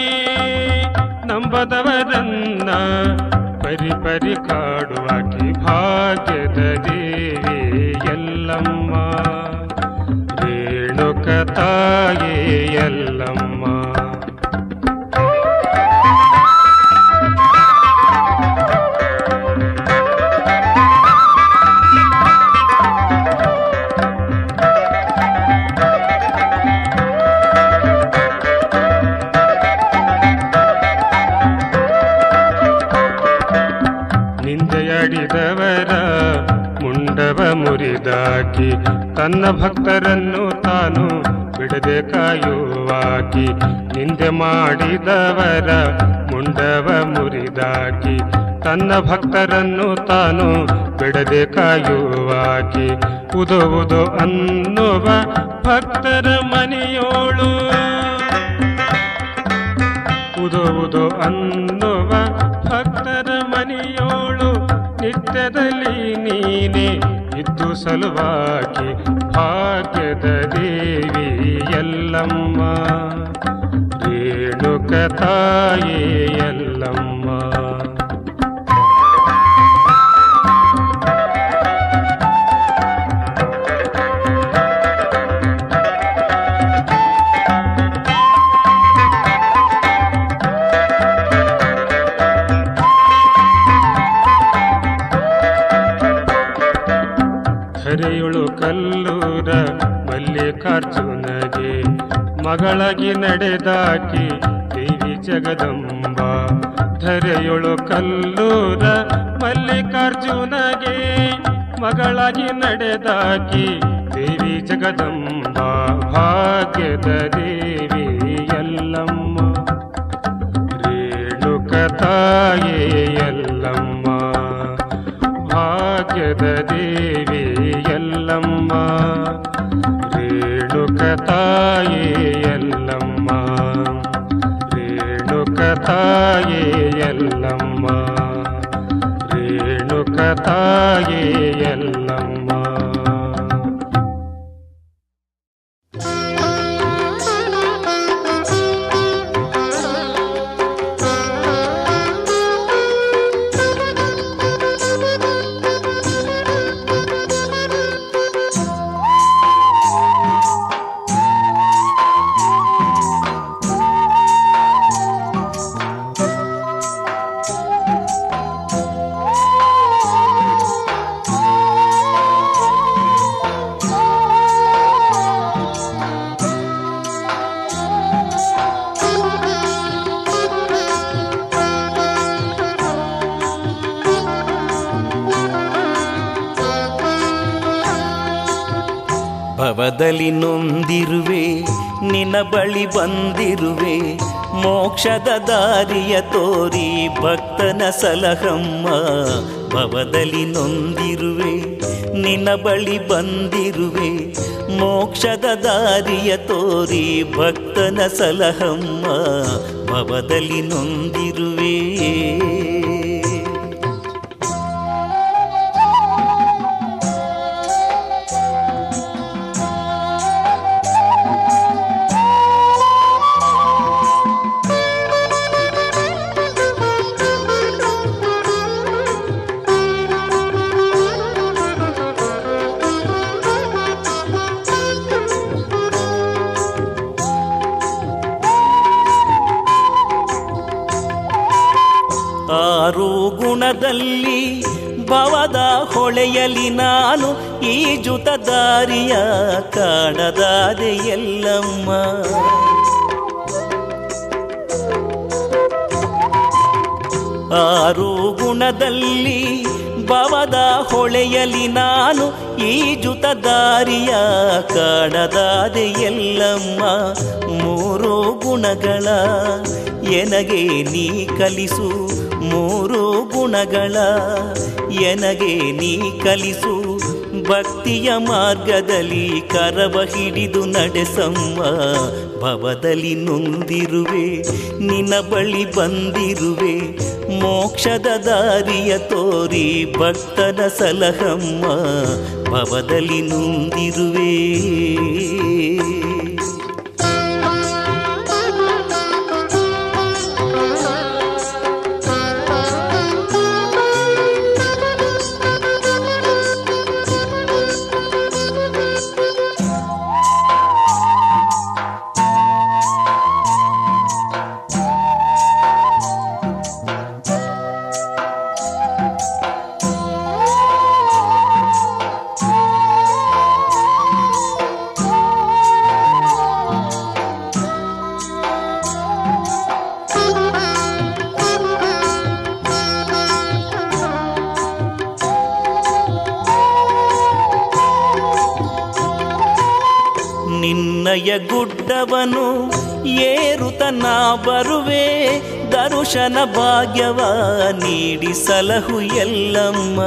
I: ನಂಬದವರನ್ನ ಪರಿ ಪರಿ ಕಾಡುವಾಕಿ ಭಾಗ್ಯದ ದೇವಿ ಎಲ್ಲಮ್ಮ ರೇಣುಕ ತಾಯೇ ಎಲ್ಲಮ್ಮ ನಿಂದೆಯಡಿದವರ ಮುಂಡವ ಮುರಿದಾಕಿ ತನ್ನ ಭಕ್ತರನ್ನು ತಾನು ಬಿಡದೆ ಕಾಯುವಾಕಿ ನಿಂದೆ ಮಾಡಿದವರ ಮುಂಡವ ಮುರಿದಾಕಿ ತನ್ನ ಭಕ್ತರನ್ನು ತಾನು ಬಿಡದೆ ಕಾಯುವಾಕಿ ಉದೋ ಉದೋ ಅನ್ನುವ ಭಕ್ತರ ಮನೆಯೋಳು ಉದೋ ಉದೋ ಅನ್ನುವ ಭಕ್ತರ ಮನೆಯೋಳು ನಿತ್ಯದಲ್ಲಿ ನೀನೆ ಇದ್ದು ಸಲುವಾಗಿ ಭಾಗ್ಯದ ದೇವಿ ಎಲ್ಲಮ್ಮ ರೇಣುಕ ತಾಯೇ ಎಲ್ಲಮ್ಮ ಧರೆಯುಳು ಕಲ್ಲೂರ ಮಲ್ಲಿಕಾರ್ಜುನಗೆ ಮಗಳಾಗಿ ನಡೆದಾಕಿ ದೇವಿ ಜಗದಂಬ ಧರೆಯುಳು ಕಲ್ಲೂರ ಮಲ್ಲಿಕಾರ್ಜುನಗೆ ಮಗಳಾಗಿ ನಡೆದಾಕಿ ದೇವಿ ಜಗದಂಬ ಭಾಗ್ಯದ ದೇವಿ ಎಲ್ಲಮ್ಮ ರೇಣುಕ ತಾಯೇ ಎಲ್ಲಮ್ಮ ಭಾಗ್ಯ ಭಾಗ್ಯದ ದೇವಿ ಎಲ್ಲಮ್ಮ ರೇಣುಕ ತಾಯಿ ಎಲ್ಲಮ್ಮ ರೇಣುಕ ತಾಯಿ ಎಲ್ಲಮ್ಮ ರೇಣುಕ ತಾಯಿ ಎಲ್ಲಮ್ಮ
E: ಭವದಲ್ಲಿ ನೊಂದಿರುವೆ ನಿನ್ನ ಬಳಿ ಬಂದಿರುವೆ ಮೋಕ್ಷದ ದಾರಿಯ ತೋರಿ ಭಕ್ತನ ಸಲಹಮ್ಮ ಭವದಲ್ಲಿ ನೊಂದಿರುವೆ ನಿನ್ನ ಬಳಿ ಬಂದಿರುವೆ ಮೋಕ್ಷದ ದಾರಿಯ ತೋರಿ ಭಕ್ತನ ಸಲಹಮ್ಮ ಭವದಲ್ಲಿ ನೊಂದಿರುವೆ ಆರು ಗುಣದಲ್ಲಿ ಭವದ ಹೊಳೆಯಲಿ ನಾನು ಈಜುತ ದಾರಿಯ ಕಾಣದಾದೆ ಎಲ್ಲಮ್ಮ ಆರು ಗುಣದಲ್ಲಿ ಭವದ ಹೊಳೆಯಲಿ ನಾನು ಈಜುತ ದಾರಿಯ ಕಾಣದಾದೆ ಎಲ್ಲಮ್ಮ ಮೂರು ಗುಣಗಳ ಎನಗೆ ನೀ ಕಲಿಸು ಮೂರು ಗುಣಗಳ ಎನಗೆ ನೀ ಕಲಿಸು ಭಕ್ತಿಯ ಮಾರ್ಗದಲ್ಲಿ ಕರವ ಹಿಡಿದು ನಡೆಸಮ್ಮ ಭವದಲ್ಲಿ ನೊಂದಿರುವೆ ನಿನ್ನ ಬಳಿ ಬಂದಿರುವೆ ಮೋಕ್ಷದ ದಾರಿಯ ತೋರಿ ಭಕ್ತನ ಸಲಹಮ್ಮ ಭವದಲ್ಲಿ ನೊಂದಿರುವೆ ನಿನ್ನಯ ಗುಡ್ಡವನು ಏರುತ ನಾ ಬರುವೆ ದರುಶನ ಭಾಗ್ಯವ ನೀಡಿ ಸಲಹು ಎಲ್ಲಮ್ಮ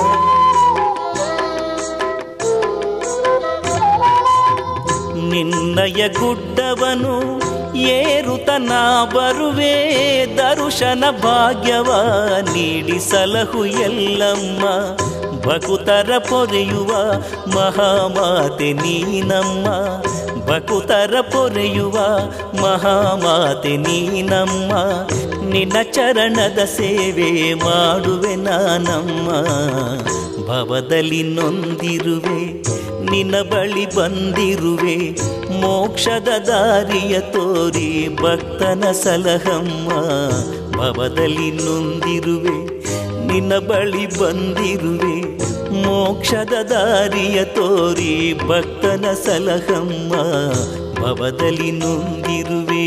E: ನಿನ್ನಯ ಗುಡ್ಡವನು ಏರುತ ನಾ ಬರುವೆ ದರುಶನ ಭಾಗ್ಯವ ನೀಡಿ ಸಲಹು ಎಲ್ಲಮ್ಮ ಬಕುತರ ಪೊರೆಯುವ ಮಹಾಮಾತೆ ನೀನಮ್ಮ ಬಕುತರ ಪೊರೆಯುವ ಮಹಾಮಾತೆ ನೀನಮ್ಮ ನಿನ್ನ ಚರಣದ ಸೇವೆ ಮಾಡುವೆ ನಾನಮ್ಮ ಭವದಲ್ಲಿ ನೊಂದಿರುವೆ ನಿನ್ನ ಬಳಿ ಬಂದಿರುವೆ ಮೋಕ್ಷದ ದಾರಿಯ ತೋರಿ ಭಕ್ತನ ಸಲಹಮ್ಮ ಭವದಲ್ಲಿ ನೊಂದಿರುವೆ ನಿನ್ನ ಬಳಿ ಬಂದಿರುವೆ ಮೋಕ್ಷದ ದಾರಿಯ ತೋರಿ ಭಕ್ತನ ಸಲಹಮ್ಮ ಭವದಲ್ಲಿ ನೊಂದಿರುವೆ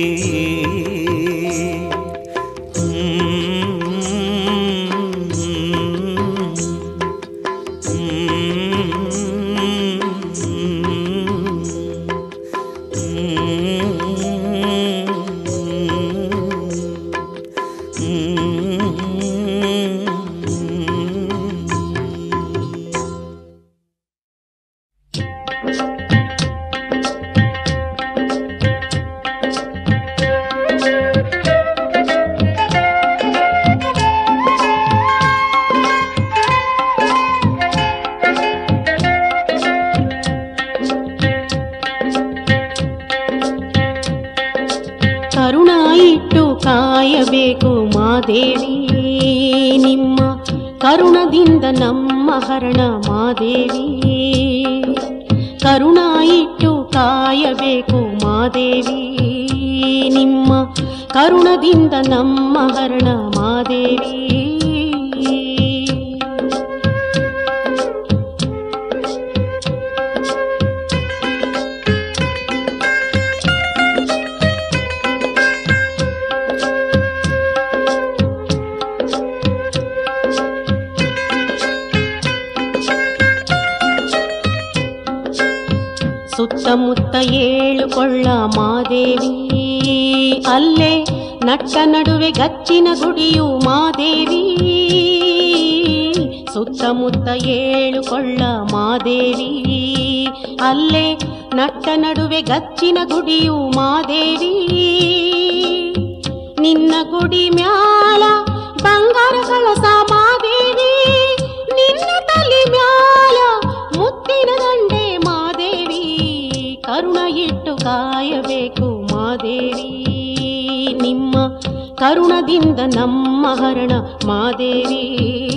F: ಕಾಯಬೇಕು ಮಾದೇವಿ ನಿಮ್ಮ ಕರುಣದಿಂದ ನಮ್ಮ ಹರಣ ಮಾದೇವಿ ಕರುಣ ಇಟ್ಟು ಕಾಯಬೇಕು ಮಾದೇವಿ ನಿಮ್ಮ ಕರುಣದಿಂದ ನಮ್ಮ ಹರಣ ಮಾದೇವಿ ಸುತ್ತಮುತ್ತ ಏಳು ಕೊಳ್ಳ ಮಾದೇವಿ ಅಲ್ಲೇ ನಟ್ಟ ನಡುವೆ ಗಚ್ಚಿನ ಗುಡಿಯು ಮಾದೇವಿ ಸುತ್ತಮುತ್ತ ಏಳು ಕೊಳ್ಳ ಮಾದೇವಿ ಅಲ್ಲೇ ನಟ್ಟ ನಡುವೆ ಗಚ್ಚಿನ ಗುಡಿಯು ಮಾದೇವಿ ನಿನ್ನ ಗುಡಿ ಮ್ಯಾಲ ಬಂಗಾರ ಕಳಸ ಮಾದೇವಿ ನಿನ್ನ ತಲೆ ಮ್ಯಾಲ ಮುತ್ತಿನ ದಂಡೆ ಮಾದೇವಿ ಕರುಣ ಇಟ್ಟು ಕಾಯಬೇಕು ಮಾದೇವಿ ನಿಮ್ಮ ಕರುಣದಿಂದ ನಮ್ಮ ಹರಣ ಮಾದೇವಿ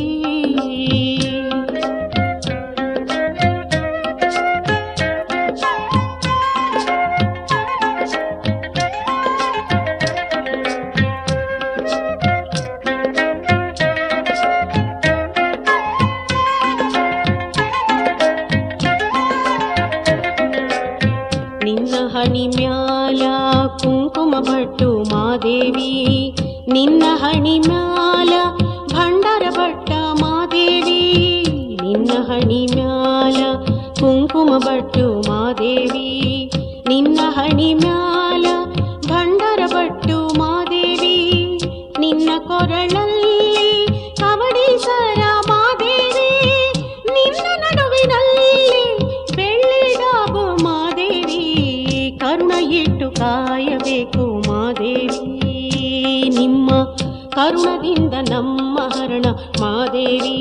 F: ನಿನ್ನ ಹಣಿ ಮ್ಯಾಲ ಕುಂಕುಮ ಭಟ್ಟು ಮಾದೇವಿ ನಿನ್ನ ಹಣಿ ಮ್ಯಾಲ ಭಂಡಾರ ಭಟ್ಟ ಮಾದೇವಿ ನಿನ್ನ ಹಣಿ ಮ್ಯಾಲ ಕುಂಕುಮ ಭಟ್ಟು ಮಾದೇವಿ ನಿನ್ನ ಹಣಿ ಮ್ಯಾಲ ಭಂಡಾರ ಭಟ್ಟು ಮಾದೇವಿ ನಿನ್ನ ಕೊರಳಲ್ಲಿ ಕವಡಿ ಸರ ಮಾದೇವಿ ನಿನ್ನ ನಡುವಿನಲ್ಲಿ ಬೆಳ್ಳಿ ಡಾಬು ಮಾದೇವಿ ಕರುಣ ಇಟ್ಟು ಕಾಯಬೇಕು ಮಾದೇವಿ ನಿಮ್ಮ ಕರುಣದಿಂದ ನಮ್ಮ ಹರಣ ಮಾದೇವಿ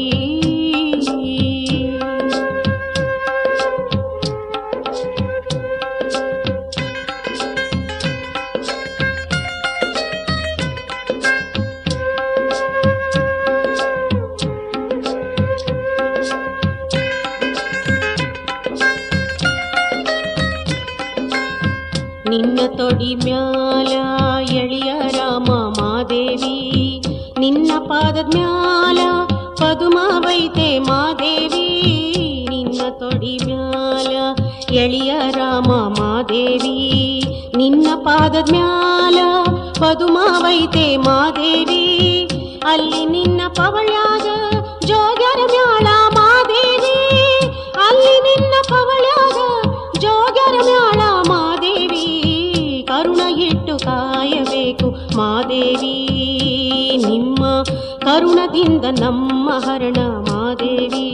F: ನಿನ್ನ ತೊಡಿ ಮ್ಯಾಲ ಎಳಿಯ ರಾಮ ಮಾದೇವಿ ನಿನ್ನ ಪಾದದ ಮ್ಯಾಲ ಪದುಮಾವೈತೆ ಮಾದೇವಿ ನಿನ್ನ ತೊಡಿ ಮ್ಯಾಲ ಎಳಿಯ ರಾಮ ಮಾದೇವಿ ನಿನ್ನ ಪಾದದ ಮ್ಯಾಲ ಪದುಮಾವೈತೆ ಮಾದೇವಿ ಅಲ್ಲಿ ನಿನ್ನ ಪವಳ್ಯಾಗ ಜೋಗ್ಯರ ಮ್ಯಾಳ ಮಾದೇವಿ ಅಲ್ಲಿ ನಿನ್ನ ಪವಳ್ಯಾಗ ಜೋಗ್ಯರ ಮ್ಯಾಳ ಮಾದೇವಿ ಕರುಣ ಇಟ್ಟು ಕಾಯಬೇಕು ಮಾದೇವಿ ನಿಮ್ಮ ಕರುಣದಿಂದ ನಮ್ಮ ಹರಣ ಮಾದೇವಿ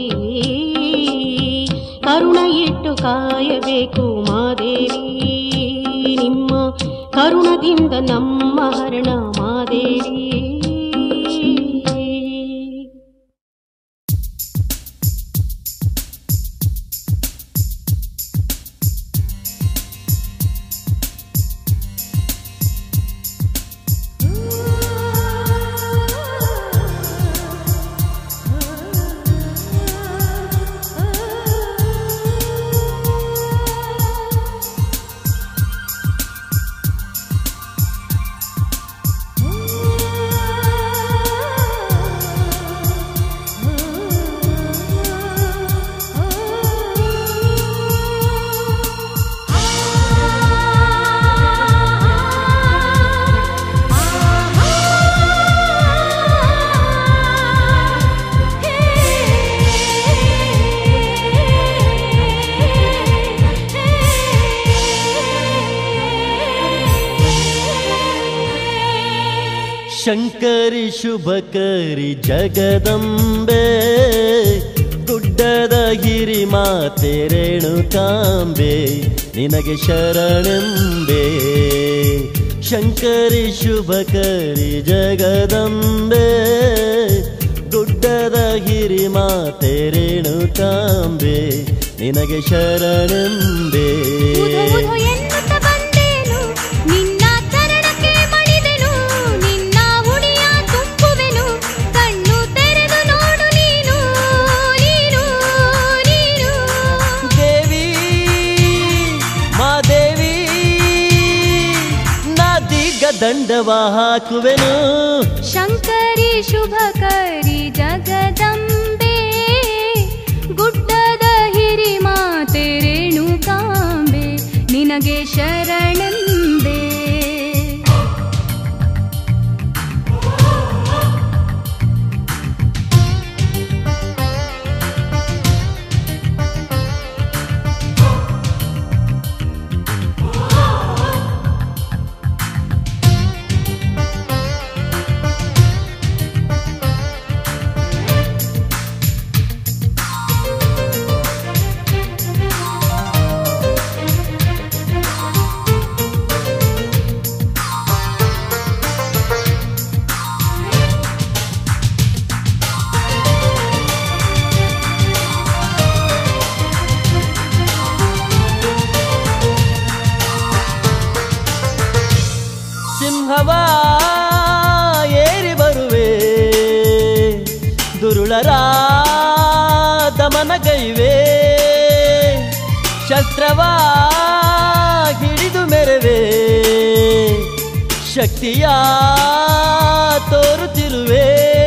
F: ಕರುಣ ಇಟ್ಟು ಕಾಯಬೇಕು ಮಾದೇವಿ ನಿಮ್ಮ ಕರುಣದಿಂದ ನಮ್ಮ ಹರಣ ಮಾದೇವಿ
G: ಶಂಕರಿ ಶುಭಕರಿ ಜಗದಂಬೆ ಗುಡ್ಡದ ಗಿರಿ ಮಾತೆ ರೇಣುಕಾಂಬೆ ನಿನಗೆ ಶರಣೆಂಬೆ ಶಂಕರಿ ಶುಭಕರಿ ಜಗದಂಬೆ ಗುಡ್ಡದ ಗಿರಿ ಮಾತೆ ರೇಣುಕಾಂಬೆ ನಿನಗೆ ಶರಣೆಂಬೆ
B: ಉಧು ಉಧು ಎನ್ನುತ್ತ ಬಂದೇನು ನಿನ್ನ ಚರಣಕ್ಕೆ ಮಣಿದೆನು ನೀ
G: ದಂಡವ ಹಾಕುವೆನು
B: ಶಂಕರಿ ಶುಭಕರಿ ಜಗದಂಬೆ ಗುಡ್ಡದ ಹಿರಿ ಮಾತೆ ರೇಣುಕಾಂಬೆ ನಿನಗೆ ಶರಣೆಂಬೆ
G: ಸಿಂಹವ ಏರಿ ಬರುವೆ ದುರುಳರ ದಮನಗೈವೆ ಶಸ್ತ್ರವ ಹಿಡಿದು ಮೆರವೆ ಶಕ್ತಿಯ ತೋರುತ್ತಿರುವೆ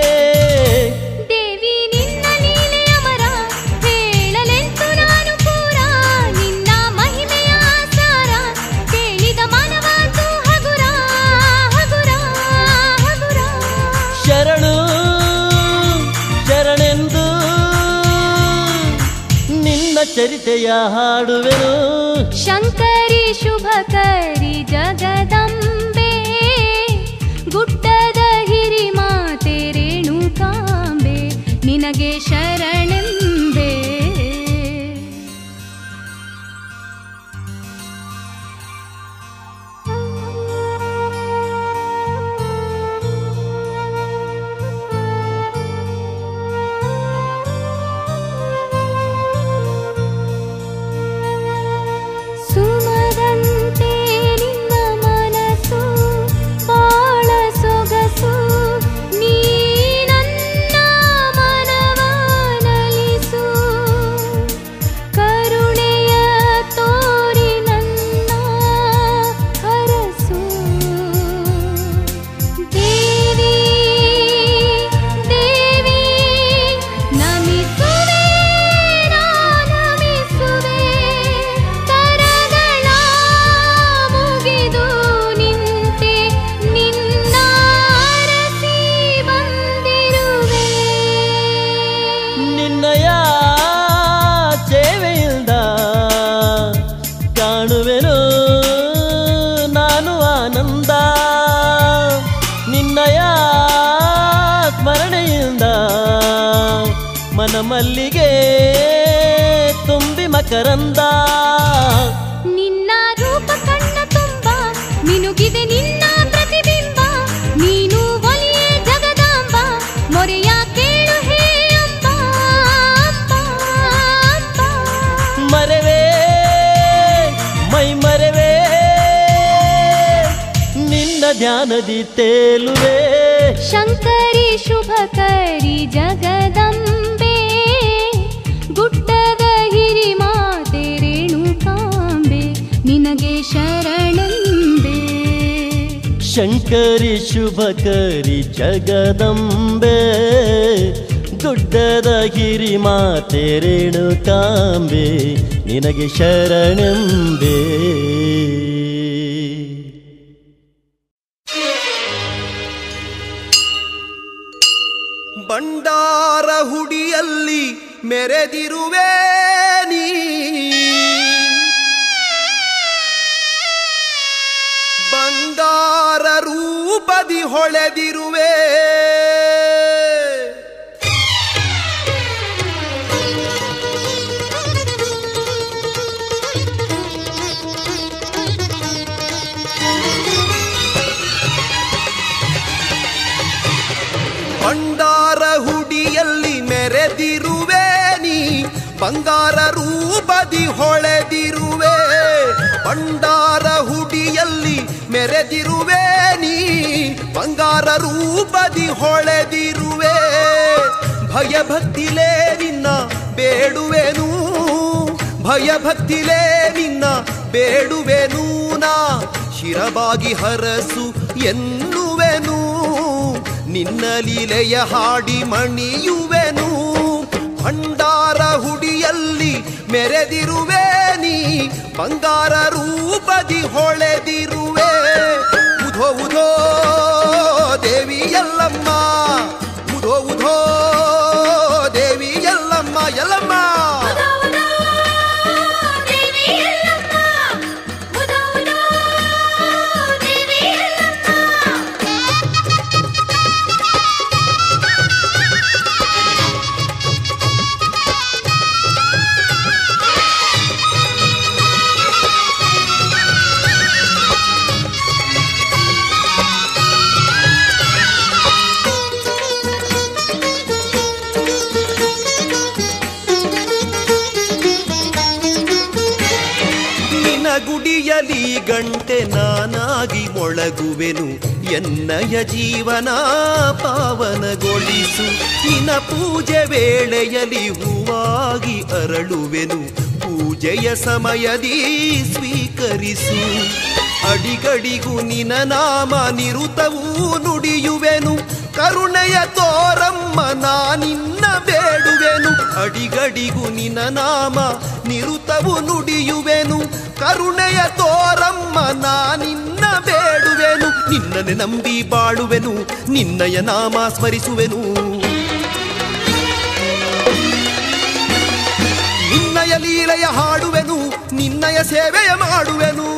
B: ದೇವಿ ನಿನ್ನ ಲೀಲೆ ಅಮರ ಹೇಳಲೆಂತು ನಾನು ಪೂರ ನಿನ್ನ ಮಹಿಮೆಯ ಸಾರ ಕೇಳಿದ ಮಾನವಾಂತು ಹಗುರ ಹಗುರ ಹಗುರ
G: ಶರಣು ಶರಣೆಂದು ನಿನ್ನ ಚರಿತೆಯ ಹಾಡುವೆನು
B: ಶಂಕರಿ ಶುಭಕರಿ ಜಗದಂಬೆ ಗುಡ್ಡದ ಹಿರಿ ಮಾತೆ ರೇಣುಕಾಂಬೆ ನಿನಗೆ ಶರಣೆಂಬೆ ಸುಮದಂತೆ ನಿನ್ನ ಮನಸ್ಸು ಬಾಳ ಸೊಗಸು ನೀ ನನ್ನ ಮನವನಲಿಸು ಕರುಣೆಯ ತೋರಿ ನನ್ನ ಹರಸು ದೇವಿ ದೇವಿ ನಮಿಸುವೆ ನಮಿಸುವೆ ಕರಗಳ ಮುಗಿದು ನಿಂತೆ ನಿನ್ನ ಅರಸಿ ಬಂದಿರುವೆ
G: ನಿನ್ನಯ ಸೇವೆಯಿಂದ ಕಾಣುವೆನು ನಾನು ಆನಂದ ನಿನ್ನಯ ಸ್ಮರಣೆಯಿಂದ ಮನಮಲ್ಲಿಗೆ ತುಂಬಿ ಮಕರಂದ
B: ನಿನ್ನ ರೂಪ ಕಣ್ಣ ತುಂಬ ಮಿನುಗಿದೆ ನಿನ್ನ ಪ್ರತಿಬಿಂಬ ನೀನು ಒಲಿಯೇ ಜಗದಾಂಬ ಮೊರೆಯ ಕೇಳು ಹೇ ಅಂಬ ಅಂಬ, ಅಂಬ.
G: ಮರೆವೇ ಮೈ ಮರೆವೇ ನಿನ್ನ ಧ್ಯಾನದಿ ತೇಲುವೆ
B: ಶಂಕರಿ ಶುಭಕರಿ ಜಗದಂಬೆ ಗುಡ್ಡದ ಹಿರಿ ಮಾತೆ ರೇಣುಕಾಂಬೆ ನಿನಗೆ ಶರಣೆಂಬೆ
G: ಶಂಕರಿ ಶುಭಕರಿ ಜಗದಂಬೆ ಗುಡ್ಡದ ಗಿರಿ ಮಾತೆ ರೇಣುಕಾಂಬೆ ನಿನಗೆ ಶರಣೆಂಬೆ
H: ಬಂಡಾರ ಹುಡಿಯಲ್ಲಿ ಮೆರೆದಿರುವೆ ನೀ ಬಂಗಾರ ರೂಪದಿ ಹೊಳೆದಿರುವೆ ಭಂಡಾರ ಹುಡಿಯಲ್ಲಿ ಮೆರೆದಿರುವೆ ನೀ ಬಂಗಾರ ರೂಪದಿ ಹೊಳೆದಿರುವೆ ಭಂಡಾರ ಹುಡಿಯಲ್ಲಿ ಮೆರೆದಿರುವೆ ನೀ ಬಂಗಾರ ರೂಪದಿ ಹೊಳೆದಿರುವೆ ಭಯಭಕ್ತಿಲೇ ನಿನ್ನ ಬೇಡುವೆನು ಭಯಭಕ್ತಿಲೇ ನಿನ್ನ ಬೇಡುವೆನು ನಾ ಶಿರಬಾಗಿ ಹರಸು ಎನ್ನುವೆನು ನಿನ್ನ ಲೀಲೆಯ ಹಾಡಿ ಮಣಿಯುವೆನು ಭಂಡಾರ ಹುಡಿಯಲ್ಲಿ ಮೆರೆದಿರುವೆ ನೀ ಬಂಗಾರ ರೂಪದಿ ಹೊಳೆದಿರುವೆ ಉಧೋ ಉಧೋ ದೇವಿ ಎಲ್ಲಮ್ಮ ಉಧೋ ಉಧೋ ದೇವಿ ಎಲ್ಲಮ್ಮ ಎಲ್ಲಮ್ಮ
A: ಉದೋ ಉದೋ ದೇವಿ ಎಲ್ಲಮ್ಮ ಉದೋ ಉದೋ ದೇವಿ ಎಲ್ಲಮ್ಮ
H: ನಿನ್ನ ಗುಡಿಯಲಿ ಗಂಟೆ ನಾನಾಗಿ ಮೊಳಗುವೆನು ಎನ್ನಯ ಜೀವನ ಪಾವನಗೊಳಿಸು ನಿನ್ನ ಪೂಜೆ ವೇಳೆಯಲಿ ಹೂವಾಗಿ ಅರಳುವೆನು ಪೂಜೆಯ ಸಮಯದಿ ಸ್ವೀಕರಿಸು ಅಡಿಗಡಿಗೂ ನಿನ ನಾಮ ನಿರುತವೂ ನುಡಿಯುವೆನು ಕರುಣೆಯ ತೋರಮ್ಮ ನಾನಿನ್ನ ಬೇಡುವೆನು ಅಡಿಗಡಿಗೂ ನಿನ ನಾಮ ನಿರುತವು ನುಡಿಯುವೆನು ಕರುಣೆಯ ತೋರಮ್ಮ ನಾನಿನ್ನ ಬೇಡುವೆನು ನಿನ್ನನೆ ನಂಬಿ ಬಾಳುವೆನು ನಿನ್ನಯ ನಾಮ ಸ್ಮರಿಸುವೆನು ನಿನ್ನಯ ಲೀಲೆಯ ಹಾಡುವೆನು ನಿನ್ನಯ ಸೇವೆಯ ಮಾಡುವೆನು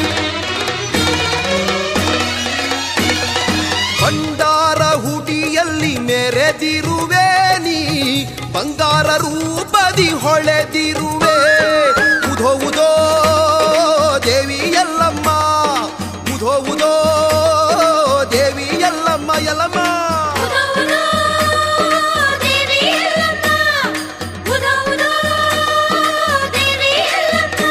H: ಭಂಡಾರ ಹುಡಿಯಲ್ಲಿ ಮೆರೆದಿರುವೆ ನೀ ಬಂಗಾರ ರೂಪದಿ ಹೊಳೆದಿರುವೆ ಉಧೋ ಉದೋ ದೇವಿ ಎಲ್ಲಮ್ಮ ಉಧೋ ಉದೋ ದೇವಿ ಎಲ್ಲಮ್ಮ ಎಲ್ಲಮ್ಮ
A: ಉದೋ ಉದೋ ದೇವಿ ಎಲ್ಲಮ್ಮ ಉದೋ ಉದೋ ದೇವಿ ಎಲ್ಲಮ್ಮ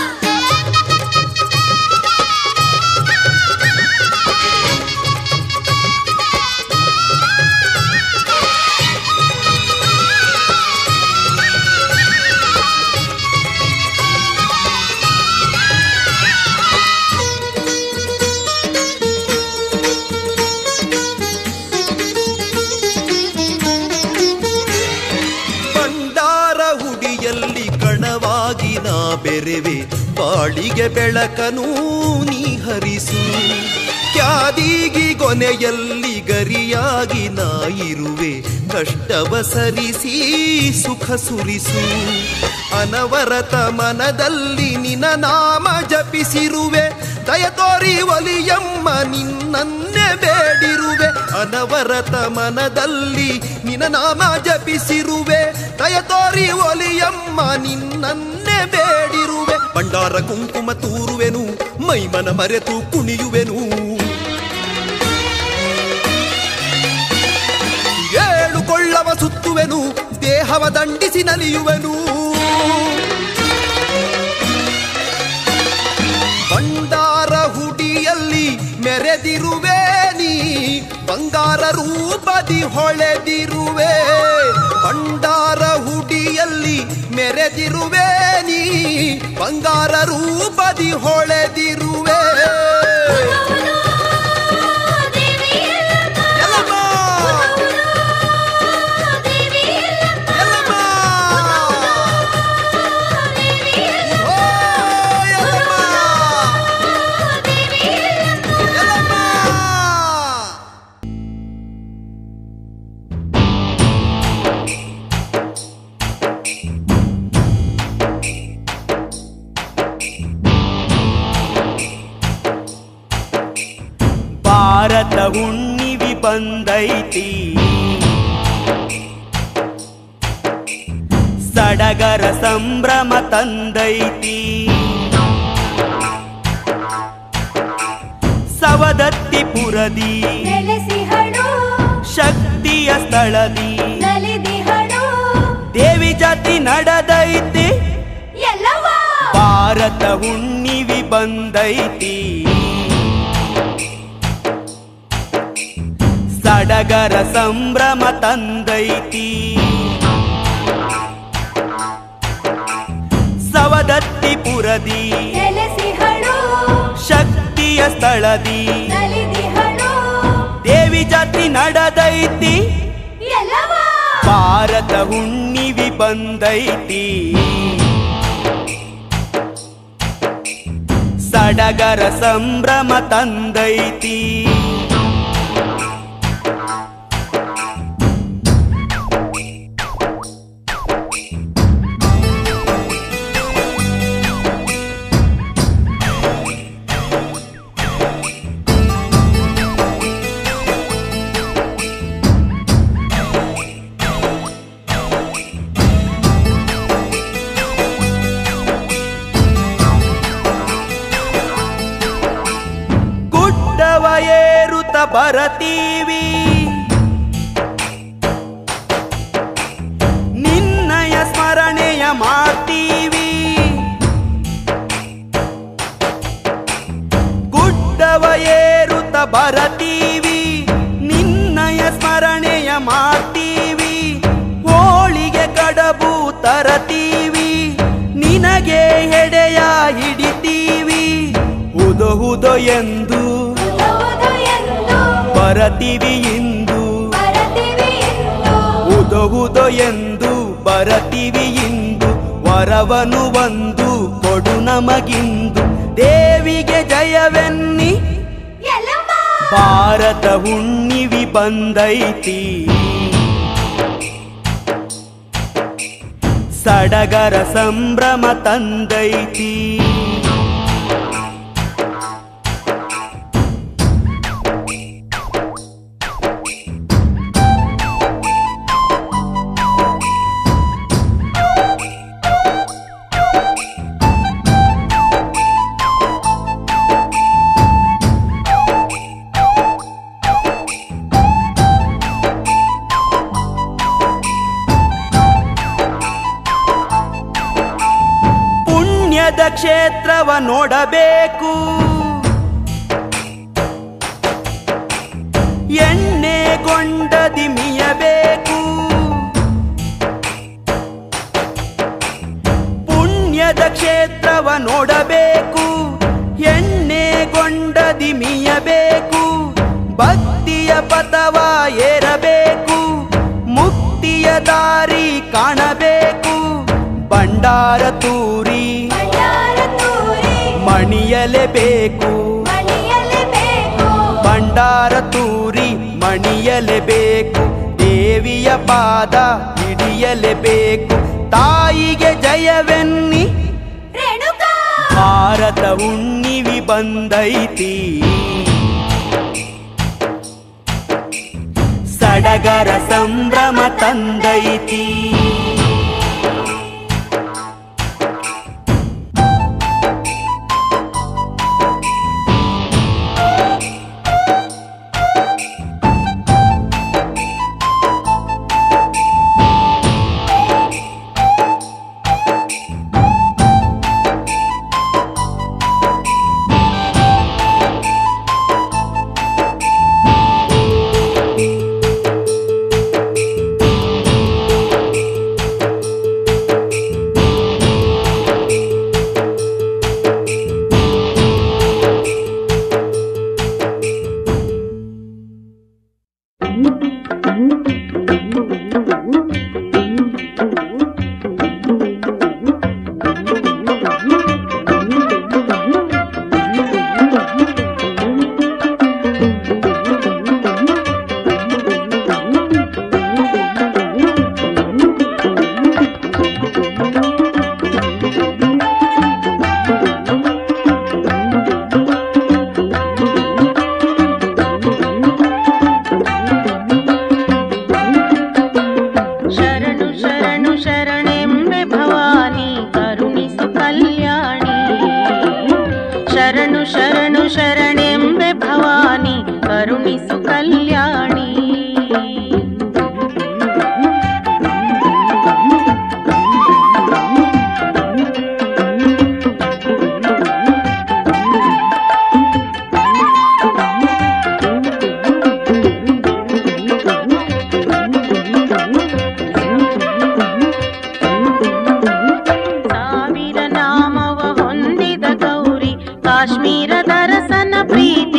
H: ಭಂಡಾರ ಹುಡಿಯಲ್ಲಿ ಕಣವಾಗಿ ನಾ ಬೆರೆವೆ ಬಾಳಿಗೆ ಬೆಳಕನು ನೀ ಹರಿಸು ಕ್ಯಾದಿಗಿ ಕೊನೆಯಲ್ಲಿ ಗರಿಯಾಗಿ ನಾ ಇರುವೆ ಕಷ್ಟವ ಸರಿಸಿ ಸುಖ ಸುರಿಸು ಅನವರತ ಮನದಲ್ಲಿ ನಿನ ನಾಮ ಜಪಿಸಿರುವೆ ದಯ ತೋರಿ ಒಲಿಯಮ್ಮ ನಿನ್ನನ್ನೇ ಬೇಡಿರುವೆ ಅನವರತ ಮನದಲ್ಲಿ ನಿನ ನಾಮ ಜಪಿಸಿರುವೆ ದಯ ತೋರಿ ಒಲಿಯಮ್ಮ ನಿನ್ನನ್ನೇ ಬೇಡಿರುವೆ ಭಂಡಾರ ಕುಂಕುಮ ತೂರುವೆನು ಮೈಮನ ಮರೆತು ಕುಣಿಯುವೆನು ಏಳು ಕೊಳ್ಳವ ಸುತ್ತುವೆನು ದೇಹವ ದಂಡಿಸಿ ನಲಿಯುವೆನು ಭಂಡಾರ ಹುಡಿಯಲ್ಲಿ ಮೆರೆದಿರುವೆ ನೀ ಬಂಗಾರ ರೂಪದಿ ಹೊಳೆದಿರುವೆ ಭಂಡಾರ ಹುಡಿಯಲ್ಲಿ ಮೆರೆದಿರುವೆ ನೀ ಬಂಗಾರ ರೂಪದಿ ಹೊಳೆದಿರುವೆ
A: ಉದೋ ದೇವಿ ಎಲ್ಲಮ್ಮ
H: ಎಲ್ಲಮ್ಮ
A: ದೇವಿ ಎಲ್ಲಮ್ಮ
H: ಎಲ್ಲಮ್ಮ
A: ದೇವಿ ಎಲ್ಲಮ್ಮ
H: ಓ ಎಲ್ಲಮ್ಮ
A: ದೇವಿ ಎಲ್ಲಮ್ಮ
H: ಎಲ್ಲಮ್ಮ
E: ಭಾರತ ಹುಣ್ಣಿವಿ ಬಂದೈತಿ ಸಡಗರ ಸಂಭ್ರಮ ತಂದೈತಿ ಸವದತ್ತಿಪುರದಿ
A: ನೆಲೆಸಿಹಳು
E: ಶಕ್ತಿಯ ಸ್ಥಳದಿ
A: ನಲಿದಿಹಳು
E: ದೇವಿ ಜಾತಿ ನಡೆದೈತಿ
A: ಎಲ್ಲವ್ವ
E: ಭಾರತ ಹುಣ್ಣಿವಿ ಬಂದೈತಿ ಸಡಗರ ಸಂಭ್ರಮ ತಂದೈತಿ ಸವದತ್ತಿಪುರದಿ
A: ನೆಲೆಸಿಹಳು
E: ಶಕ್ತಿಯ ಸ್ಥಳದಿ
A: ನಲಿದಿಹಳು
E: ದೇವಿ ಜಾತಿ ನಡೆದೈತಿ
A: ಎಲ್ಲವ
E: ಭಾರತ ಹುಣ್ಣಿವಿ ಬಂದೈತಿ ಸಡಗರ ಸಂಭ್ರಮ ತಂದೈತಿ ಗುಡ್ಡವ ಏರುತ್ತ ಬರತೀವಿ ನಿನ್ನಯ ಸ್ಮರಣೆಯ ಮಾಡ್ತೀವಿ ಗುಡ್ಡವ ಏರುತ್ತ ಬರತೀವಿ ನಿನ್ನಯ ಸ್ಮರಣೆಯ ಮಾಡ್ತೀವಿ ಹೋಳಿಗೆ ಕಡಬು ತರತೀವಿ ನಿನಗೆ ಹೆಡೆಯ ಹಿಡಿತೀವಿ ಉದೋ ಉದೋ ಎಂದು
A: ಹೌದು ಎಂದು
E: ಬರತೀವಿ ಇಂದು
A: ಬರತೀವಿ ಎಂದು
E: ಉದೋ ಉದೋ ಎಂದು ಬರತೀವಿ ಇಂದು ವರವನು ಒಂದು ಕೊಡು ನಮಗಿಂದು ದೇವಿಗೆ ಜಯವೆನ್ನಿ
A: ಎಲ್ಲಮ್ಮ
E: ಭಾರತ ಹುಣ್ಣಿವಿ ಬಂದೈತಿ ಸಡಗರ ಸಂಭ್ರಮ ತಂದೈತಿ ಪುಣ್ಯದ ಕ್ಷೇತ್ರವ ನೋಡಬೇಕು ಎಣ್ಣೆಗೊಂಡದಿ ಮಿಯಬೇಕು ಪುಣ್ಯದ ಕ್ಷೇತ್ರವ ನೋಡಬೇಕು ಎಣ್ಣೆಗೊಂಡದಿ ಮಿಯಬೇಕು ಭಕ್ತಿಯ ಪಥವ ಏರಬೇಕು ಮುಕ್ತಿಯ ದಾರಿ ಕಾಣಬೇಕು ಭಂಡಾರ ತೂರಿ
A: ಭಂಡಾರ ತೂರಿ
E: ಮಣಿಯಲೇಬೇಕು
A: ಮಣಿಯಲೇಬೇಕು
E: ಭಂಡಾರ ತೂರಿ ಮಣಿಯಲೇಬೇಕು ದೇವಿಯ ಪಾದ ಹಿಡಿಯಲೇಬೇಕು ತಾಯಿಗೆ ಜಯವೆನ್ನಿ
A: ರೇಣುಕಾ
E: ಭಾರತ ಉಣ್ಣಿವಿ ಬಂದೈತಿ ಸಡಗರ ಸಂಭ್ರಮ ತಂದೈತಿ
F: ಶರಣು ಶರಣು ಶರಣೆಂಬೆ ಭವಾನಿ ಕರುಣಿಸು ಕಲ್ಯಾಣಿ ಶರಣು ಶರಣು ಶರಣೆಂಬೆ ಭವಾನಿ ಕರುಣಿಸು ಕಲ್ಯಾಣಿ ಸಾವಿರ ನಾಮವ ಹೊಂದಿದ ಗೌರಿ ಕಾಶ್ಮೀರದ ರಸನ ಪ್ರೀತಿ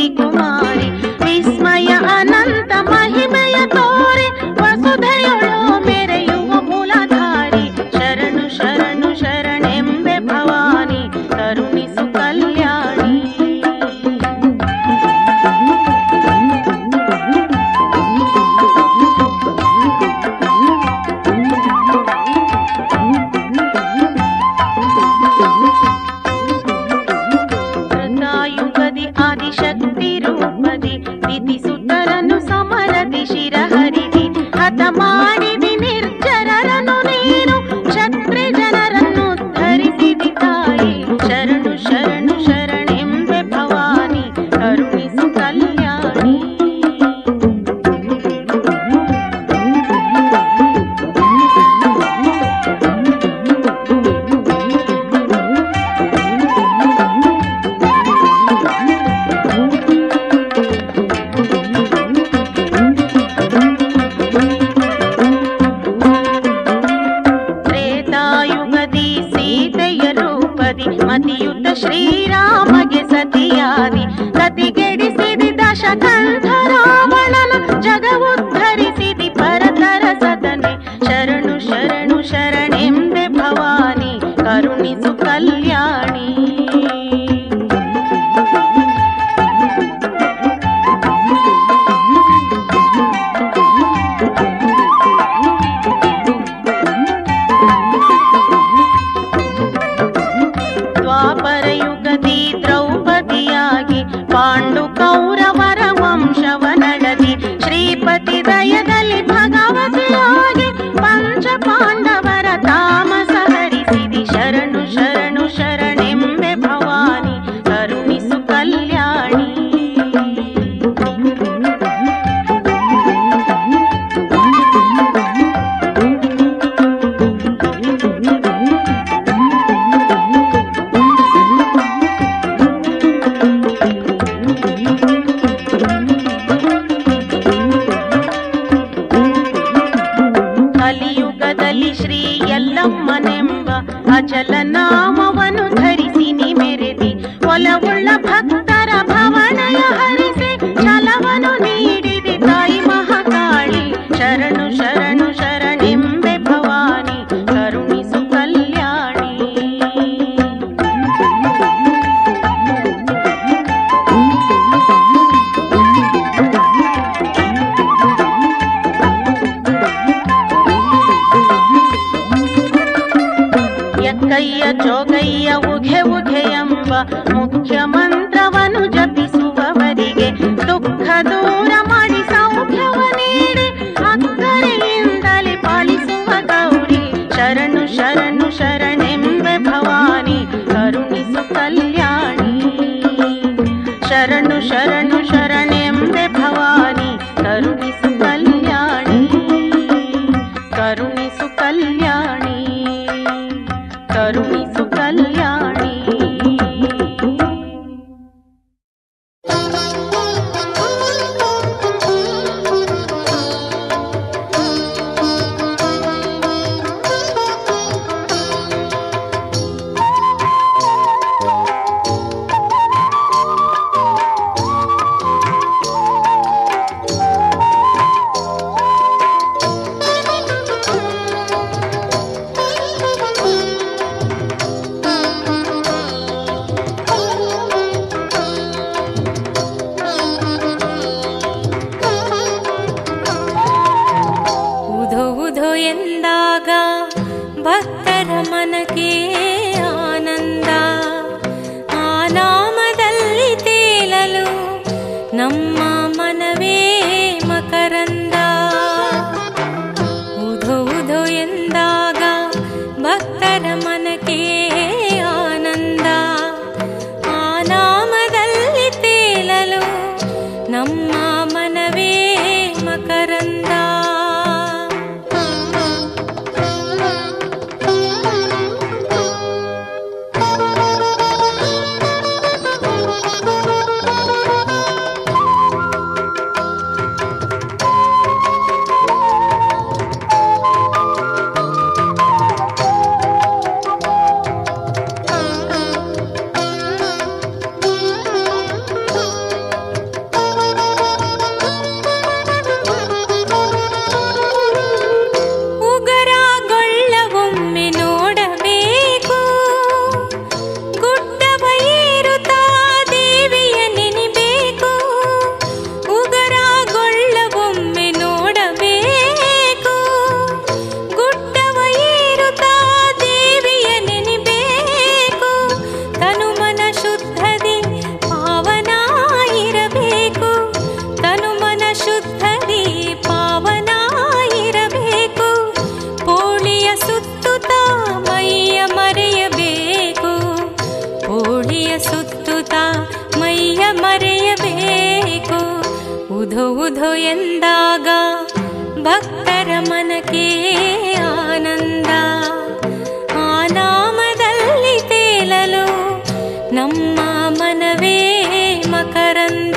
F: ವ್ರತ ಮಾಡಿದಿ ನಿರ್ಜರರನ್ನು ನೀನು ಕ್ಷತ್ರಿ ಜನರನ್ನು ಧರಿಸಿದಿ ತಾಯಿ ಶರಣು ಶರಣು ಶರಣೆಂಬೆ ಭವಾನಿ ಕರುಣಿಸು ಕಲ್ಯಾಣಿ ತ್ರೇತಾಯುಗದಿ ಸೀತೆಯ ರೂಪದಿ ಮತಿಯುತ ಶ್ರೀರಾಮಗೆ ಸತಿಯಾದಿ ಸತಿಗೆಡಿಸಿದಿ ದಶಕಂಠ ರಾವಣನ ಜಗವುದ್ಧರಿಸಿದಿ ಪರತರ ಸದನೆ ಶರಣು ಶರಣು ಶರಣೆಂಬೆ ಭವಾನಿ ಕರುಣಿಸು ಕಲ್ಯಾಣಿ ದ್ವಾಪರ ಯುಗದಿ ದ್ರೌಪದಿಯಾಗಿ ಪಾಂಡು ಕೌರವರ ವಂಶವ ನಡೆದಿ ಶ್ರೀಪತಿ ದಯದಲ್ಲಿ ಭಗವತಿಯಾಗಿ ಪಂಚ ಪಾಂಡವರ ತಾಮಸ ಹರಿಸಿದಿ ಶರಣು ಶರಣು ಶರಣೆಂಬೆ ಭವಾನಿ ಕರುಣಿಸು ಕಲ್ಯಾಣಿ ಕಲಿಯುಗದಲ್ಲಿ ಶ್ರೀ ಎಲ್ಲಮ್ಮನೆಂಬ ಅಚಲ ನಾಮವನ್ನು ಧರಿಸಿ ನಿ ಮೆರೆದಿ ಒಲವುಳ್ಳ ಭಕ್ತರ ಭವನಯ ಹರಿಸಿ ಛಲವನ್ನು ನೀಡಿದೆ ತಾಯಿ ಮಹಾಕಾಳಿ ಶರಣು ಶರಣು ಶರಣೆಂಬೆ ಭವಾನಿ ಕರುಣಿಸು ಕಲ್ಯಾಣಿ ಎಕ್ಕಯ್ಯ ಜೋಗಯ್ಯ ಉಘೆ ಉಘೆ ಎಂಬ ಮುಖ್ಯ ಮಂತ್ರವನ್ನು ಜಪಿಸುವವರಿಗೆ ದುಃಖ ದೂರ ಮಾಡಿ ಸೌಖ್ಯವ ನೀಡಿ ಅಕ್ಕರೆಯಿಂದಲೇ ಪಾಲಿಸುವ ಗೌರಿ ಶರಣು ಶರಣು ಶರಣೆಂಬೆ ಭವಾನಿ ಕರುಣಿಸು ಕಲ್ಯಾಣಿ ಶರಣು ಶರಣು ಶರಣೆಂಬೆ ಭವಾನಿ ಕರುಣಿಸು ಕಲ್ಯಾಣಿ ಕರುಣಿಸು ಕಲ್ಯಾಣಿ ಕರುಣಿಸು ಕಲ್ಯಾಣಿ
B: Thank you.
K: ದೇವಿಯ ಸುತ್ತುತ್ತ ಮೈಯ ಮರೆಯಬೇಕು ಉಧೋ ಉಧೋ ಎಂದಾಗ ಭಕ್ತರ ಮನಕ್ಕೆ ಆನಂದ ಆ ನಾಮದಲ್ಲಿ ತೇಲಲು ನಮ್ಮ ಮನವೇ ಮಕರಂದ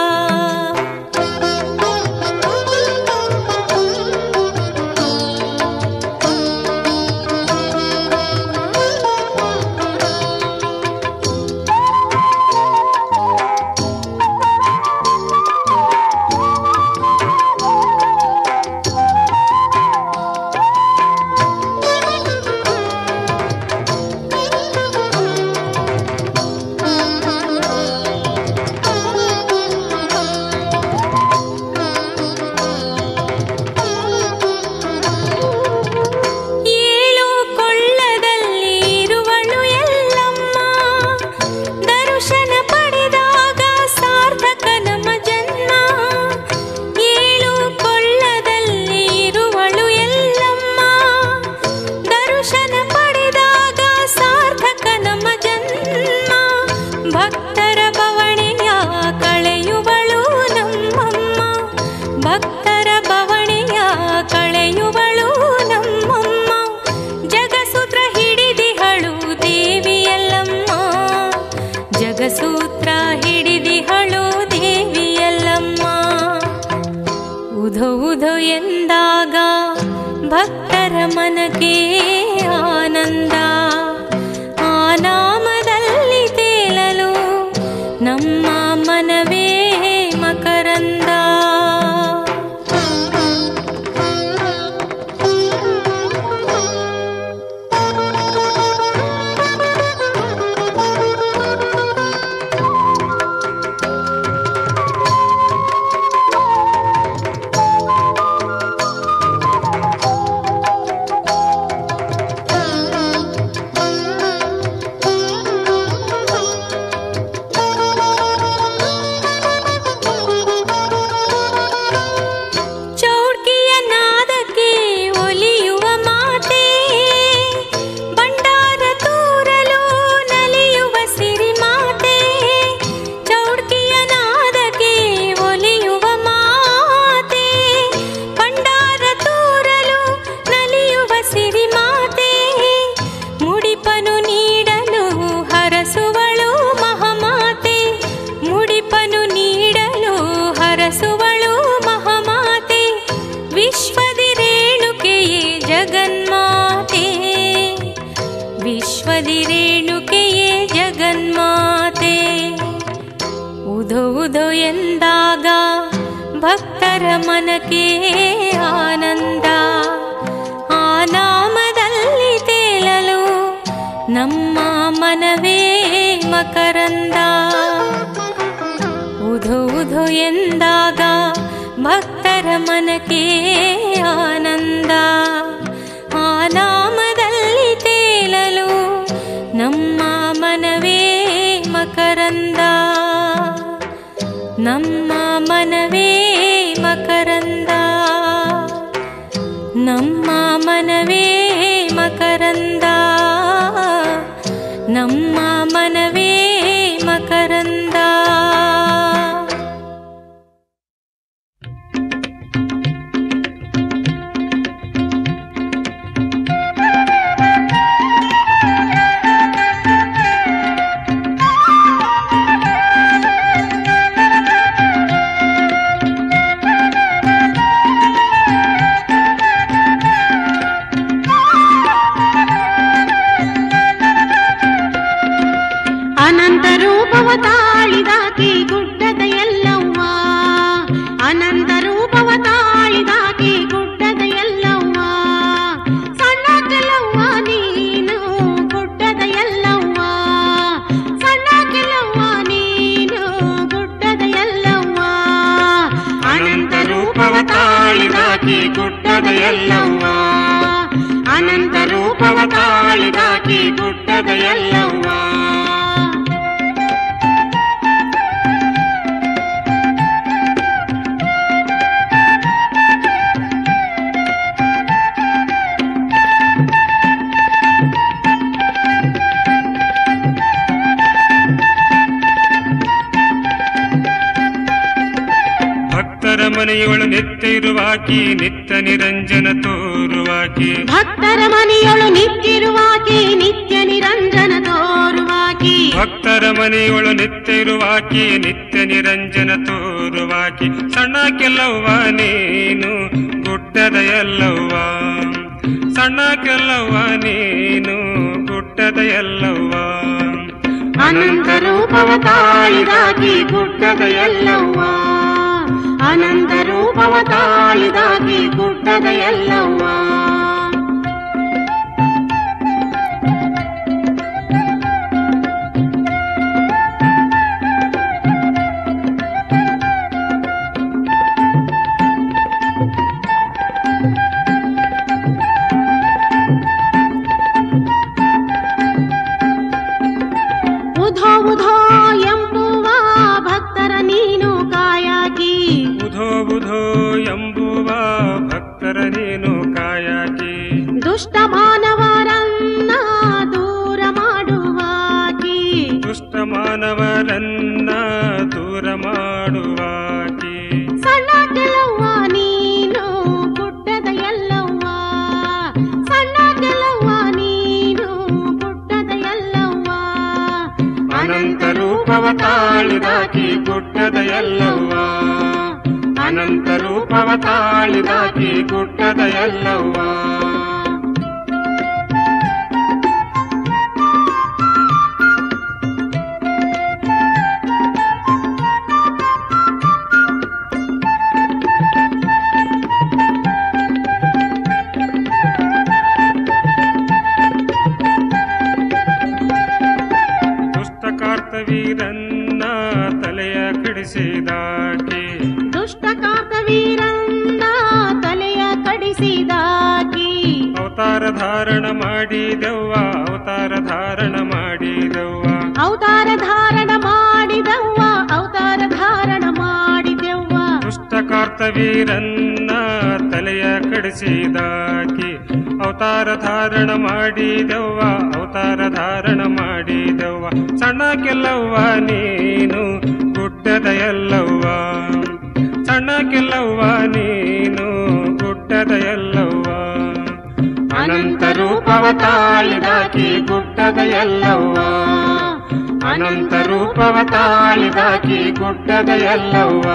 K: ಏಳು ಕೊಳ್ಳದಲ್ಲಿ ಇರುವಳು ಎಲ್ಲಮ್ಮ ದರ್ಶನ ಪಡೆದಾಗ ಸಾರ್ಥಕ ನಮ್ಮ ಜನ್ಮ ಏಳು ಕೊಳ್ಳದಲ್ಲಿ ಇರುವಳು ಎಲ್ಲಮ್ಮ ದರ್ಶನ ಪಡೆದಾಗ ಸಾರ್ಥಕ ನಮ್ಮ ಜನ್ಮ ಭಕ್ತರ ಬವಣೆಯ ಕಳೆಯುವಳು ನಮ್ಮಮ್ಮ ಭಕ್ತರ ಬವಣೆಯ ಕಳೆಯುವಳು ನಮ್ಮಮ್ಮ ಜಗಸೂತ್ರ ಹಿಡಿದಿಹಳು ದೇವಿಯಲ್ಲಮ್ಮ ಜಗಸೂತ್ರ ಹಿಡಿದಿಹಳು ದೇವಿಯಲ್ಲಮ್ಮ ಉಧೋ ಉಧೋ ಎಂದಾಗ ಭಕ್ತರ ಮನಕ್ಕೆ ಆನಂದ ಆ ನಾಮದಲ್ಲಿ ತೇಲಲು ನಮ್ಮ ಮನವೇ ಮಕರಂದ ಚೌಡ್ಕಿಯ ನಾದಕ್ಕೆ ಒಲಿಯುವ ಮಾತೆ ಬಂಡಾರ ತೂರಲು ನಲಿಯುವ ಸಿರಿ ಮಾತೆ ಚೌಡ್ಕಿಯ ನಾದಕ್ಕೆ ಒಲಿಯುವ ಮಾತೆ ಬಂಡಾರ ತೂರಲು ನಲಿಯುವ ಸಿರಿ ಮಾತೆ ಮುಡಿಪನು ನೀಡಲು ಹರಸುವಳು ಮಹಮಾತೆ ಮುಡಿಪನು ನೀಡಲು ಹರಸುವಳು ಮಹಮಾತೆ ವಿಶ್ವದಿ ರೇಣುಕೆಯೇ ಜಗನ್ಮಾತೆ ವಿಶ್ವದಿ ರೇಣುಕೆಯೇ ಜಗನ್ಮಾತೆ ಉಧೋ ಉಧೋ ಎಂದಾಗ ಭಕ್ತರ ಮನಕ್ಕೆ ಆನಂದ ಆ ನಾಮದಲ್ಲಿ ತೇಲಲು ನಮ್ಮ ಮನವೇ ಮಕರಂದ ಉಧೋ ಉಧೋ ಎಂದಾಗ ಭಕ್ತರ ಮನಕ್ಕೆ ಆನಂದ ಆ ನಾಮದಲ್ಲಿ ತೇಲಲು ನಮ್ಮ ಮನವೇ ಮಕರಂದ ನಮ್ಮ ಮನವೇ ಮಕರಂದ ನಮ್ಮ ಮನವೇ ಮಕರಂದ ನಮ್ಮ ಮನವೇ ಮಕರಂದ
F: ಅನಂತ ರೂಪವ ತಾಳಿದಾಕಿ ಗುಡ್ಡದ ಎಲ್ಲವ್ವ ಅನಂತ ರೂಪವ ತಾಳಿದಾಕಿ ಗುಡ್ಡದ ಎಲ್ಲವ್ವ ಸಣ್ಣ ಕೆಲವ್ವ ನೀನು ಗುಡ್ಡದ ಎಲ್ಲವ್ವ ಸಣ್ಣ ಕೆಲವ್ವ ನೀನು ಗುಡ್ಡದ ಎಲ್ಲವ್ವ ಅನಂತ ರೂಪವ ತಾಳಿದಾಕಿ ಗುಡ್ಡದ ಎಲ್ಲವ್ವ ಅನಂತ ರೂಪವ ತಾಳಿದಾಕಿ ಗುಡ್ಡದ ಎಲ್ಲವ್ವ
I: ಮನೆಯೊಳು ನಿತ್ಯ ಇರುವಾಕಿ ನಿತ್ಯ ನಿರಂಜನ ತೋರುವಾಕಿ
F: ಭಕ್ತರ ಮನೆಯೊಳು ನಿಂತಿರುವಾಕಿ ನಿತ್ಯ ನಿರಂಜನ ತೋರುವಾಕಿ
I: ಭಕ್ತರ ಮನೆಯೊಳು ನಿತ್ಯ ಇರುವಾಕಿ ನಿತ್ಯ ನಿರಂಜನ ತೋರುವಾಕಿ ಸಣ್ಣ ಕೆಲವ್ವ ನೀನು ಗುಡ್ಡದ ಎಲ್ಲವ್ವ ಸಣ್ಣ ಕೆಲವ್ವ ನೀನು ಗುಡ್ಡದ ಎಲ್ಲವ್ವ
F: ಅನಂತ ರೂಪವ ತಾಳಿದಾಕಿ ಗುಡ್ಡದ ಎಲ್ಲವ್ವ ಅನಂತ ರೂಪವ ತಾಳಿದಾಕಿ ಗುಡ್ಡದ ಎಲ್ಲವ್ವ ಉಧೋ ಉಧೋ ಎಂಬುವ ಭಕ್ತರ ನೀನು ಕಾಯಾಕಿ
I: ಬುಧೋ ಬುಧೋ ಎಂಬುವ ಭಕ್ತರ ನೀನು ಕಾಯಾಕಿ
F: ದುಷ್ಟ ಮಾನವರನ್ನ ದೂರ ಮಾಡುವಾಕಿ
I: ದುಷ್ಟ ಮಾನವರನ್ನ ದೂರ ಮಾಡುವಾಕಿ
F: ಸಣ್ಣ ಕೆಲವ್ವ ನೀನು ಗುಡ್ಡದ ಎಲ್ಲವ್ವ ಸಣ್ಣ ಕೆಲವ್ವ ನೀನು ಗುಡ್ಡದ ಎಲ್ಲವ್ವ
I: ಅನಂತ ರೂಪವ ತಾಳಿದಾಕಿ ಗುಡ್ಡದ ಎಲ್ಲವ್ವ ಅನಂತ ರೂಪವ ತಾಳಿದಾಕಿ ಗುಡ್ಡದ ಎಲ್ಲವ್ವ ದುಷ್ಟ ಕಾರ್ತವೀರನ್ನ ತಲೆಯ ಕೆಡಿಸಿದಾಕಿ
F: ದುಷ್ಟ ಕಾತವೀರನ್ನ ತಲೆಯ ಕಡಿಸಿದಾಕಿ
I: ಅವತಾರ ಧಾರಣ ಮಾಡಿದೆವ್ವ ಅವತಾರ ಧಾರಣ ಮಾಡಿದೆವ್ವ
F: ಅವತಾರ ಧಾರಣ ಮಾಡಿದವ್ವ ಅವತಾರ ಧಾರಣ ಮಾಡಿದೆವ್ವ
I: ದುಷ್ಟ ಕಾರ್ತವೀರನ್ನ ತಲೆಯ ಕಡಿಸಿದಾಕಿ ಅವತಾರ ಧಾರಣ ಮಾಡಿದವ್ವ ಅವತಾರ ಧಾರಣ ಮಾಡಿದವ್ವ ಸಣ್ಣ ಕೆಲವ್ವ ನೀನು ಗುಡ್ಡದ ಎಲ್ಲವ್ವ ಸಣ್ಣ ಕೆಲವ್ವ ನೀನು ಗುಡ್ಡದ ಎಲ್ಲವ್ವ ಅನಂತ ರೂಪವ ತಾಳಿದಾಕಿ ಗುಡ್ಡದ ಎಲ್ಲವ್ವ ಅನಂತ ರೂಪವ ತಾಳಿದಾಕಿ ಗುಡ್ಡದ ಎಲ್ಲವ್ವ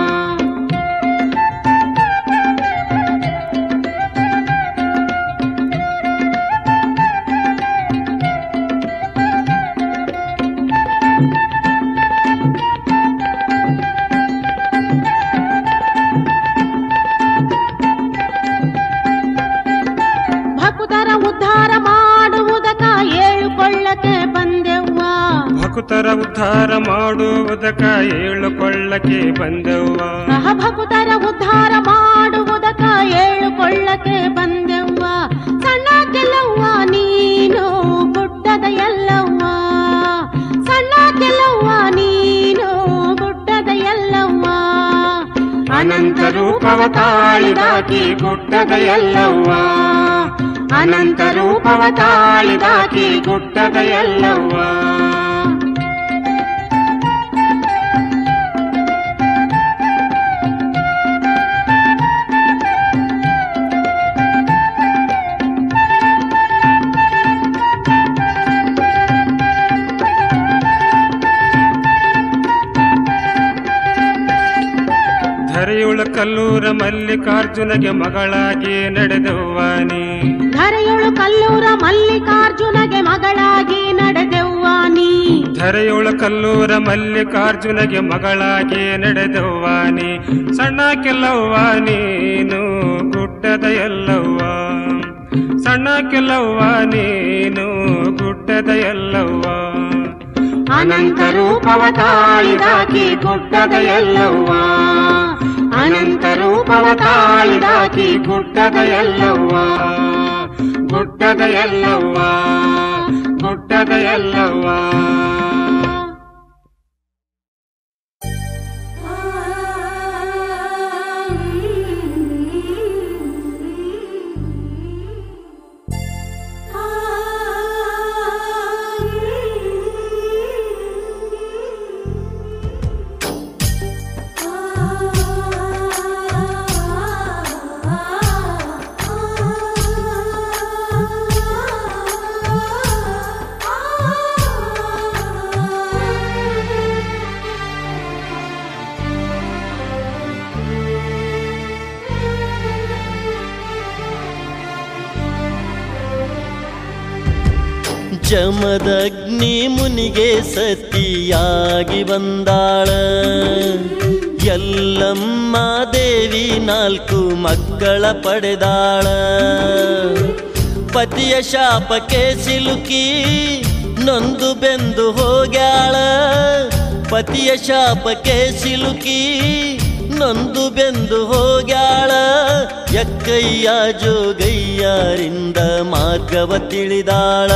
F: ಭಕ್ತರ ಉದ್ಧಾರ ಮಾಡುವುದಕ ಏಳುಕೊಳ್ಳಕ್ಕೆ ಬಂದೆವ್ವ
I: ಭಕ್ತರ ಉದ್ಧಾರ ಮಾಡುವುದಕ ಏಳುಕೊಳ್ಳಕ್ಕೆ ಬಂದವ್ವ
F: ಸಹ ಭಕ್ತರ ಉದ್ಧಾರ ಮಾಡುವುದಕ ಏಳುಕೊಳ್ಳಕ್ಕೆ ಬಂದೆವ್ವ ಸಣ್ಣ ಕೆಲವ್ವ ನೀನು ಗುಡ್ಡದ ಎಲ್ಲವ್ವ ಸಣ್ಣ ಕೆಲವ್ವ ನೀನು ಗುಡ್ಡದ ಎಲ್ಲವ್ವ
I: ಅನಂತ ರೂಪವ ತಾಳಿದಾಕಿ ಗುಡ್ಡದ ಎಲ್ಲವ್ವ ಅನಂತ ರೂಪವ ತಾಳಿದಾಕಿ ಗುಡ್ಡದ ಎಲ್ಲವ್ವ ಧರೆಯುಳ ಕಲ್ಲೂರ ಮಲ್ಲಿಕಾರ್ಜುನಗೆ ಮಗಳಾಗಿ ನಡೆದವ್ವ ನೀ
F: ಧರೆಯೊಳು ಕಲ್ಲೂರ ಮಲ್ಲಿಕಾರ್ಜುನಗೆ ಮಗಳಾಗಿ ನಡೆದೆವ್ವ ನೀ
I: ಧರೆಯುಳ ಕಲ್ಲೂರ ಮಲ್ಲಿಕಾರ್ಜುನಗೆ ಮಗಳಾಗಿ ನಡೆದವ್ವ ನೀ ಸಣ್ಣ ಕೆಲವ್ವ ನೀನು ಗುಡ್ಡದ ಎಲ್ಲವ್ವ ಸಣ್ಣ ಕೆಲವ್ವ ನೀನು ಗುಡ್ಡದ ಎಲ್ಲವ್ವ ಅನಂತ ರೂಪವ ತಾಳಿದಾಕಿ ಗುಡ್ಡದ ಎಲ್ಲವ್ವ ಅನಂತ ರೂಪವ ತಾಳಿದಾಕಿ ಗುಡ್ಡದ ಎಲ್ಲವ್ವ ಗುಡ್ಡದ ಎಲ್ಲವ್ವ ಗುಡ್ಡದ ಎಲ್ಲವ್ವ
A: ಆ
G: ಜಮದಗ್ನಿ ಮುನಿಗೆ ಸತಿಯಾಗಿ ಬಂದಾಳ ಎಲ್ಲಮ್ಮ ದೇವಿ ನಾಲ್ಕು ಮಕ್ಕಳ ಪಡೆದಾಳ ಪತಿಯ ಶಾಪಕ್ಕೆ ಸಿಲುಕಿ ನೊಂದು ಬೆಂದು ಹೋಗ್ಯಾಳ ಪತಿಯ ಶಾಪಕ್ಕೆ ಸಿಲುಕಿ ನೊಂದು ಬೆಂದು ಹೋಗ್ಯಾಳ ಎಕ್ಕಯ್ಯ ಜೋಗಯ್ಯರಿಂದ ಮಾರ್ಗವ ತಿಳಿದಾಳ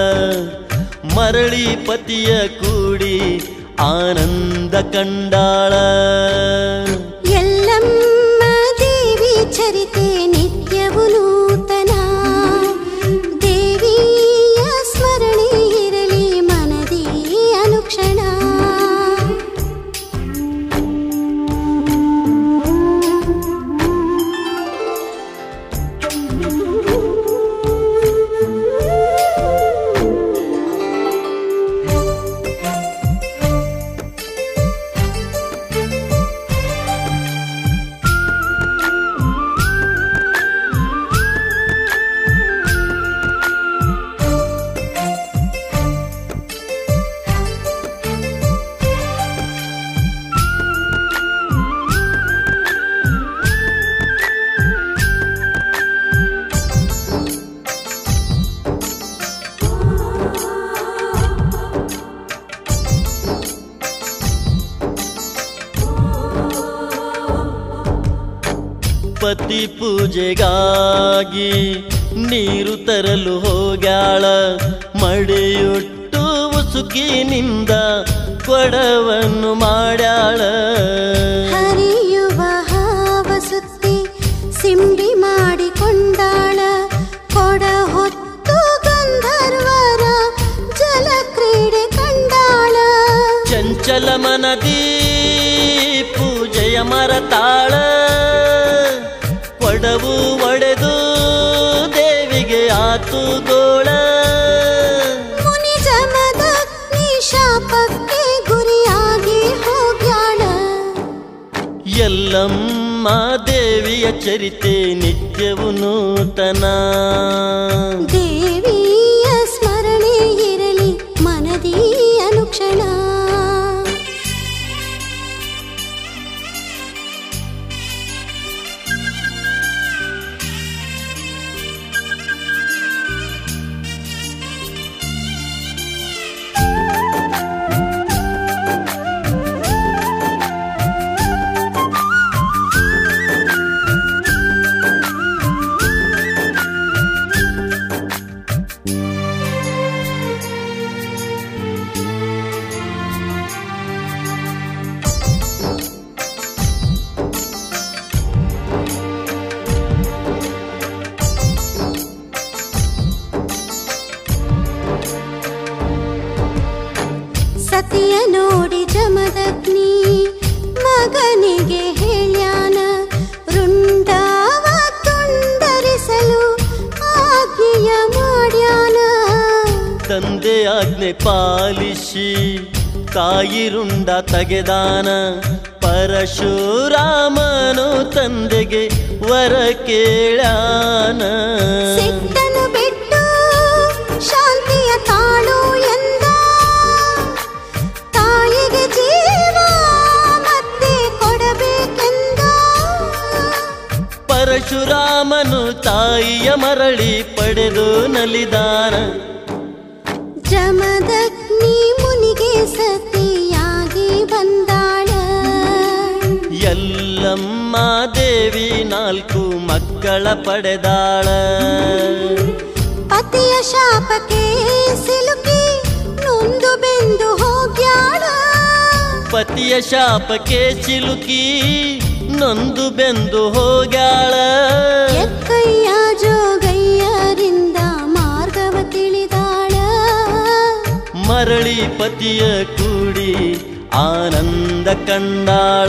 G: ಮರಳಿ ಪತಿಯ ಕೂಡಿ ಆನಂದ ಕಂಡಾಳ
B: ಎಲ್ಲಮ್ಮ ದೇವಿ ಚರಿತೆ ನಿತ್ಯವು ನೂತನ ದೇವಿಯ ಸ್ಮರಣೆ ಇರಲಿ ಮನದಿ ಅನುಕ್ಷಣ
G: ಪತಿ ಪೂಜೆಗಾಗಿ ನೀರು ತರಲು ಹೋಗ್ಯಾಳ ಮಡೆಯೊಟ್ಟು ಉಸುಕಿನಿಂದ ಕೊಡವನ್ನು ಮಾಡ್ಯಾಳ
B: ಹರಿಯುವ ಹಾವ ಸುತ್ತಿ ಸಿಂಬಿ ಮಾಡಿಕೊಂಡಾಳ ಕೊಡ ಹೊತ್ತು ಗಂಧರ್ವರ ಜಲ ಕ್ರೀಡೆ ಕಂಡಾಳ
G: ಚಂಚಲ ಮನದಿ ಪೂಜೆಯ ಮರತಾಳ ಕೊಡವು ಒಡೆದು ದೇವಿಗೆ ಆತು ಗೋಳ
B: ಮುನಿ ಜಮದಗ್ನಿ ಶಾಪಕ್ಕೆ ಗುರಿಯಾಗಿ ಹೋಗ್ಯಾಳ
G: ಎಲ್ಲಮ್ಮ ದೇವಿಯ ಚರಿತೆ ನಿತ್ಯವು ನೂತನ
B: ದೇವಿಯ ಸ್ಮರಣೆ ಇರಲಿ ಮನದಿ ಅನುಕ್ಷಣ ಸತಿಯ ನೋಡಿ ಜಮದಗ್ನಿ ಮಗನಿಗೆ ಹೇಳ್ಯಾನ ರುಂಡಾವ ತುಂಡರಿಸಲು ಆಜ್ಞೆಯ ಮಾಡ್ಯಾನ
G: ತಂದೆ ಆಜ್ಞೆ ಪಾಲಿಸಿ ತಾಯಿ ರುಂಡ ತೆಗೆದಾನ ಪರಶುರಾಮನು ತಂದೆಗೆ ವರ ಕೇಳಾನ
B: ಸಿಟ್ಟನು ಬಿಟ್ಟು ಶಾಂತಿಯ ತಾಳು ಎಂದ ತಾಯಿಗೆ ಜೀವ ಮತ್ತೆ ಕೊಡಬೇಕೆಂದ
G: ಪರಶುರಾಮನು ತಾಯಿಯ ಮರಳಿ ಪಡೆದು ನಲಿದಾನ
B: ಜಮದಗ್ನಿ ಮುನಿಗೆ ಸತಿಯಾಗಿ ಬಂದಾಳ
G: ಎಲ್ಲಮ್ಮ ದೇವಿ ನಾಲ್ಕು ಮಕ್ಕಳ ಪಡೆದಾಳ
B: ಪತಿಯ ಶಾಪಕ್ಕೆ ಸಿಲುಕಿ ನೊಂದು ಬೆಂದು ಹೋಗ್ಯಾಳ
G: ಪತಿಯ ಶಾಪಕ್ಕೆ ಸಿಲುಕಿ ನೊಂದು ಬೆಂದು ಹೋಗ್ಯಾಳ
B: ಎಕ್ಕಯ್ಯ ಜೋಗಯ್ಯರಿಂದ ಮಾರ್ಗವ ತಿಳಿದಾಳ
G: ಮರಳಿ ಪತಿಯ ಕೂಡಿ ಆನಂದ ಕಂಡಾಳ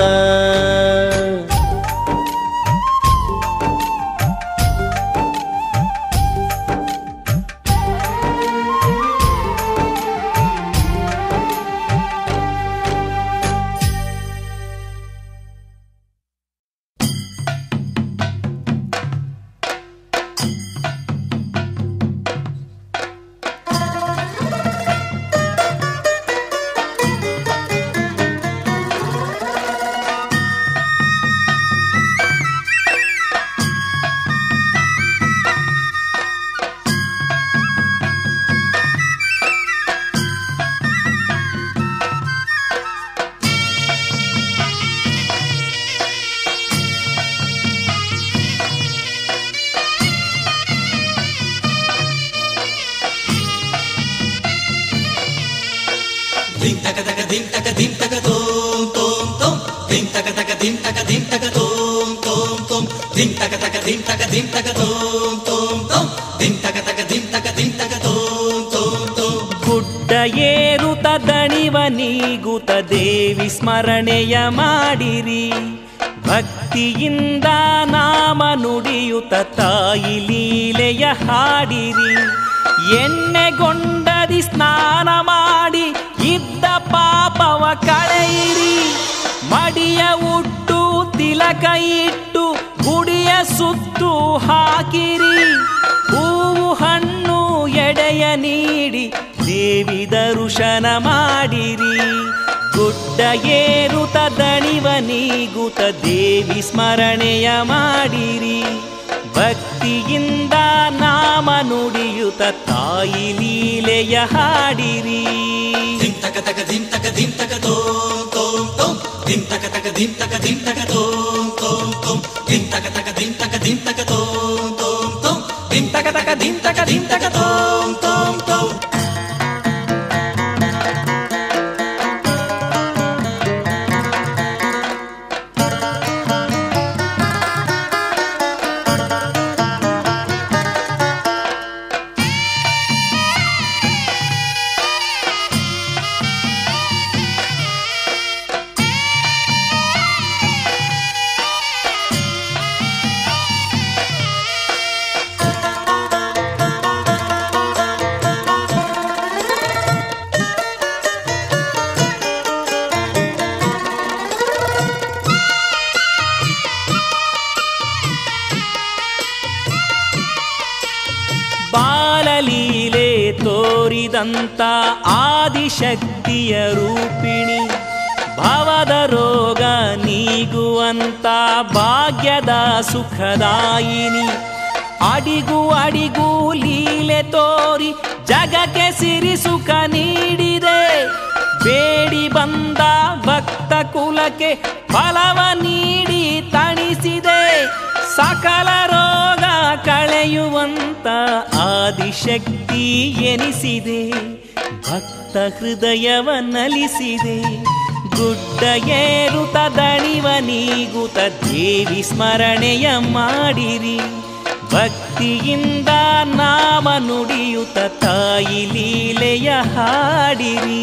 L: ಗುಡ್ಡ ಏರುತ ದಣಿವ ನೀಗುತ ದೇವಿ ಸ್ಮರಣೆಯ ಮಾಡಿರಿ ಭಕ್ತಿಯಿಂದ ನಾಮ ನುಡಿಯುತ ತಾಯಿ ಲೀಲೆಯ ಹಾಡಿರಿ ಎಣ್ಣೆಗೊಂಡದಿ ಸ್ನಾನ ಮಾಡಿ ಇದ್ದ ಪಾಪವ ಕಳೆಯಿರಿ ಮಡಿಯ ಉಟ್ಟು ತಿಲಕ ಇಟ್ಟು ಗುಡಿಯ ಸುತ್ತು ಹಾಕಿರಿ ಹೂವು ಹಣ್ಣು ಎಡೆಯ ನೀಡಿ ದೇವಿ ದರ್ಶನ ಮಾಡಿರಿ ಗುಡ್ಡ ಏರುತ ದಣಿವ ನೀಗುತ ದೇವಿ ಸ್ಮರಣೆಯ ಮಾಡಿರಿ ಭಕ್ತಿಯಿಂದ ನಾಮ ನುಡಿಯುತ ತಾಯಿ ಲೀಲೆಯ ಹಾಡಿರಿ ಬಾಲಲೀಲೆ ತೋರಿದಂತ ಆದಿಶಕ್ತಿಯ ರೂಪಿಣಿ ಭವದ ರೋಗ ನೀಗುವಂತ ಭಾಗ್ಯದ ಸುಖದಾಯಿನಿ ಅಡಿಗೂ ಅಡಿಗೂ ಲೀಲೆ ತೋರಿ ಜಗಕ್ಕೆ ಸಿರಿ ಸುಖ ನೀಡಿದೆ ಬೇಡಿ ಬಂದ ಭಕ್ತ ಕುಲಕ್ಕೆ ಫಲವ ನೀಡಿ ತಣಿಸಿದೆ ಸಕಲ ರೋಗ ಕಳೆಯುವಂತ ಆದಿಶಕ್ತಿ ಎನಿಸಿದೆ ಭಕ್ತ ಹೃದಯವ ನಲಿಸಿದೆ ಗುಡ್ಡ ಏರುತ ದಣಿವ ನೀಗುತ ದೇವಿ ಸ್ಮರಣೆಯ ಮಾಡಿರಿ ಭಕ್ತಿಯಿಂದ ನಾಮ ನುಡಿಯುತ ತಾಯಿ ಲೀಲೆಯ ಹಾಡಿರಿ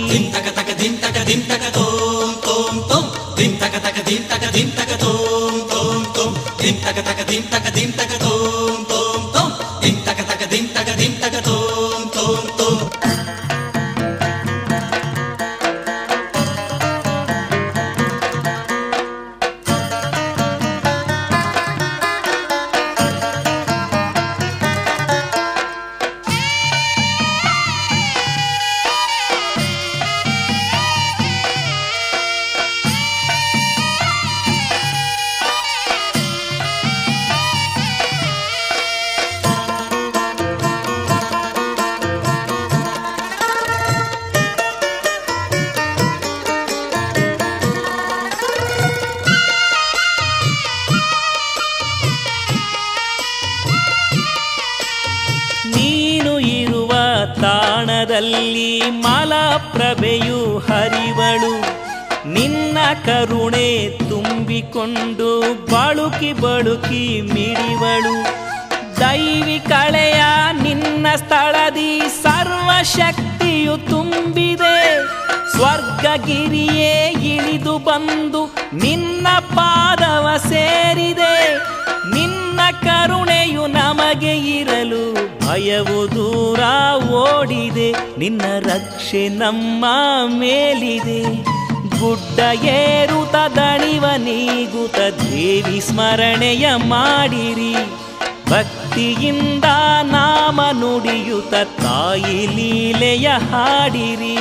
L: ನೀನು ಇರುವ ತಾಣದಲ್ಲಿ ಮಲಪ್ರಭೆಯು ಹರಿವಳು ನಿನ್ನ ಕರುಣೆ ತುಂಬಿಕೊಂಡು ಬಳುಕಿ ಬಳುಕಿ ಮಿಡಿವಳು ದೈವಿ ಕಳೆಯ ನಿನ್ನ ಸ್ಥಳದಿ ಸರ್ವಶಕ್ತಿಯು ತುಂಬಿದೆ ಸ್ವರ್ಗಗಿರಿಯೇ ಇಳಿದು ಬಂದು ನಿನ್ನ ಪಾದವ ಸೇರಿದೆ ನಿನ್ನ ಕರುಣೆಯು ನಮಗೆ ಇರಲು ಭಯವು ದೂರ ಓಡಿದೆ ನಿನ್ನ ರಕ್ಷೆ ನಮ್ಮ ಮೇಲಿದೆ ಗುಡ್ಡ ಏರುತ ದಣಿವ ನೀಗುತ ದೇವಿ ಸ್ಮರಣೆಯ ಮಾಡಿರಿ ಭಕ್ತಿಯಿಂದ ನಾಮ ನುಡಿಯುತ ತಾಯಿ ಲೀಲೆಯ ಹಾಡಿರಿ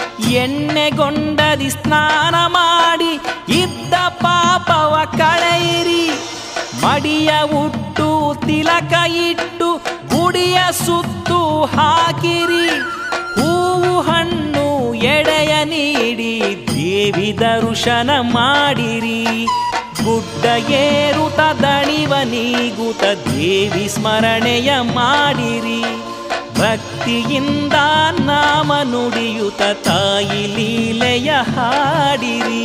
L: ಎಣ್ಣೆಗೊಂಡದಿ ಸ್ನಾನ ಮಾಡಿ ಇದ್ದ ಪಾಪವ ಕಳೆಯಿರಿ ಮಡಿಯ ಉಟ್ಟು ತಿಲಕ ಇಟ್ಟು ಗುಡಿಯ ಸುತ್ತು ಹಾಕಿರಿ ಹೂವು ಹಣ್ಣು ಎಡೆಯ ನೀಡಿ ದೇವಿ ದರ್ಶನ ಮಾಡಿರಿ ಗುಡ್ಡ ಏರುತ ದಣಿವ ನೀಗುತ ದೇವಿ ಸ್ಮರಣೆಯ ಮಾಡಿರಿ ಭಕ್ತಿಯಿಂದ ನಾಮ ನುಡಿಯುತ ತಾಯಿ ಲೀಲೆಯ ಹಾಡಿರಿ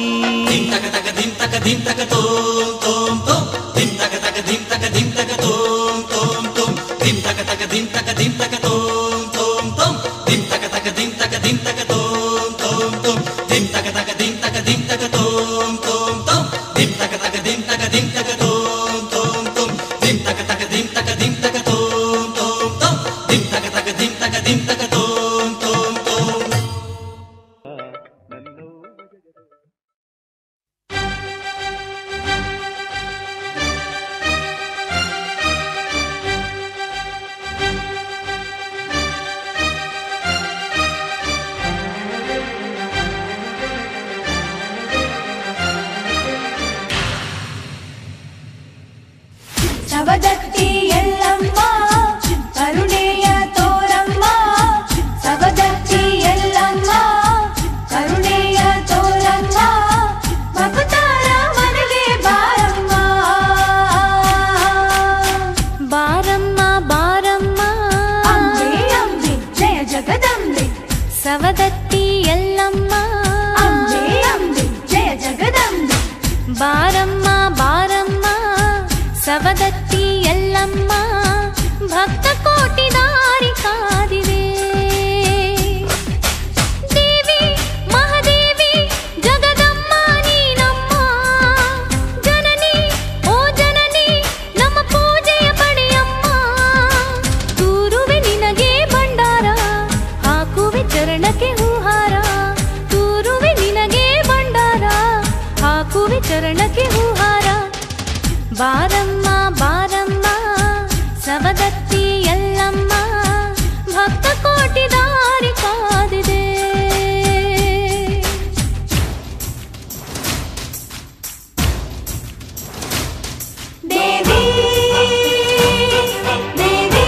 A: ಸವದತ್ತಿ ಎಲ್ಲಮ್ಮ ಕರುಣೆಯ ತೋರಮ್ಮ ಸವದತ್ತಿ ಎಲ್ಲಮ್ಮ ಕರುಣೆಯ ತೋರಮ್ಮ ಭಕ್ತಾರ ಮನೆಗೆ ಬಾರಮ್ಮ
K: ಬಾರಮ್ಮ ಬಾರಮ್ಮ
A: ಅಂಬೆ ಅಂಬೆ ಜಯ ಜಗದಂಬೆ
K: ಸವದತ್ತಿ ಎಲ್ಲಮ್ಮ
A: ಅಂಬೆ ಅಂಬೆ ಜಯ ಜಗದಂಬೆ
K: ಬಾರಮ್ಮ ಬಾರಮ್ಮ ಸವದತ್ತಿ ಎಲ್ಲಮ್ಮ ಭಕ್ತ ಕೋಟಿ ದಾರಿ ಕಾದಿವೆ ದೇವಿ ಮಹಾದೇವಿ ಜಗದಮ್ಮ ನೀನಮ್ಮ ಜನನಿ ಓ ಜನನಿ ನಮ್ಮ ಪೂಜೆಯ ಪಡೆಯಮ್ಮ ತೂರುವೆ ನಿನಗೆ ಭಂಡಾರ ಹಾಕುವೆ ಚರಣಕ್ಕೆ ಹೂಹಾರ ತೂರುವೆ ನಿನಗೆ ಭಂಡಾರ ಹಾಕುವೆ ಚರಣಕ್ಕೆ ಹೂಹಾರ ಬಾರಮ್ಮ ಬಾರಮ್ಮ ಸವದತ್ತಿ ಎಲ್ಲಮ್ಮ ಭಕ್ತ ಕೋಟಿ ದಾರಿ ಕಾದಿದೆ
A: ದೇವಿ ದೇವಿ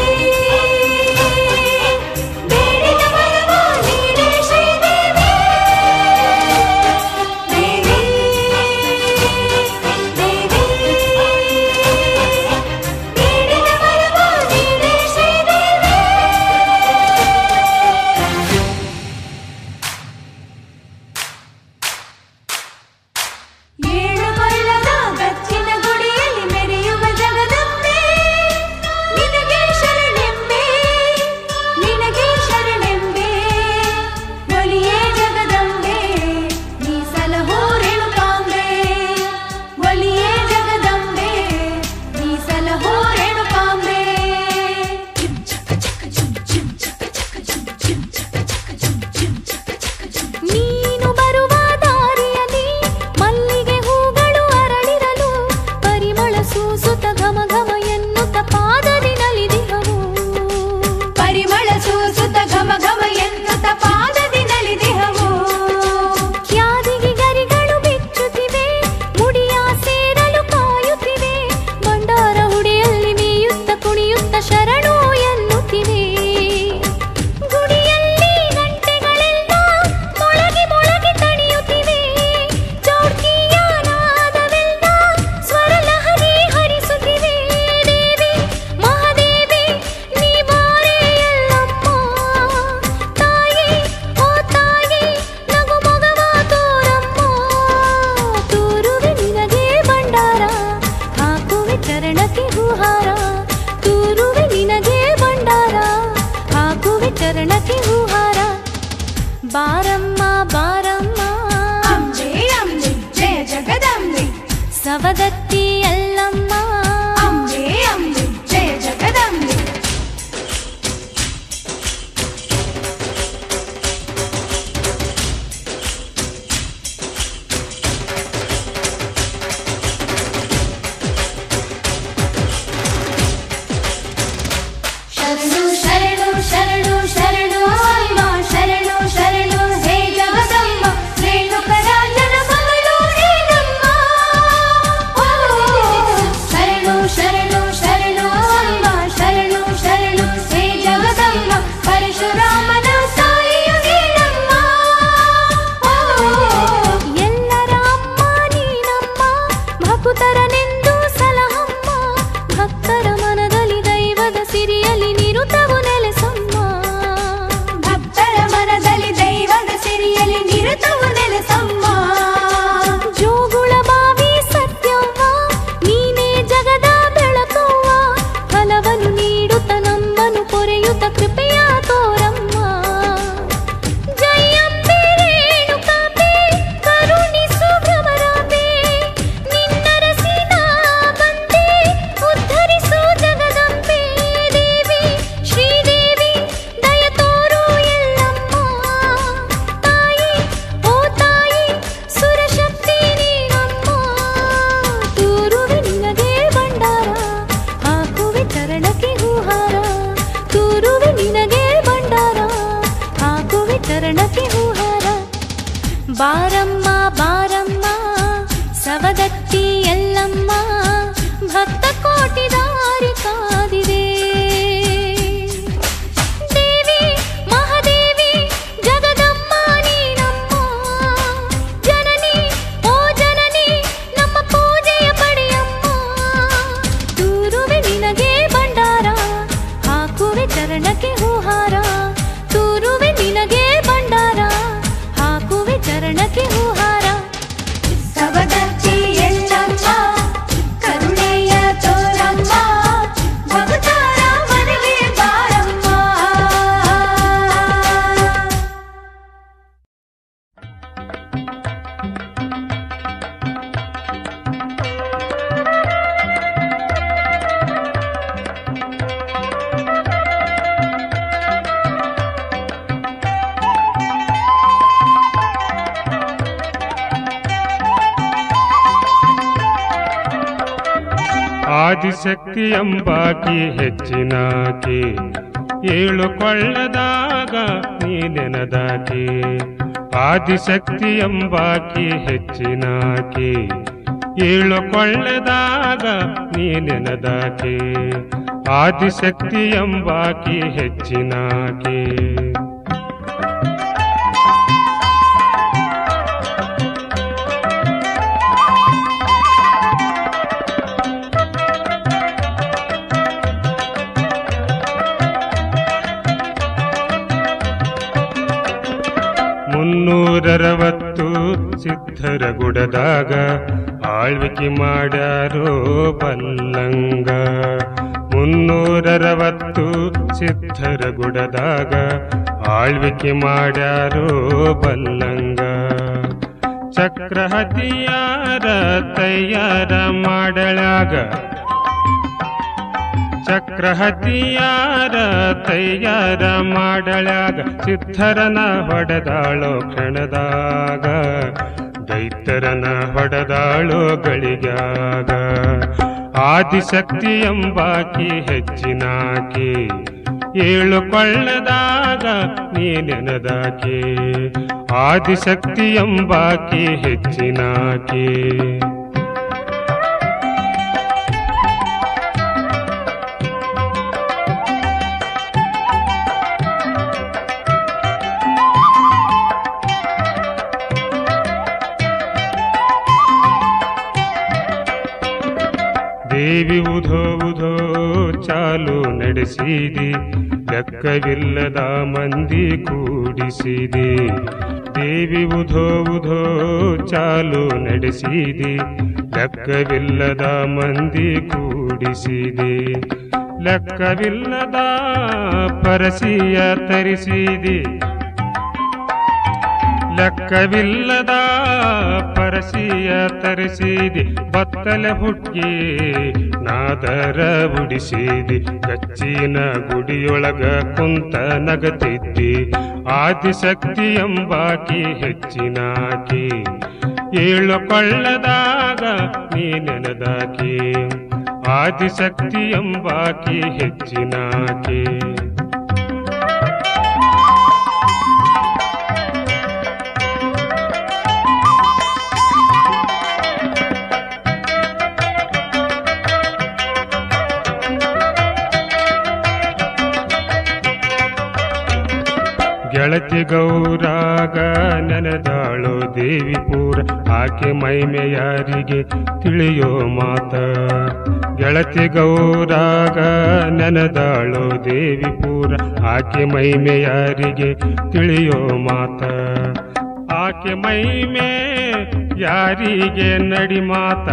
A: ಬೇಡಿದ ವರವ ನೀಡೆ ಶ್ರೀದೇವಿ ದೇವಿ ದೇವಿ
K: ಬಾರಮ್ಮ ಬಾರಮ್ಮ ಸವದತ್ತಿ ಎಲ್ಲಮ್ಮ ಭಕ್ತ ಕೋಟಿ ದಾರಿ ಕಾದಿದೆ ದೇವಿ ಮಹಾದೇವಿ ಜಗದಮ್ಮ ನೀನಮ್ಮ ಜನನಿ ಓ ಜನನಿ ನಮ್ಮ ಪೂಜೆಯ ಪಡೆಯಮ್ಮ ತೂರುವೆ ನಿನಗೆ ಭಂಡಾರ ಹಾಕುವೆ ಚರಣಕ್ಕೆ ಹೂಹಾರ ತೂರುವೆ ನಿನಗೆ ಭಂಡಾರ ಹಾಕುವೆ ಚರಣಕ್ಕೆ ಹೂಹಾರ
A: ಸವದತ್ತಿ ಎಲ್ಲಮ್ಮ ಕರುಣೆಯ ತೋರಮ್ಮ ಭಕ್ತರ ಮನೆಗೆ ಬಾರಮ್ಮ
I: ಆದಿಶಕ್ತಿ ಎಂಬಾಕಿ ಹೆಚ್ಚಿನಾಕಿ ಏಳು ಕೊಳ್ಳದಾಗ ನೀನೆನದಾಕಿ ಆದಿಶಕ್ತಿ ಎಂಬಾಕಿ ಹೆಚ್ಚಿನಾಕಿ ಏಳು ಕೊಳ್ಳದಾಗ ನೀನೆನದಾಕಿ ಆದಿಶಕ್ತಿ ಎಂಬಾಕಿ ಹೆಚ್ಚಿನಾಕಿ ಮುನ್ನೂರರವತ್ತು ಸಿದ್ಧರ ಗುಡದಾಗ ಆಳ್ವಿಕೆ ಮಾಡ್ಯಾರೋ ಬಲ್ಲಂಗ ಮುನ್ನೂರರವತ್ತು ಸಿದ್ಧರ ಗುಡದಾಗ ಆಳ್ವಿಕೆ ಮಾಡ್ಯಾರೋ ಬಲ್ಲಂಗ ಚಕ್ರ ಹತಿಯಾರ ತಯ್ಯಾರ ಮಾಡಳಾಗ ಚಕ್ರ ಹತಿಯಾರ ತಯ್ಯಾರ ಮಾಡಳಾಗ ಸಿದ್ಧರನ ಹೊಡೆದಾಳೋ ಕ್ಷಣದಾಗ ದೈತ್ಯರನ ಹೊಡೆದಾಳೋ ಗಳಿಗ್ಯಾಗ ಆದಿಶಕ್ತಿ ಎಂಬಾಕಿ ಹೆಚ್ಚಿನಾಕಿ ಏಳು ಕೊಳ್ಳದಾಗ ನೀನೆನದಾಕಿ ಆದಿಶಕ್ತಿ ಎಂಬಾಕಿ ಹೆಚ್ಚಿನಾಕಿ ದೇವಿ ಉಧೋ ಉಧೋ ಚಾಲು ನಡೆಸಿದಿ ಲೆಕ್ಕವಿಲ್ಲದ ಮಂದಿ ಕೂಡಿಸಿದಿ ದೇವಿ ಉಧೋ ಉಧೋ ಚಾಲು ನಡೆಸಿದಿ ಲೆಕ್ಕವಿಲ್ಲದ ಮಂದಿ ಕೂಡಿಸಿದಿ ಲೆಕ್ಕವಿಲ್ಲದ ಪರಸಿಯ ತರಿಸಿದಿ ಲೆಕ್ಕವಿಲ್ಲದ ಪರಸಿಯ ತರಿಸಿದಿ ಬತ್ತಲೆ ಹುಟ್ಟಿ ನಾದರ ಉಡಿಸಿದಿ ಗಚ್ಚಿನ ಗುಡಿಯೊಳಗ ಕುಂತ ನಗತಿದ್ದಿ ಆದಿಶಕ್ತಿ ಎಂಬಾಕಿ ಹೆಚ್ಚಿನಾಕಿ ಏಳು ಕೊಳ್ಳದಾಗ ನೀನೆನದಾಕಿ ಆದಿಶಕ್ತಿ ಎಂಬಾಕಿ ಹೆಚ್ಚಿನಾಕಿ ಗೆಳತಿ ಗೌರಾಗ ನೆನೆದಾಳೋ ದೇವಿ ಪೂರ ಆಕೆ ಮೈಮೆ ಯಾರಿಗೆ ತಿಳಿಯೋ ಮಾತ ಗೆಳತಿ ಗೌರಾಗ ನೆನೆದಾಳೋ ದೇವಿ ಪೂರ ಆಕೆ ಮೈಮೆ ಯಾರಿಗೆ ತಿಳಿಯೋ ಮಾತ ಆಕೆ ಮೈಮೆ ಯಾರಿಗೆ ನಡಿ ಮಾತ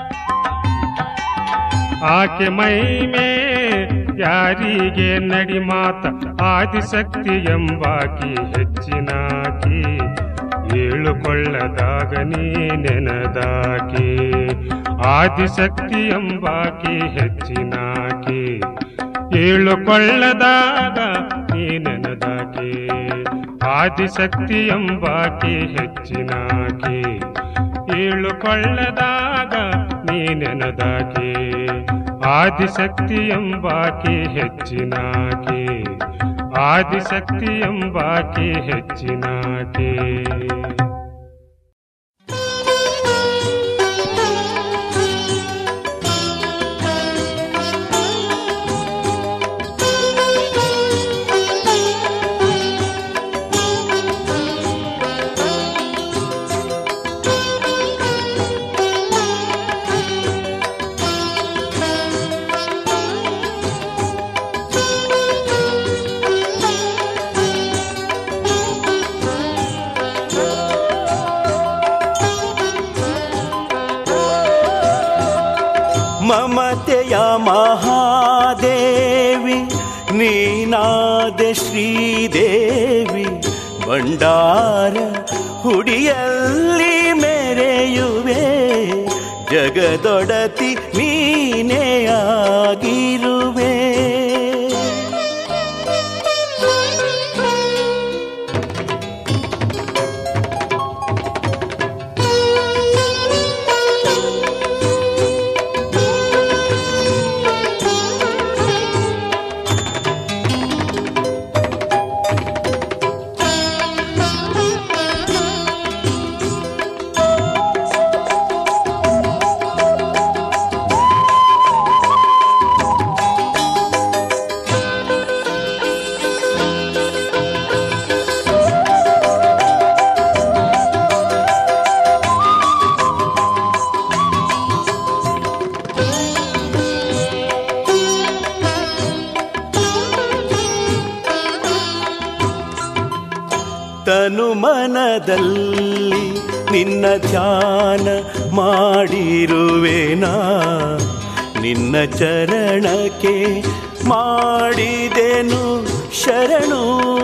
I: ಆಕೆ ಮೈಮೆ ಯಾರಿಗೆ ನಡಿ ಮಾತ ಆದಿಶಕ್ತಿ ಎಂಬಾಕಿ ಹೆಚ್ಚಿನಾಕಿ ಏಳು ಕೊಳ್ಳದಾಗ ನೀ ನೆನದಾಕಿ ಆದಿಶಕ್ತಿ ಎಂಬಾಕಿ ಹೆಚ್ಚಿನಾಕಿ ಏಳು ಕೊಳ್ಳದಾಗ ನೀ ನೆನದಾಕಿ ಆದಿಶಕ್ತಿ ಎಂಬಾಕಿ ಹೆಚ್ಚಿನಾಕಿ ಏಳು ಕೊಳ್ಳದಾಗ ನೀ ನೆನದಾಕಿ ಆದಿಶಕ್ತಿ ಎಂಬಾಕಿ ಹೆಚ್ಚಿನಾಕಿ ಆದಿಶಕ್ತಿ ಎಂಬಾಕಿ ಹೆಚ್ಚಿನಾಕಿ
E: ಮಮತೆಯ ಮಹಾದೇವಿ ನೀನಾದೆ ಶ್ರೀದೇವಿ ಭಂಡಾರ ಹುಡಿಯಲ್ಲಿ ಮೆರೆಯುವೆ ಜಗದೊಡತಿ ನೀನೇ ಆಗಿರುವೆ ತನು ಮನದಲ್ಲಿ ನಿನ್ನ ಧ್ಯಾನ ಮಾಡಿರುವೆನಾ ನಿನ್ನ ಚರಣಕ್ಕೆ ಮಾಡಿದೆನು ಶರಣು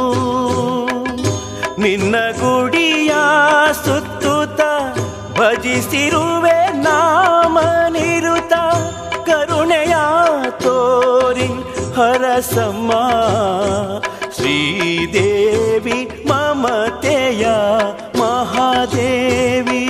E: ನಿನ್ನ ಗುಡಿಯ ಸುತ್ತುತ್ತ ಭಜಿಸಿರುವೆ ನಾಮನಿರುತ ಕರುಣೆಯ ತೋರಿ ಹರಸಮ್ಮ ಶ್ರೀದೇವಿ ಮಮತೆಯ ಮಹಾದೇವಿ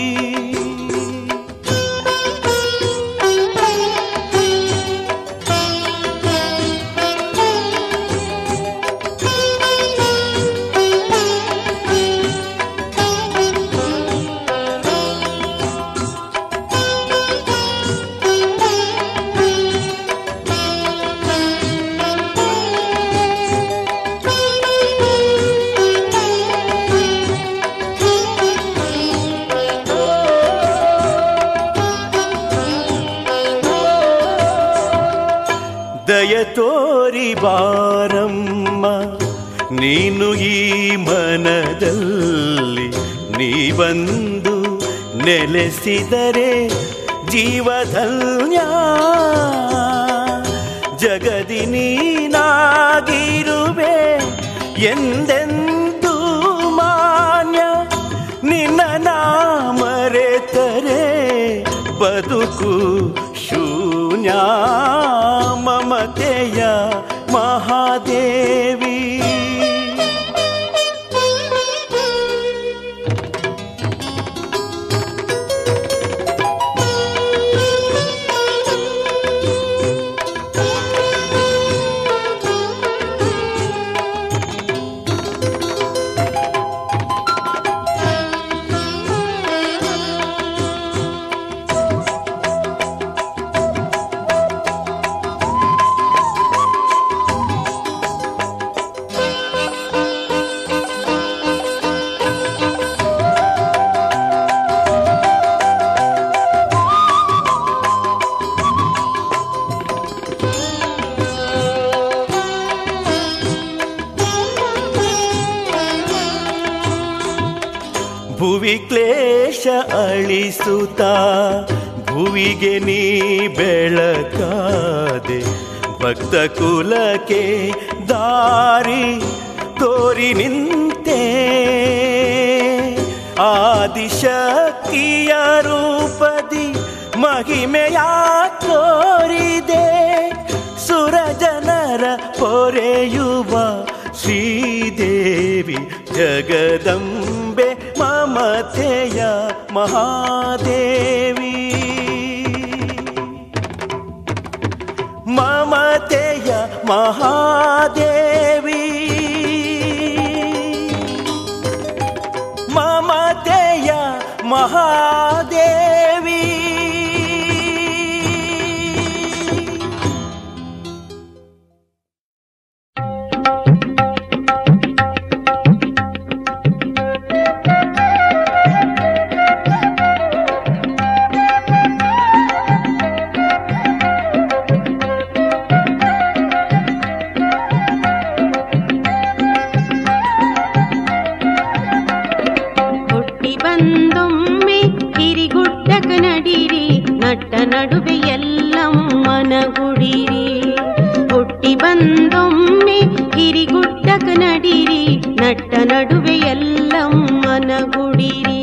E: ದಯ ತೋರಿ ಬಾರಮ್ಮ ನೀನು ಈ ಮನದಲ್ಲಿ ನೀ ಬಂದು ನೆಲೆಸಿದರೆ ಜೀವಧನ್ಯ ಜಗದಿ ನೀನಾಗಿರುವೆ ಎಂದೆಂದೂ ಮಾನ್ಯ ನಿನ್ನ ನಾಮರೆತರೆ ಬದುಕು ಶೂನ್ಯ ಮಮತೆಯ ಮಹಾದೇವಿ ಭುವಿ ಕ್ಲೇಶ ಅಳಿಸುತ್ತ ಭುವಿಗೆ ನೀ ಬೆಳಕಾದೆ ಭಕ್ತ ಕುಲಕ್ಕೆ ದಾರಿ ತೋರಿ ನಿಂತೆ ಆದಿಶಕ್ತಿಯ ರೂಪದಿ ಮಹಿಮೆಯ ತೋರಿದೆ ಸುರ ಜನರ ಪೊರೆಯುವ ಶ್ರೀದೇವಿ ಜಗದಂಬೆ ಮಮತೆಯ ಮಹಾದೇವಿ ಮಮತೆಯ ಮಹಾದೇವಿ ಮಮತೆಯ ಮಹಾದೇವಿ
F: ಹುಟ್ಟಿ ಬಂದೊಮ್ಮೆ ಹಿರಿಗುಡ್ಡ ಮನಗುಡಿರಿ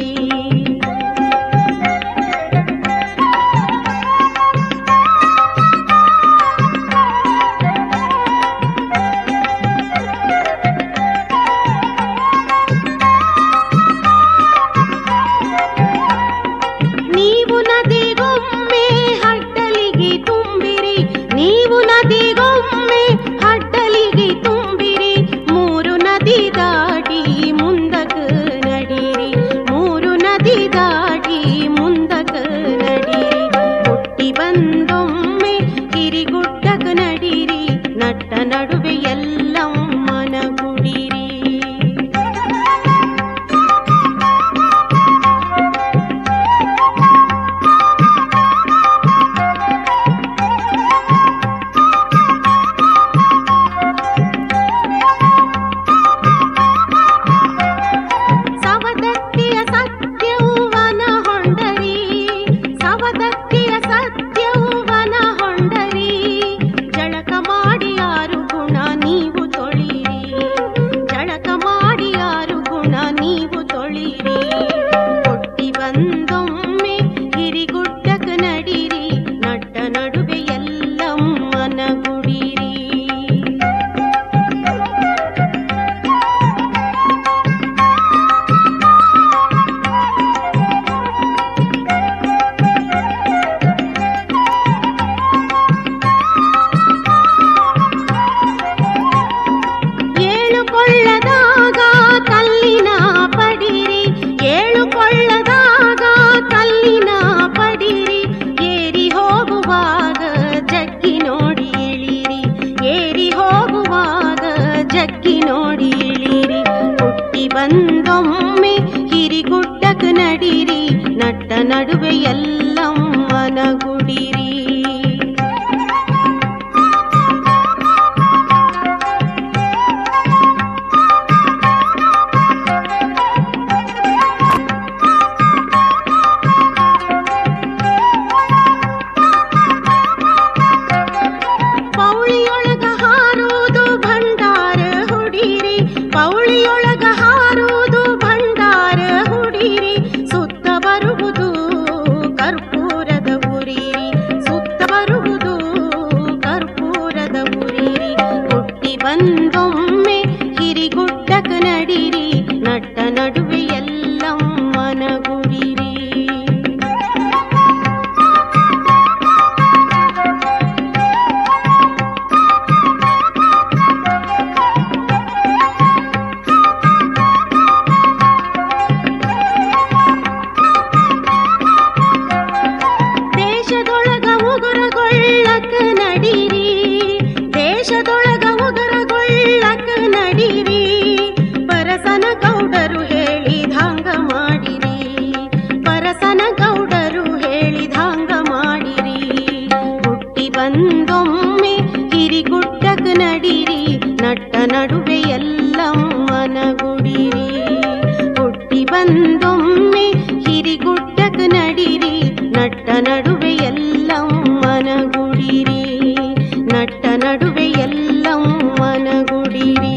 F: ನೀವು ನದಿಗೊಮ್ಮೆ ಹಡ್ಡಲಿಗೆ ತುಂಬಿರಿ ನೀವು ನದಿಗೊಮ್ಮೆ ಹಡ್ಡಲಿಗೆ ತುಂಬಿರಿ ಮೂರು ನದಿ ದಾಟಿ ಮುಂದಕ ನಡೀರಿ ಮೂರು ನದಿ ದಾಟಿ ಮುಂದಕ ನಡೀರಿ ಹುಟ್ಟಿ ಬಂದೊಮ್ಮೆ ಹಿರಿಗುಡ್ಡಕ ನಡೀರಿ ನಟ್ಟ ನಡುವೆ ಎಲ್ಲಮ್ಮನ ಗುಡಿರಿ ಸವದತ್ತಿಯ ಸತ್ಯೌವನ ಹೊಂಡರಿ ಸವದತ್ತಿಯ ಸತ್ಯೌವನ ಹೊಂಡರಿ ಜಳಕ ಮಾಡಿ ಆರು ಗುಣ ನೀವು ತೊಳಿರಿ ಜಳಕ ಮಾಡಿ ಆರು ಗುಣ ನೀವು ತೊಳಿರಿ ಕೊಟ್ಟಿ ಬಂದೊಮ್ಮೆ ಹಿರಿಗುಡ್ಡಕ ನಡಿರಿ ನಟ್ಟ ನಡುವೆ ಎಲ್ಲಮ್ಮನ ಗುಡಿರಿ ಏಳು ಕೊಳ್ಳದಾಗ ಕಲ್ಲಿನ ಪಡಿರಿ ಏಳು ಕೊಳ್ಳದಾಗ ಕಲ್ಲಿನ ಪಡಿರಿ ಏರಿ ಹೋಗುವಾಗ ಜಗ್ಗಿ ನೋಡಿ ಇಳಿರಿ ಏರಿ ಹೋಗುವಾಗ ಜಗ್ಗಿ ನೋಡಿ ಇಳಿರಿ ಹುಟ್ಟಿ ಬಂದೊಮ್ಮೆ ಹಿರಿಗುಡ್ಡಕ ನಡಿರಿ ನಟ್ಟ ನಡುವೆ ಎಲ್ಲಮ್ಮನ ಗುಡಿರಿ ಪೌಳಿಯೊಳಗ ಹಾರುವುದು ಭಂಡಾರ ಹುಡಿರಿ ಪೌಳಿಯೊಳಗ ಹಾರುವುದು ಭಂಡಾರ ಹುಡಿರಿ ಸುತ್ತ ಬರುವುದು ಕರ್ಪೂರದ ಉರಿರಿ ಸುತ್ತ ಬರುವುದು ಕರ್ಪೂರದ ಉರಿರಿ ಹುಟ್ಟಿ ಬಂದೊಮ್ಮೆ ಹಿರಿಗುಡ್ಡಕ ನಡಿರಿ ನಟ್ಟ ನಡುವೆ ಎಲ್ಲಮ್ಮನ ಗುಡಿರಿ ದೇಶದೊಳಗ ಉಗುರಗೊಳ್ಳಕ ನಡಿರಿ ದೇಶದೊಳಗ ಉಗುರಗೊಳ್ಳಕ ನಡಿರಿ ಪರಸನ ಗೌಡರು ಹೇಳಿದಂಗ ಮಾಡಿರಿ ಪರಸನ ಗೌಡರು ಹೇಳಿದಂಗ ಮಾಡಿರಿ ಹುಟ್ಟಿ ಬಂದೊಮ್ಮೆ ಹಿರಿಗುಡ್ಡಕ ನಡಿರಿ ನಟ್ಟ ನಡುವೆ ಎಲ್ಲಮ್ಮನ ಗುಡಿರಿ ಹುಟ್ಟಿ ಬಂದೊಮ್ಮೆ ಹಿರಿಗುಡ್ಡಕ ನಡಿರಿ ನಟ್ಟ ನಡುವೆ ಎಲ್ಲಮ್ಮನ ಗುಡಿರಿ ನಟ್ಟ ನಡುವೆ ಎಲ್ಲಮ್ಮನ ಗುಡಿರಿ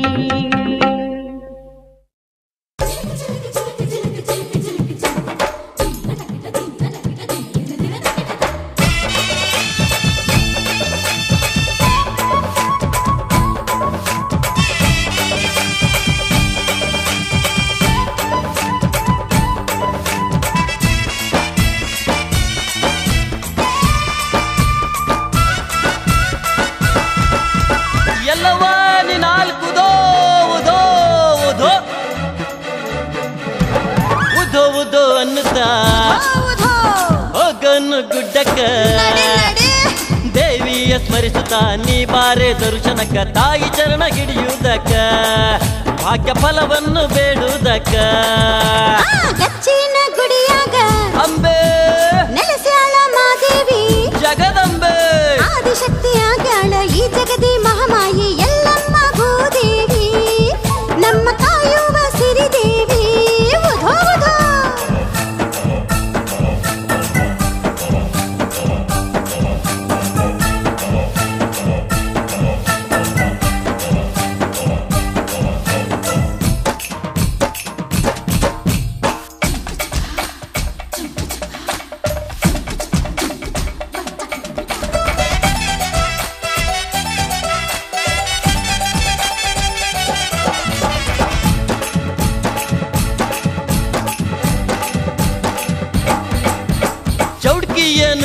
G: ಎಲ್ಲವ ನೀ ನಾಲ್ಕು ಉದೋ ಉದೋ ಉದೋ ಉದೋ ಉದೋ ಅನ್ನುತ್ತಾ ಹೋಗನ್ನು ಗುಡ್ಡಕ್ಕ ದೇವಿಯ ಸ್ಮರಿಸುತ್ತಾ ನೀ ಬಾರೆ ದರ್ಶನಕ್ಕ ತಾಯಿ ಚರಣ ಹಿಡಿಯುವುದಕ್ಕ ಭಾಗ್ಯ ಫಲವನ್ನು ಬೇಡುವುದಕ್ಕ
B: ಗಚ್ಚಿನ ಗುಡಿಯಾಗ
G: ಅಂಬೆ
B: ನೆಲೆಸ್ಯಾಳ ಮಾದೇವಿ
G: ಜಗದಂಬೆ
B: ಆದಿಶಕ್ತಿಯಾಗ್ಯಾಳ ಈ ಜಗದಿ ಮಹಾಮಾಯಿ ಎಲ್ಲಮ್ಮ ಭೂದೇವಿ ನಮ್ಮ ಕಾಯುವ ಸಿರಿದೇವಿ ಉಧೋ ಉಧೋ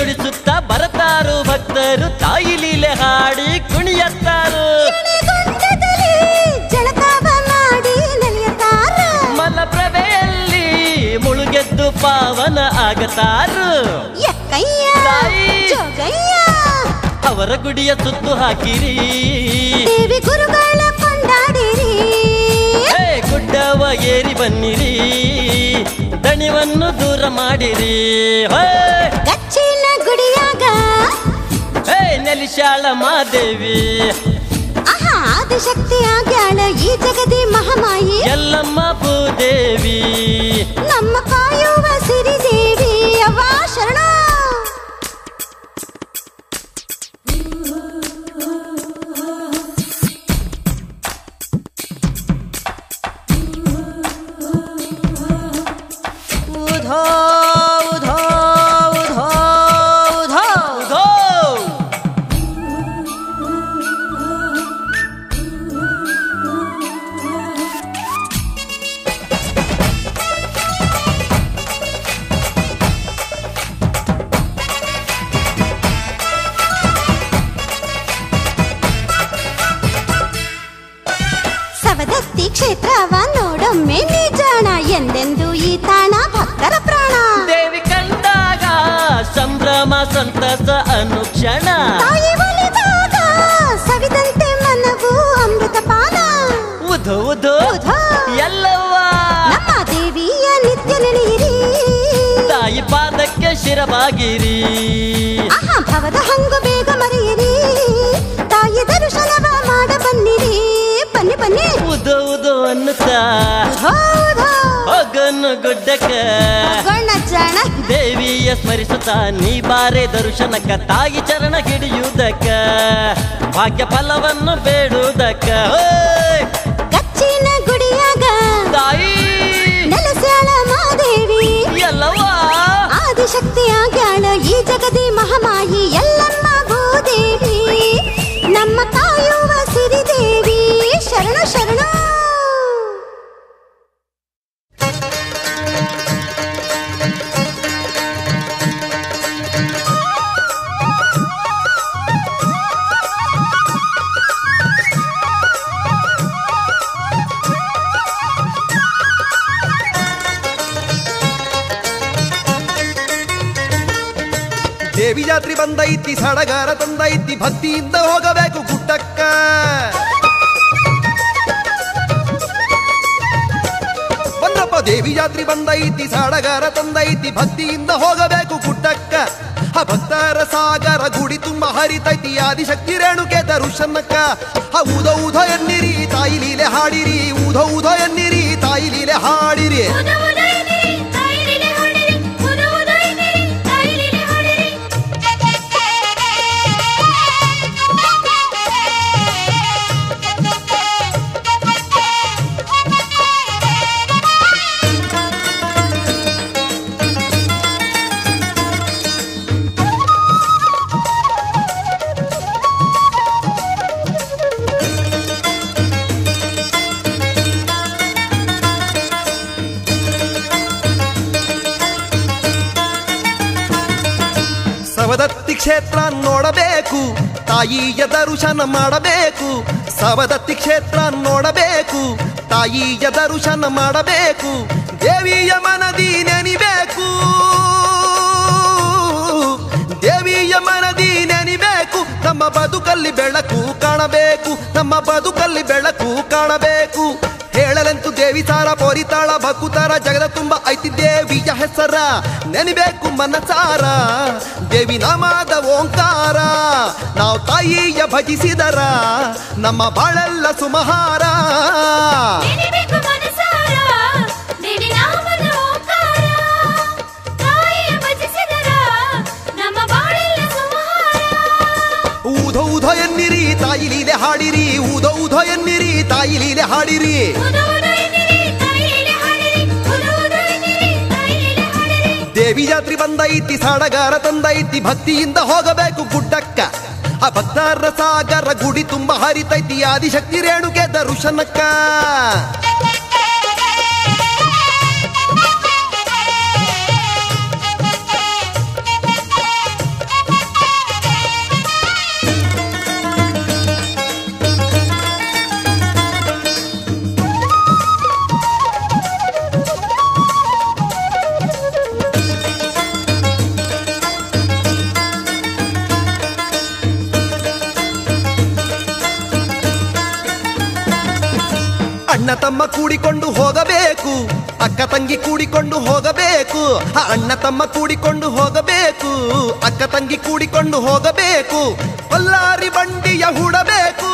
G: ತುಳಿಸುತ್ತ ಬರತಾರು ಭಕ್ತರು ತಾಯಿ ಲೀಲೆ ಹಾಡಿ ಕುಣಿಯತ್ತಾರು
B: ಎಣೆಗೊಂಡದಲ್ಲಿ ಜಳಕಾವ ಮಾಡಿ ನಲಿಯತಾರ
G: ಮಲಪ್ರಭೆಯಲ್ಲಿ ಮುಳುಗೆದ್ದು ಪಾವನ ಆಗತಾರು
B: ಎಕ್ಕಯ್ಯ
G: ತಾಯಿ.
B: ಜೋಗಯ್ಯ
G: ಅವರ ಗುಡಿಯ ಸುತ್ತು ಹಾಕಿರಿ
B: ದೇವಿ ಗುರುಗಳ ಕೊಂಡಾಡಿರಿ
G: ಹೇ ಗುಡ್ಡವ ಏರಿ ಬನ್ನಿರಿ ದಣಿವನ್ನು ದೂರ ಮಾಡಿರಿ ಹೇ
B: ಗಚ್ಚಿನ ಗುಡಿಯಾಗ
G: ಹೇ ನೆಲಿಶಾಳ ಮಾದೇವಿ
B: ಆಹಾ ಆದಿಶಕ್ತಿ ಆಗ್ಯಾಳ ಈ ಜಗದಿ ಮಹಾಮಾಯಿ
G: ಎಲ್ಲಮ್ಮ ಭೂದೇವಿ
B: ನಮ್ಮ ಕಾಯುವ ಸಿರಿದೇವಿ ಅವ್ವ ಶರಣ ಉಧೋ ಉಧೋ ಉಧೋ ಉಧೋ
G: ಉಧೋ!
B: ಸವದತ್ತಿ ಕ್ಷೇತ್ರವ ನೋಡೊಮ್ಮೆ ನೀ ಜಾಣ ಎಂದೆಂದು ಈ ತಾಣ ಭಕ್ತರ ಪ್ರಾಣ
G: ದೇವಿ ಕಂಡಾಗ ಸಂಭ್ರಮ ಸಂತಸ ಅನುಕ್ಷಣ
B: ತಾಯಿ ಒಲಿದಾಗ ಸವಿದಂತೆ ಮನವು ಅಮೃತ ಪಾನ
G: ಉಧೋ ಉಧೋ
B: ಉಧೋ.
G: ಎಲ್ಲವ್ವ
B: ನಮ್ಮ ದೇವಿಯ ನಿತ್ಯ ನೆನೆಯಿರಿ
G: ತಾಯಿ ಪಾದಕ್ಕೆ ಶಿರಬಾಗಿರಿ
B: ಆಹಾ ಭವದ ಹಂಗು ಬೇಗ ಮರೆಯಿರಿ ತಾಯಿ ದರ್ಶನವ ಮಾಡ ಬನ್ನಿರಿ ಬನ್ನಿ ಬನ್ನಿ
G: ಉದೋ ಉದೋ ಅನ್ನುತ್ತಾ
B: ಹೌದಾ
G: ಹೋಗನ್ನು ಗುಡ್ಡಕ್ಕ
B: ಗಣ್ಣ ಜಾಣ
G: ದೇವಿಯ ಸ್ಮರಿಸುತ್ತಾ ನೀ ಬಾರೆ ದರ್ಶನಕ್ಕ ತಾಯಿ ಚರಣ ಹಿಡಿಯುವುದಕ್ಕ ಭಾಗ್ಯ ಫಲವನ್ನು ಬೇಡುವುದಕ್ಕ ಓಯ್!
B: ಗಚ್ಚಿನ ಗುಡಿಯಾಗ
G: ತಾಯಿ
B: ನೆಲಸ್ಯಾಳ ಮಾದೇವಿ
G: ಎಲ್ಲವ್ವ
B: ಆದಿಶಕ್ತಿ ಆಗ್ಯಾಳ ಈ ಜಗದಿ ಮಹಾಮಾಯಿ ಎಲ್ಲಮ್ಮ ಭೂದೇವಿ ನಮ್ಮ ಕಾಯುವ ಸಿರಿದೇವಿ ಶರಣ ಶರಣ
H: ದೇವಿ ಜಾತ್ರೆ ಬಂದೈತಿ ಸಡಗರ ತಂದೈತಿ ಭಕ್ತಿಯಿಂದ ಹೋಗಬೇಕು ಗುಡ್ಡಕ್ಕ ಬಂದ್ರಪ್ಪ ದೇವಿ ಜಾತ್ರೆ ಬಂದೈತಿ ಸಡಗರ ತಂದೈತಿ ಭಕ್ತಿಯಿಂದ ಹೋಗಬೇಕು ಗುಡ್ಡಕ್ಕ ಆ ಭಕ್ತರ ಸಾಗರ ಗುಡಿ ತುಂಬ ಹರಿತೈತಿ ಆದಿಶಕ್ತಿ ರೇಣುಕೆ ದರುಶನಕ್ಕ ಆ ಊದ ಊದ ಎನ್ನಿರಿ ತಾಯಿ ಲೀಲೆ ಹಾಡಿರಿ ಊದ ಊದ ಎನ್ನಿರಿ ತಾಯಿ ಲೀಲೆ ಹಾಡಿರಿ
A: ಉದ ಉದ ಎನ್ನಿರಿ, ತಾಯಿ ಲೀಲೆ ಹಾಡಿರಿ. ಉದ ಉದ ಎನ್ನಿರಿ, ತಾಯಿ ಲೀಲೆ ಹಾಡಿರಿ.
H: ಸವದತ್ತಿ ಕ್ಷೇತ್ರ ನೋಡಬೇಕು ತಾಯಿಯ ದರ್ಶನ ಮಾಡಬೇಕು ಸವದತ್ತಿ ಕ್ಷೇತ್ರ ನೋಡಬೇಕು ತಾಯಿಯ ದರ್ಶನ ಮಾಡಬೇಕು ದೇವಿಯ ಮನದಿ ನೆನಿಬೇಕು ದೇವಿಯ ಮನದಿ ನೆನಿಬೇಕು ನಮ್ಮ ಬದುಕಲ್ಲಿ ಬೆಳಕು ಕಾಣಬೇಕು ನಮ್ಮ ಬದುಕಲ್ಲಿ ಬೆಳಕು ಕಾಣಬೇಕು ಹೇಳಲೆಂತು ದೇವಿ ಸಾರ ಪೋರಿತಾಳ ಭಕುತಾರ ಜಗದ ತುಂಬ ಐತಿ ದೇವಿಯ ಹೆಸರ ನೆನಿಬೇಕು ಮನಸಾರ ದೇವಿ ನಾಮದ ಓಂಕಾರ ನಾವು ತಾಯಿಯ ಭಜಿಸಿದರ ನಮ್ಮ ಬಾಳೆಲ್ಲ ಸುಮಹಾರ
A: ನೆನೆಬೇಕು ಮನಸಾರ, ದೇವಿ ನಾಮದ ಓಂಕಾರ. ತಾಯಿಯ ಭಜಿಸಿದರ, ನಮ್ಮ ಬಾಳೆಲ್ಲ ಸುಮಹಾರ.
H: ಊಧ ಊಧ ಎನ್ನಿರಿ ತಾಯಿ ಲೀಲೆ ಹಾಡಿರಿ ಊಧ ಊಧ ಎನ್ನಿರಿ ತಾಯಿ ಲೀಲೆ ಹಾಡಿರಿ
A: ಉದ ಉದ ಎನ್ನಿರಿ, ತಾಯಿ ಲೀಲೆ ಹಾಡಿರಿ. ಉದ ಉದ ಎನ್ನಿರಿ, ತಾಯಿ ಲೀಲೆ ಹಾಡಿರಿ.
H: ದೇವಿ ಜಾತ್ರೆ ಬಂದೈತಿ ಸಡಗರ ತಂದೈತಿ ಭಕ್ತಿಯಿಂದ ಹೋಗಬೇಕು ಗುಡ್ಡಕ್ಕ ಆ ಭಕ್ತರ ಸಾಗರ ಗುಡಿ ತುಂಬ ಹರಿತೈತಿ ಆದಿಶಕ್ತಿ ರೇಣುಕೆ ದರ್ಶನಕ್ಕ ಅಣ್ಣ ತಮ್ಮ ಕೂಡಿಕೊಂಡು ಹೋಗಬೇಕು ಅಕ್ಕ ತಂಗಿ ಕೂಡಿಕೊಂಡು ಹೋಗಬೇಕು ಆ ಅಣ್ಣ ತಮ್ಮ ಕೂಡಿಕೊಂಡು ಹೋಗಬೇಕು ಅಕ್ಕ ತಂಗಿ ಕೂಡಿಕೊಂಡು ಹೋಗಬೇಕು ಕೊಲ್ಲಾರಿ ಬಂಡಿಯ ಹೂಡಬೇಕು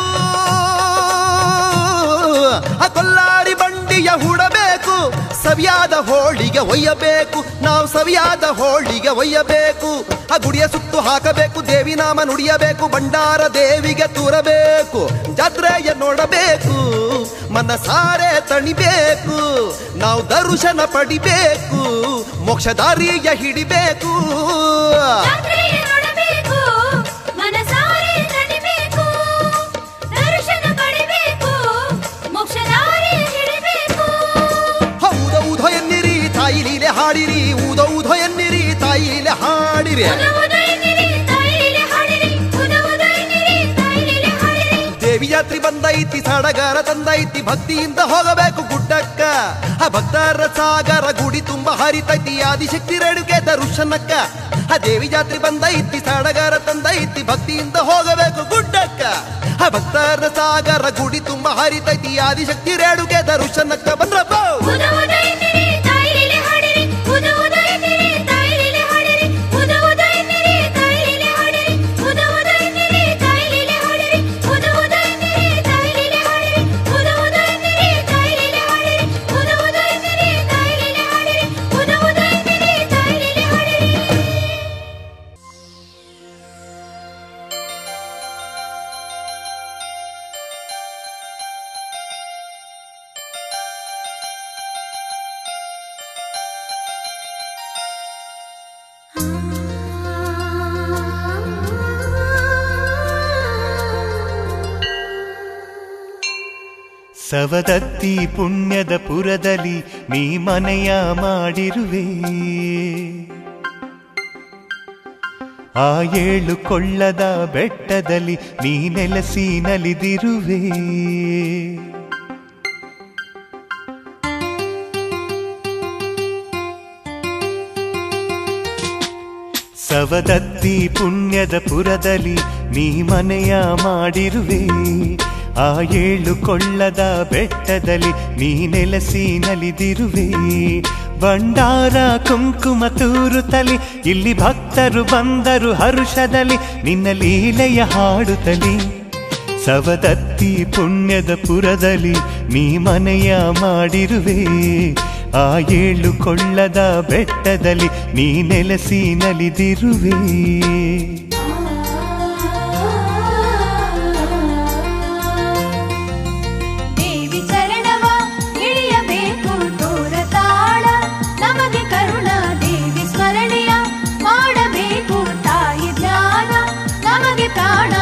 H: ಆ ಕೊಲ್ಲಾರಿ ಬಂಡಿಯ ಹೂಡಬೇಕು ಸವಿಯಾದ ಹೋಳಿಗೆ ಒಯ್ಯಬೇಕು ನಾವು ಸವಿಯಾದ ಹೋಳಿಗೆ ಒಯ್ಯಬೇಕು ಆ ಗುಡಿಯ ಸುತ್ತು ಹಾಕಬೇಕು ದೇವಿ ನಾಮ ನುಡಿಯಬೇಕು ಭಂಡಾರ ದೇವಿಗೆ ತೂರಬೇಕು ಜಾತ್ರೆಯ ನೋಡಬೇಕು ಮನಸಾರೆ ತಣಿಬೇಕು ನಾವು ದರ್ಶನ ಪಡಿಬೇಕು ಮೋಕ್ಷದಾರಿಯ ಹಿಡಿಬೇಕು
A: ಜಾತ್ರೆಯ ನೋಡಬೇಕು ಮನಸಾರೆ ತಣಿಬೇಕು ದರ್ಶನ ಪಡಿಬೇಕು ಮೋಕ್ಷದಾರಿ ಹಿಡಿಬೇಕು
H: ಹೌದ ಊಧ ಎನ್ನಿರಿ ತಾಯಿ ಲೀಲೆ ಹಾಡಿರಿ ಊದ ಊಧ ಎನ್ನಿರಿ ತಾಯಿ ಲೀಲೆ ಹಾಡಿರಿ
A: ಉದ ಉದ ಎನ್ನಿರಿ, ತಾಯಿ ಲೀಲೆ ಹಾಡಿರಿ. ಉದ ಉದ ಎನ್ನಿರಿ, ತಾಯಿ ಲೀಲೆ ಹಾಡಿರಿ.
H: ದೇವಿ ಜಾತ್ರೆ ಬಂದೈತಿ ಸಡಗರ ತಂದೈತಿ ಭಕ್ತಿಯಿಂದ ಹೋಗಬೇಕು ಗುಡ್ಡಕ್ಕ ಆ ಭಕ್ತರ ಸಾಗರ ಗುಡಿ ತುಂಬ ಹರಿತೈತಿ ಆದಿಶಕ್ತಿ ರೇಣುಕೆ ದರ್ಶನಕ್ಕ ಆ ದೇವಿ ಜಾತ್ರೆ ಬಂದೈತಿ ಸಡಗರ ತಂದೈತಿ ಭಕ್ತಿಯಿಂದ ಹೋಗಬೇಕು ಗುಡ್ಡಕ್ಕ ಆ ಭಕ್ತರ ಸಾಗರ ಗುಡಿ ತುಂಬ ಹರಿತೈತಿ ಆದಿಶಕ್ತಿ ರೇಣುಕೆ ದರ್ಶನಕ್ಕ ಬಂದ್ರಪ್ಪ
A: ಉದ ಉದ ಎನ್ನಿರಿ, ತಾಯಿ ಲೀಲೆ ಹಾಡಿರಿ. ಉದ ಉದ ಎನ್ನಿರಿ, ತಾಯಿ ಲೀಲೆ ಹಾಡಿರಿ. ಉದ ಉದ ಎನ್ನಿರಿ, ತಾಯಿ ಲೀಲೆ ಹಾಡಿರಿ. ಉದ ಉದ ಎನ್ನಿರಿ, ತಾಯಿ ಲೀಲೆ ಹಾಡಿರಿ. ಉದ ಉದ ಎನ್ನಿರಿ, ತಾಯಿ ಲೀಲೆ ಹಾಡಿರಿ. ಉದ ಉದ ಎನ್ನಿರಿ, ತಾಯಿ ಲೀಲೆ ಹಾಡಿರಿ. ಉದ ಉದ ಎನ್ನಿರಿ, ತಾಯಿ ಲೀಲೆ ಹಾಡಿರಿ. ಉದ ಉದ ಎನ್ನಿರಿ, ತಾಯಿ ಲೀಲೆ ಹಾಡಿರಿ.
C: ಸವದತ್ತಿ ಪುಣ್ಯದ ಪುರದಲ್ಲಿ ನೀ ಮನೆಯ ಮಾಡಿರುವೆ ಆ ಏಳು ಕೊಳ್ಳದ ಬೆಟ್ಟದಲ್ಲಿ ನೀ ನೆಲೆಸಿ ನಲಿದಿರುವೆ ಸವದತ್ತಿ ಪುಣ್ಯದ ಪುರದಲ್ಲಿ ನೀ ಮನೆಯ ಮಾಡಿರುವೆ ಆ ಏಳು ಕೊಳ್ಳದ ಬೆಟ್ಟದಲ್ಲಿ ನೀ ನೆಲೆಸಿ ನಲಿದಿರುವೆ ಭಂಡಾರ ಕುಂಕುಮ ತೂರುತ್ತಲಿ ಇಲ್ಲಿ ಭಕ್ತರು ಬಂದರು ಹರುಷದಲ್ಲಿ ನಿನ್ನ ಲೀಲೆಯ ಹಾಡುತ್ತಲಿ ಸವದತ್ತಿ ಪುಣ್ಯದ ಪುರದಲ್ಲಿ ನೀ ಮನೆಯ ಮಾಡಿರುವೆ ಆ ಏಳು ಕೊಳ್ಳದ ಬೆಟ್ಟದಲ್ಲಿ ನೀ ನೆಲೆಸಿ ನಲಿದಿರುವೆ
A: ದೇವಿ ಚರಣವ ಇಳಿಯಬೇಕು ದೂರ ತಾಳ ನಮಗೆ ಕರುಣ ದೇವಿ ಸ್ಮರಣೆಯ ಮಾಡಬೇಕು ತಾಯಿ ಧ್ಯಾನ ನಮಗೆ ಪ್ರಾಣ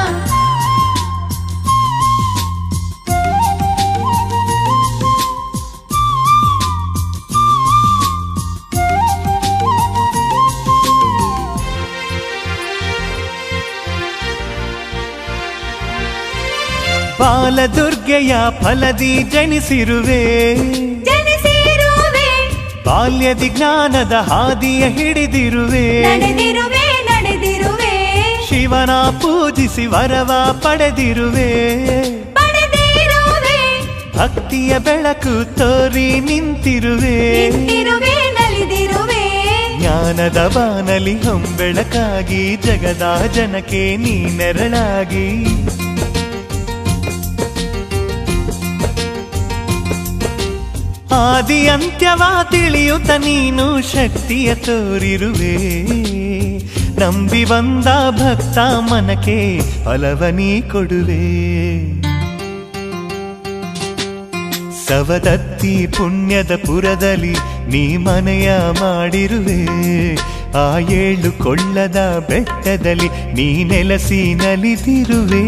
C: ಬಾಲದುರ್ಗೆಯ ಫಲದಿ ಜನಿಸಿರುವೆ
A: ಜನಿಸಿರುವೆ
C: ಬಾಲ್ಯದಿ ಜ್ಞಾನದ ಹಾದಿಯ ಹಿಡಿದಿರುವೆ
A: ನಡೆದಿರುವೆ ನಡೆದಿರುವೆ
C: ಶಿವನ ಪೂಜಿಸಿ ವರವ ಪಡೆದಿರುವೆ
A: ಪಡೆದಿರುವೆ
C: ಭಕ್ತಿಯ ಬೆಳಕು ತೋರಿ ನಿಂತಿರುವೆ
A: ನಿಂತಿರುವೆ ನಲಿದಿರುವೆ
C: ಜ್ಞಾನದ ಬಾನಲಿ ಹೊಂಬೆಳಕಾಗಿ ಜಗದ ಜನಕ್ಕೆ ನೀ ನೆರಳಾಗಿ ಆದಿ ಅಂತ್ಯವ ತಿಳಿಯುತ್ತ ನೀನು ಶಕ್ತಿಯ ತೋರಿರುವೆ ನಂಬಿ ಬಂದ ಭಕ್ತ ಮನಕ್ಕೆ ಫಲವ ನೀ ಕೊಡುವೆ ಸವದತ್ತಿ ಪುಣ್ಯದ ಪುರದಲ್ಲಿ ನೀ ಮನೆಯ ಮಾಡಿರುವೆ ಆ ಏಳು ಕೊಳ್ಳದ ಬೆಟ್ಟದಲ್ಲಿ ನೀ ನೆಲೆಸಿ ನಲಿದಿರುವೆ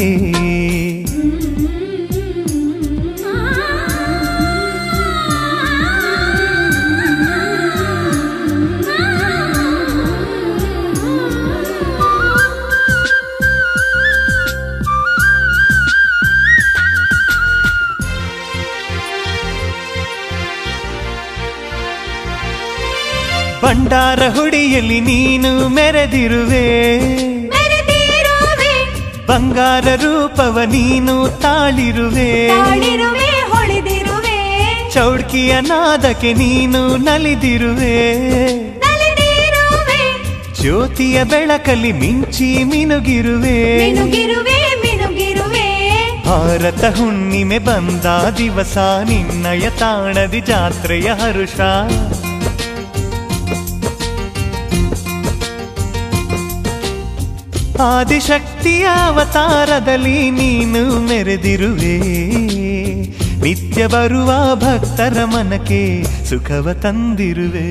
C: ಭಂಡಾರ ಹುಡಿಯಲ್ಲಿ ನೀನು ಮೆರೆದಿರುವೆ
A: ಮೆರೆದಿರುವೆ
C: ಬಂಗಾರ ರೂಪವ ನೀನು ತಾಳಿರುವೆ
A: ತಾಳಿರುವೆ ಹೊಳೆದಿರುವೆ
C: ಚೌಡ್ಕಿಯ ನಾದಕ್ಕೆ ನೀನು ನಲಿದಿರುವೆ
A: ನಲಿದಿರುವೆ
C: ಜ್ಯೋತಿಯ ಬೆಳಕಲ್ಲಿ ಮಿಂಚಿ ಮಿನುಗಿರುವೆ
A: ಮಿನುಗಿರುವೆ ಮಿನುಗಿರುವೆ
C: ಭಾರತ ಹುಣ್ಣಿಮೆ ಬಂದ ದಿವಸ ನಿನ್ನಯ ತಾಣದಿ ಜಾತ್ರೆಯ ಹರುಷ ಆದಿಶಕ್ತಿಯ ಅವತಾರದಲ್ಲಿ ನೀನು ಮೆರೆದಿರುವೆ ನಿತ್ಯ ಬರುವ ಭಕ್ತರ ಮನಕ್ಕೆ ಸುಖವ ತಂದಿರುವೆ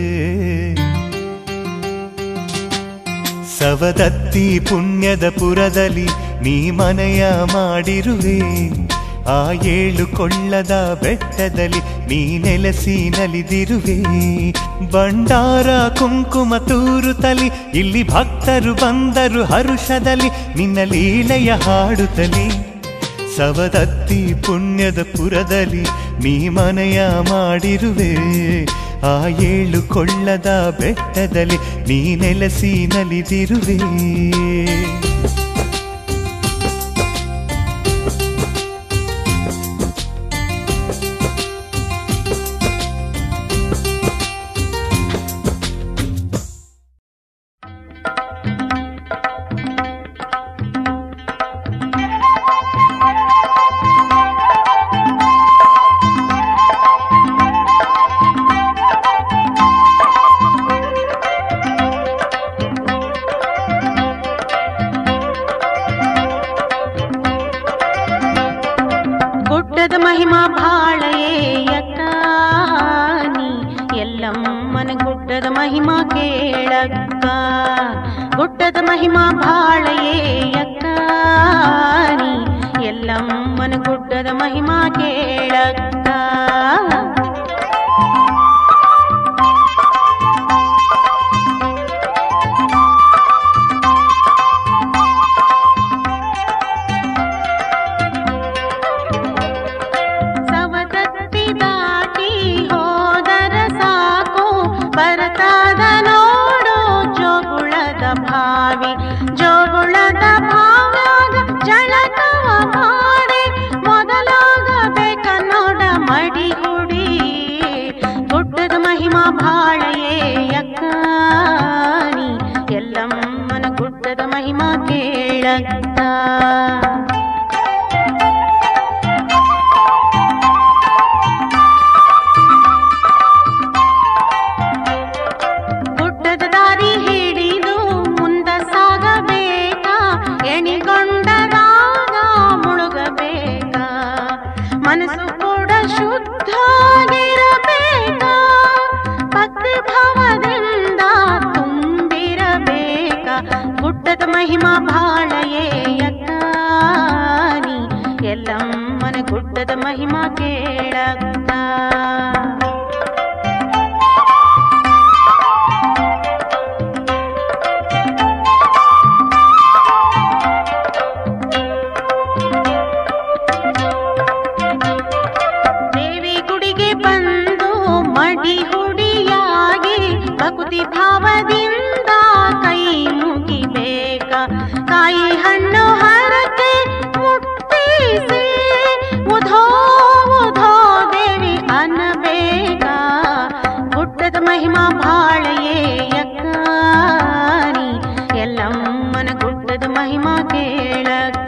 C: ಸವದತ್ತಿ ಪುಣ್ಯದ ಪುರದಲ್ಲಿ ನೀ ಮನೆಯ ಮಾಡಿರುವೆ ಆ ಏಳು ಕೊಳ್ಳದ ಬೆಟ್ಟದಲ್ಲಿ ನೀ ನೆಲೆಸಿ ನಲಿದಿರುವೆ ಬಂಡಾರ ಕುಂಕುಮ ತೂರುತ್ತಲಿ ಇಲ್ಲಿ ಭಕ್ತರು ಬಂದರು ಹರುಷದಲ್ಲಿ ನಿನ್ನ ಲೀಲೆಯ ಹಾಡುತ್ತಲಿ ಸವದತ್ತಿ ಪುಣ್ಯದ ಪುರದಲ್ಲಿ ನೀ ಮನೆಯ ಮಾಡಿರುವೆ ಆ ಏಳು ಕೊಳ್ಳದ ಬೆಟ್ಟದಲ್ಲಿ ನೀ ನೆಲೆಸಿ ನಲಿದಿರುವೆ
F: ಗುಡ್ಡದ ಮಹಿಮಾ ಭಾಳೆಯಕ್ಕ ನೀ ಎಲ್ಲಮ್ಮನ ಗುಡ್ಡದ ಮಹಿಮಾ ಕೇಳಕ್ಕ ಗುಡ್ಡದ ಮಹಿಮಾ ಭಾಳೆಯಕ್ಕ ನೀ ಎಲ್ಲಮ್ಮನ ಗುಡ್ಡದ ಮಹಿಮಾ ಕೇಳಕ್ಕ ಸವದತ್ತಿ ದಾಟಿ ಹೋದರ ಸಾಕು ಬರತಾದ ನೋಡು ಜೋಗುಳದ ಭಾವಿ ಜೋಗುಳದ ಭಾವ್ಯಾಗ ಜಳಕವ ಮಾಡಿ ಮೊದಲಾಗಬೇಕ ನೋಡ ಮಡಿ ಹುಡಿ ಗುಡ್ಡದ ಮಹಿಮಾ ಭಾಳೆಯೇ ಅಕ್ಕ ನೀ ಎಲ್ಲಮ್ಮನ ಗುಡ್ಡದ ಮಹಿಮಾ ಕೇಳಕ್ಕ ಗುಡ್ಡದ ದಾರಿ ಹಿಡಿದು ಮುಂದ ಸಾಗಬೇಕ ಎಣಿಗೊಂಡ ರಾಗ ಮುಳುಗಬೇಕ ಮನಸ್ಸು ಕೂಡ ಶುದ್ಧಾಗಿರಬೇಕ ಭಕ್ತಿ ಭಾವದಿಂದ ತುಂಬಿರಬೇಕ ಗುಡ್ಡದ ಮಹಿಮಾ ಭಾಳೆಯೇ ಅಕ್ಕ ನೀ ಎಲ್ಲಮ್ಮನ ಗುಡ್ಡದ ಮಹಿಮಾ ಕೇಳಕ್ಕ ದೇವಿ ಗುಡಿಗೆ ಬಂದು ಮಡಿ ಹುಡಿಯಾಗಿ ಭಕ್ತಿ ಭಾವದಿಂದ ಕೈ ಮುಗಿಬೇಕ ಕಾಯಿ ಹಣ್ಣು ಹರಕೆ ಮುಟ್ಟಿಸಿ ಉಧೋ ಉಧೋ ದೇವಿ ಅನ್ನಬೇಕ ಗುಡ್ಡದ ಮಹಿಮಾ ಭಾಳೆಯೇ ಅಕ್ಕ ನೀ ಎಲ್ಲಮ್ಮನ ಗುಡ್ಡದ ಮಹಿಮಾ ಕೇಳಕ್ಕ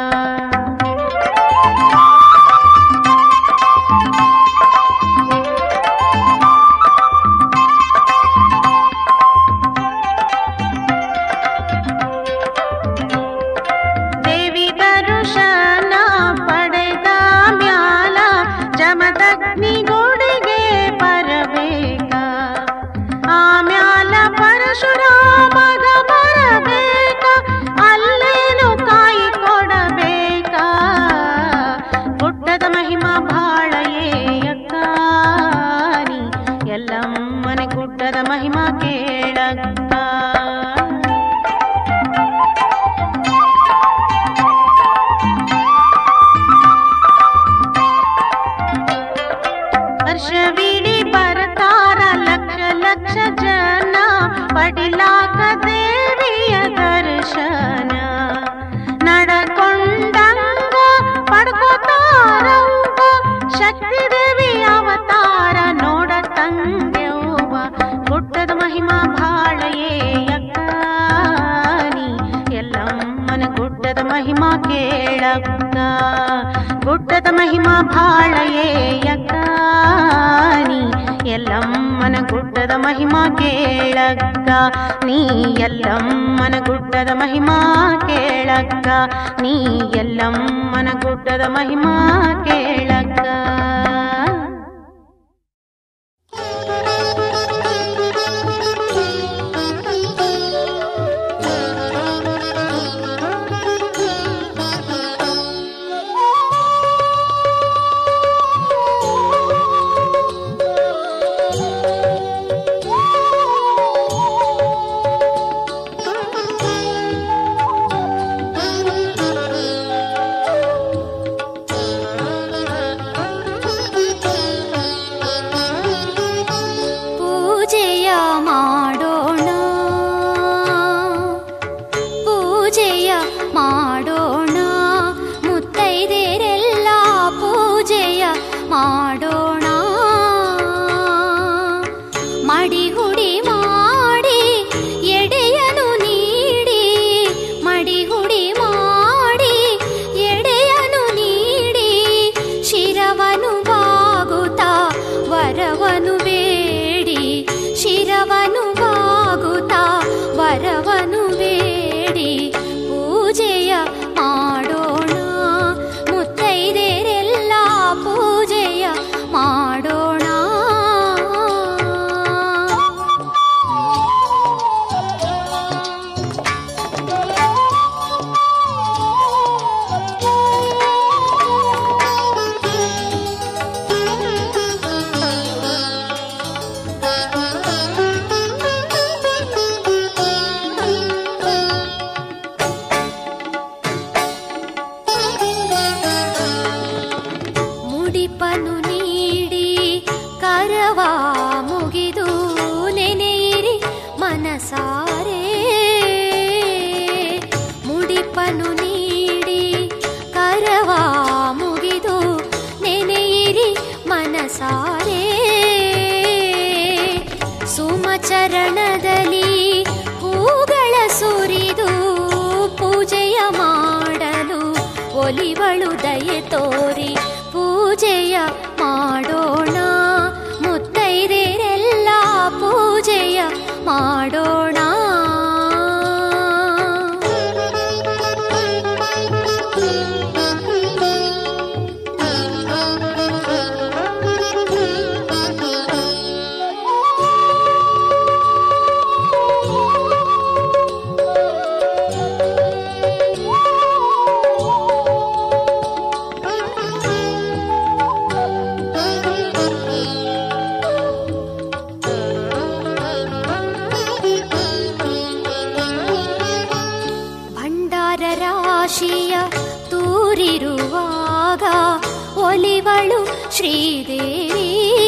F: ದೇವಿ ದರುಶನ ಪಡೆದ ಮ್ಯಾಲ ಜಮದಗ್ನಿ ಗುಡಿಗೆ ಬರಬೇಕ ಆಮ್ಯಾಲ ಪರಶುರಾಮಗ ಬರಬೇಕ ಅಲ್ಲೇನು ಕಾಯಿ ಕೊಡಬೇಕ ಗುಡ್ಡದ ಮಹಿಮಾ ಭಾಳೆಯೇ ಅಕ್ಕ ನೀ ಎಲ್ಲಮ್ಮನೆ ಗುಡ್ಡದ ಮಹಿಮಾ ಕೇಳಕ್ಕ ವರ್ಷವಿಡೀ ಬರ್ತಾರ ಲಕ್ಷ ಲಕ್ಷ ಜನ ಪಡಿಲಾಕ ದೇವಿಯ ದರ್ಶನ ನಡಕೊಂಡಂಗ ಪಡ್ಕೋತಾರವ್ವ ಶಕ್ತಿ ದೇವಿ ಅವತಾರ ಮಹಿಮಾ ಕೇಳಕ್ಕ ಗುಡ್ಡದ ಮಹಿಮಾ ಭಾಳಯೇ ಯಕ್ಕ ನೀ ಎಲ್ಲಮ್ಮನ ಗುಡ್ಡದ ಮಹಿಮಾ ಕೇಳಕ್ಕ ನೀ ಎಲ್ಲಮ್ಮನ ಗುಡ್ಡದ ಮಹಿಮಾ ಕೇಳಕ್ಕ ನೀ ಎಲ್ಲಮ್ಮನ ಗುಡ್ಡದ ಮಹಿಮಾ ಕೇಳಕ್ಕ
K: ಪೂಜೆಯ ಮಾಡೋಣ ಪೂಜೆಯ ಮಾಡೋಣ ಮುತ್ತೈದೆರೆಲ್ಲ ಪೂಜೆಯ ಮಾಡೋಣ ಮಡಿ ಹುಡಿ ಮಾಡಿ ಎಡೆಯನು ನೀಡಿ ಮಡಿ ಹುಡಿ ಮಾಡಿ ಎಡೆಯನು ನೀಡಿ ಶಿರವನು ಬಾಗುತ್ತಾ ವರವನು ಬೇಡಿ ಶಿರವನು ಬಾಗುತ್ತಾ ವರವನು ಬೇಡಿ ಪೂಜೆಯ ಮಾಡೋಣ ಮುತ್ತೈದೆರೆಲ್ಲ ಪೂಜೆಯ ಮಾಡೋಣ ಮುಡಿಪನು ನೀಡಿ ಕರವ ಮುಗಿದು ನೆನೆಯಿರಿ ಮನಸಾರೆ ಮುಡಿಪನು ನೀಡಿ ಕರವ ಮುಗಿದು ನೆನೆಯಿರಿ ಮನಸಾರೆ ಸುಮಚರಣದಲ್ಲಿ ಹೂಗಳ ಸುರಿದು ಪೂಜೆಯ ಮಾಡಲು ಒಲಿವಳು ದಯೆ ತೋರಿ ಪೂಜೆಯ ಮಾಡೋಣ ಮುತ್ತೈದೆರೆಲ್ಲ ಪೂಜೆಯ ಮಾಡೋಣ ಭಂಡಾರ ರಾಶಿಯ ತೂರಿರುವಾಗ ಒಲಿವಳು ಶ್ರೀದೇವಿ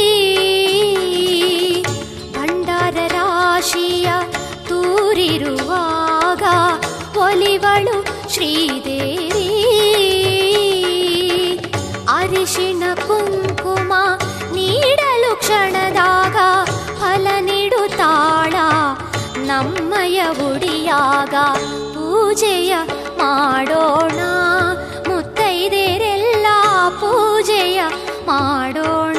K: ಭಂಡಾರ ರಾಶಿಯ ತೂರಿರುವಾಗ ಒಲಿವಳು ಶ್ರೀದೇವಿ ಅರಿಶಿಣ ಕುಂಕುಮ ನೀಡಲು ಕ್ಷಣದಾಗ ಫಲ ನೀಡುತ್ತಾಳ ನಮ್ಮಯ ಉಡಿಯಾಗ ಪೂಜೆಯ ಮಾಡೋಣ ಮುತ್ತೈದೆರೆಲ್ಲ ಪೂಜೆಯ ಮಾಡೋಣ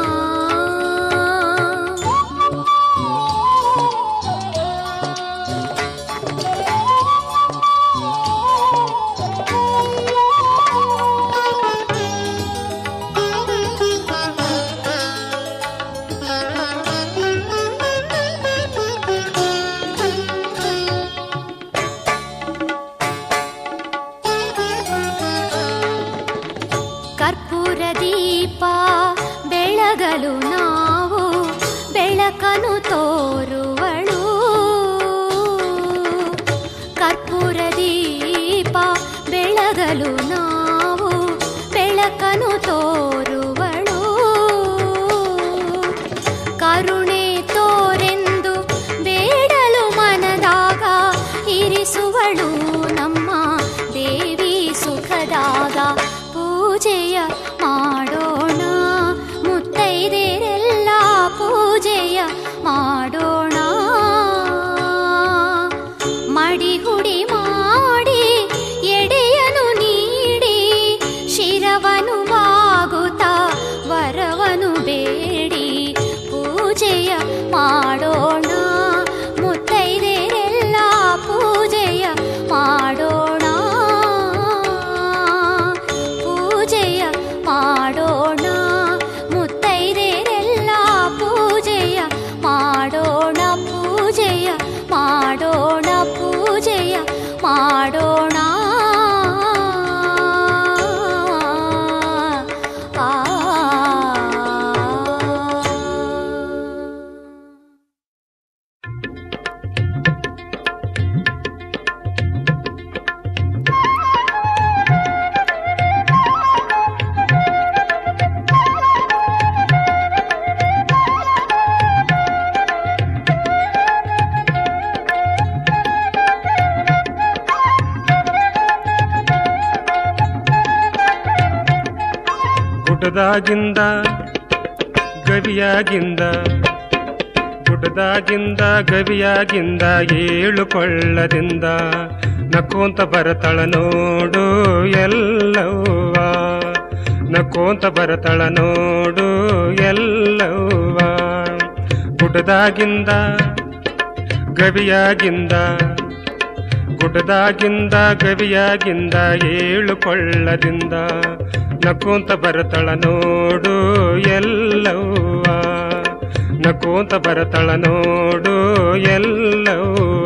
K: ಕರ್ಪೂರ ದೀಪ ಬೆಳಗಲು ನಾವು ಬೆಳಕನು ತೋರುವಳು ಕರ್ಪೂರ ದೀಪ ಬೆಳಗಲು ನಾವು ಬೆಳಕನು ತೋರುವಳು ಕರುಣೆ ತೋರೆಂದು ಬೇಡಲು ಮನದಾಗ ಇರಿಸುವಳು ನಮ್ಮ ದೇವಿ ಸುಖದಾಗ ಪೂಜೆಯ ಮಾಡೋಣ ಮುತ್ತೈದೆರೆಲ್ಲ ಪೂಜೆಯ ಮಾಡೋಣ ಮಡಿ ಹುಡಿ ಮಾಡಿ ಎಡೆಯನು ಮಾಡೋಣ ಪೂಜೆಯ ಮಾಡೋಣ ಆ
I: ಗುಡ್ಡದಾಗಿಂದ ಗವಿಯಾಗಿಂದ ಗುಡ್ಡದಾಗಿಂದ ಗವಿಯಾಗಿಂದ ಏಳು ಕೊಳ್ಳದಿಂದ ನಕ್ಕೋಂತ ಬರತಳ ನೋಡು ಎಲ್ಲವ್ವ ನಕ್ಕೋಂತ ಬರತಳ ನೋಡು ಎಲ್ಲವ್ವ ಗುಡ್ಡದಾಗಿಂದ ಗವಿಯಾಗಿಂದ ಗುಡ್ಡದಾಗಿಂದ ಗವಿಯಾಗಿಂದ ಏಳು ಕೊಳ್ಳದಿಂದ ನಕ್ಕೋಂತ ಬರತಳ ನೋಡು ಎಲ್ಲವ್ವ ನಕ್ಕೋಂತ ಬರತಳ ನೋಡು ಎಲ್ಲವ್ವ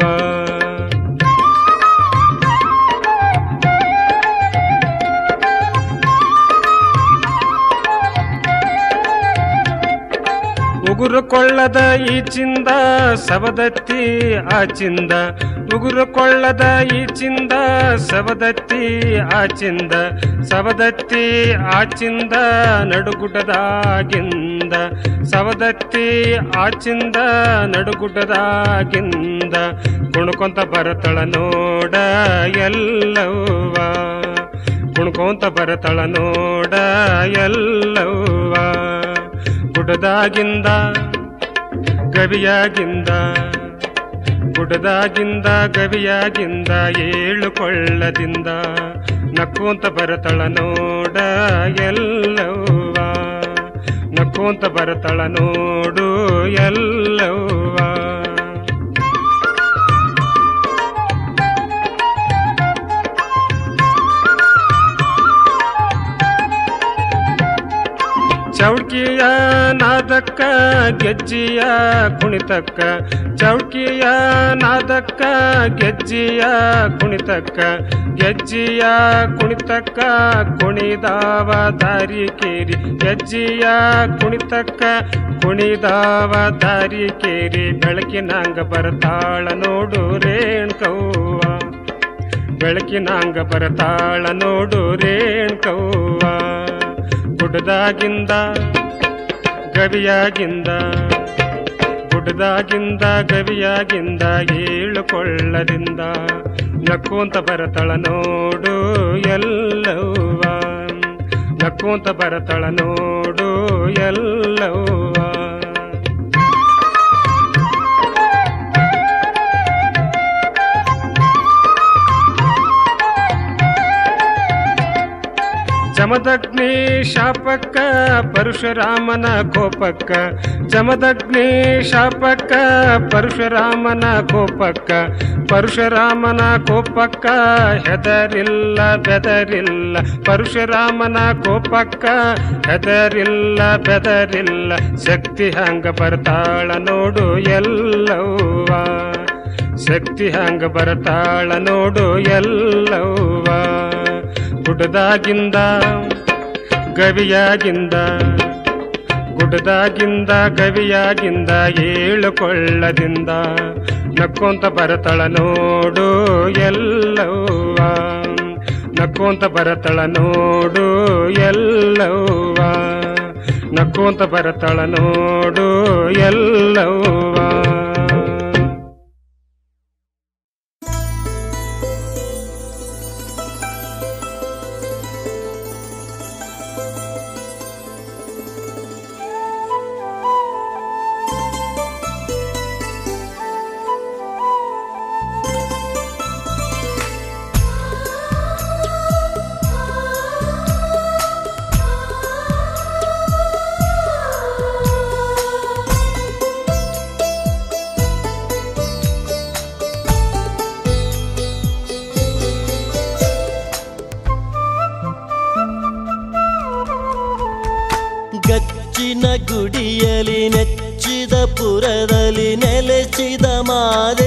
I: ಉಗುರು ಕೊಳ್ಳದ ಈಚಿಂದ ಸವದತ್ತಿ ಆಚಿಂದ ಉಗುರು ಕೊಳ್ಳದ ಈಚಿಂದ ಸವದತ್ತಿ ಆಚಿಂದ ಸವದತ್ತಿ ಆಚಿಂದ ನಡುಗುಡ್ಡದಾಗಿಂದ ಸವದತ್ತಿ ಆಚಿಂದ ನಡುಗುಡ್ಡದಾಗಿಂದ ಕುಣ್ಕೊಂತ ಬರತಳ ನೋಡ ಎಲ್ಲವ್ವ ಕುಣ್ಕೊಂತ ಬರತಳ ನೋಡ ಎಲ್ಲವ್ವ ಗುಡ್ಡದಾಗಿಂದ ಗವಿಯಾಗಿಂದ ಗುಡ್ಡದಾಗಿಂದ ಗವಿಯಾಗಿಂದ ಏಳು ಕೊಳ್ಳದಿಂದ ನಕ್ಕೋಂತ ಬರತಳ ನೋಡ ಎಲ್ಲವ್ವ ನಕ್ಕೋಂತ ಬರತಳ ನೋಡು ಎಲ್ಲವ್ವ ಚೌಕಿಯ ನಾದಕ್ಕ ಗೆಜ್ಜಿಯ ಕುಣಿತಕ್ಕ ಚೌಕಿಯ ನಾದಕ್ಕ ಗೆಜ್ಜಿಯ ಕುಣಿತಕ್ಕ ಗೆಜ್ಜಿಯ ಕುಣಿತಕ್ಕ ಕುಣಿದಾವ ದಾರಿ ಕೇರಿ ಗೆಜ್ಜಿಯ ಕುಣಿತಕ್ಕ ಕುಣಿದಾವ ದಾರಿ ಕೇರಿ ಬೆಳಕಿನಾಂಗ ಬರ್ತಾಳ ನೋಡು ರೇಣ್ಕವ್ವ ಬೆಳಕಿನಾಂಗ ಬರ್ತಾಳ ನೋಡು ರೇಣ್ಕವ್ವ ಗುಡ್ಡದಾಗಿಂದ ಗವಿಯಾಗಿಂದ ಗುಡ್ಡದಾಗಿಂದ ಗವಿಯಾಗಿಂದ ಏಳು ಕೊಳ್ಳದಿಂದ ನಕ್ಕೋಂತ ಬರತಳ ನೋಡು ಎಲ್ಲವ್ವ ನಕ್ಕೋಂತ ಬರತಳ ನೋಡು ಎಲ್ಲವ್ವ ಜಮದಗ್ನಿ ಶಾಪಕ್ಕ ಪರಶುರಾಮನ ಕೋಪಕ್ಕ ಜಮದಗ್ನಿ ಶಾಪಕ್ಕ ಪರಶುರಾಮನ ಕೋಪಕ್ಕ ಪರಶುರಾಮನ ಕೋಪಕ್ಕ ಹೆದರಿಲ್ಲ ಬೆದರಿಲ್ಲ ಪರಶುರಾಮನ ಕೋಪಕ್ಕ ಹೆದರಿಲ್ಲ ಬೆದರಿಲ್ಲ ಶಕ್ತಿ ಹಂಗ ಬರ್ತಾಳ ನೋಡು ಎಲ್ಲವ್ವ ಶಕ್ತಿ ಹಂಗ ಬರ್ತಾಳ ನೋಡು ಎಲ್ಲವ್ವ ಗುಡ್ಡದಾಗಿಂದ ಗವಿಯಾಗಿಂದ ಗುಡ್ಡದಾಗಿಂದ ಗವಿಯಾಗಿಂದ ಏಳು ಕೊಳ್ಳದಿಂದ ನಕ್ಕೊಂತ ಬರತಳ ನೋಡು ಎಲ್ಲವ್ವ ನಕ್ಕೊಂತ ಬರತಳ ನೋಡು ಎಲ್ಲವ್ವ ನಕ್ಕೊಂತ ಬರತಳ ನೋಡು ಎಲ್ಲವ್ವ
G: ಗಚ್ಚಿನ ಗುಡಿಯಲಿ ನೆಚ್ಚಿದ ಪುರದಲ್ಲಿ ನೆಲೆಸಿದ ಮಾದೆ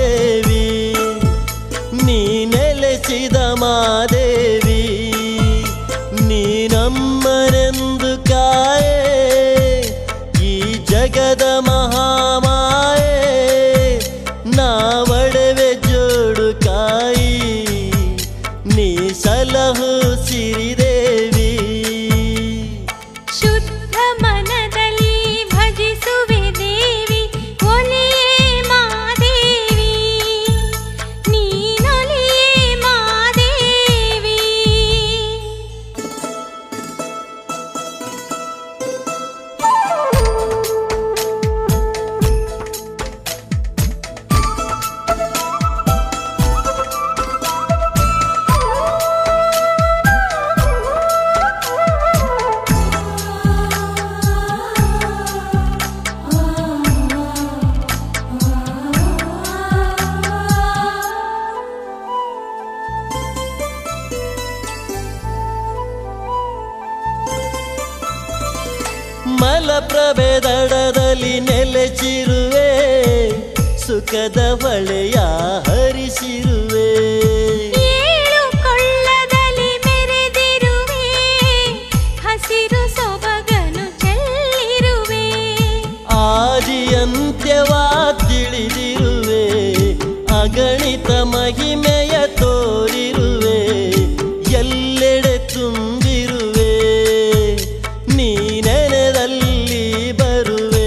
G: ಬೆದಡದಲ್ಲಿ ನೆಲೆಸಿರುವೆ ಸುಖದ ಹೊಳೆಯ ಹರಿಸಿರುವೆ
A: ಏಳು ಕೊಳ್ಳದಲ್ಲಿ ಮೆರೆದಿರುವೆ ಹಸಿರು ಸೊಬಗನು ಚೆಲ್ಲಿರುವೆ
G: ಆದಿಯಂತ್ಯವ ತಿಳಿದಿರುವೆ ಅಗಣಿತ ಮಹಿಮೆಯ ತೋರಿರುವೆ ಎಲ್ಲೆಡೆ ತುಂಬಿರುವೆ ನೀ ನೆನೆದಲ್ಲಿ ಬರುವೆ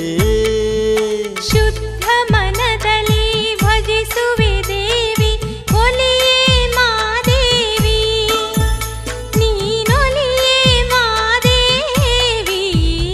A: ಶುದ್ಧ ಮನದಲ್ಲಿ ಭಜಿಸುವೆ ದೇವಿ ಒಲಿಯೇ ಮಾದೇವಿ ನೀನೊಲಿಯೇ ಮಾದೇವಿ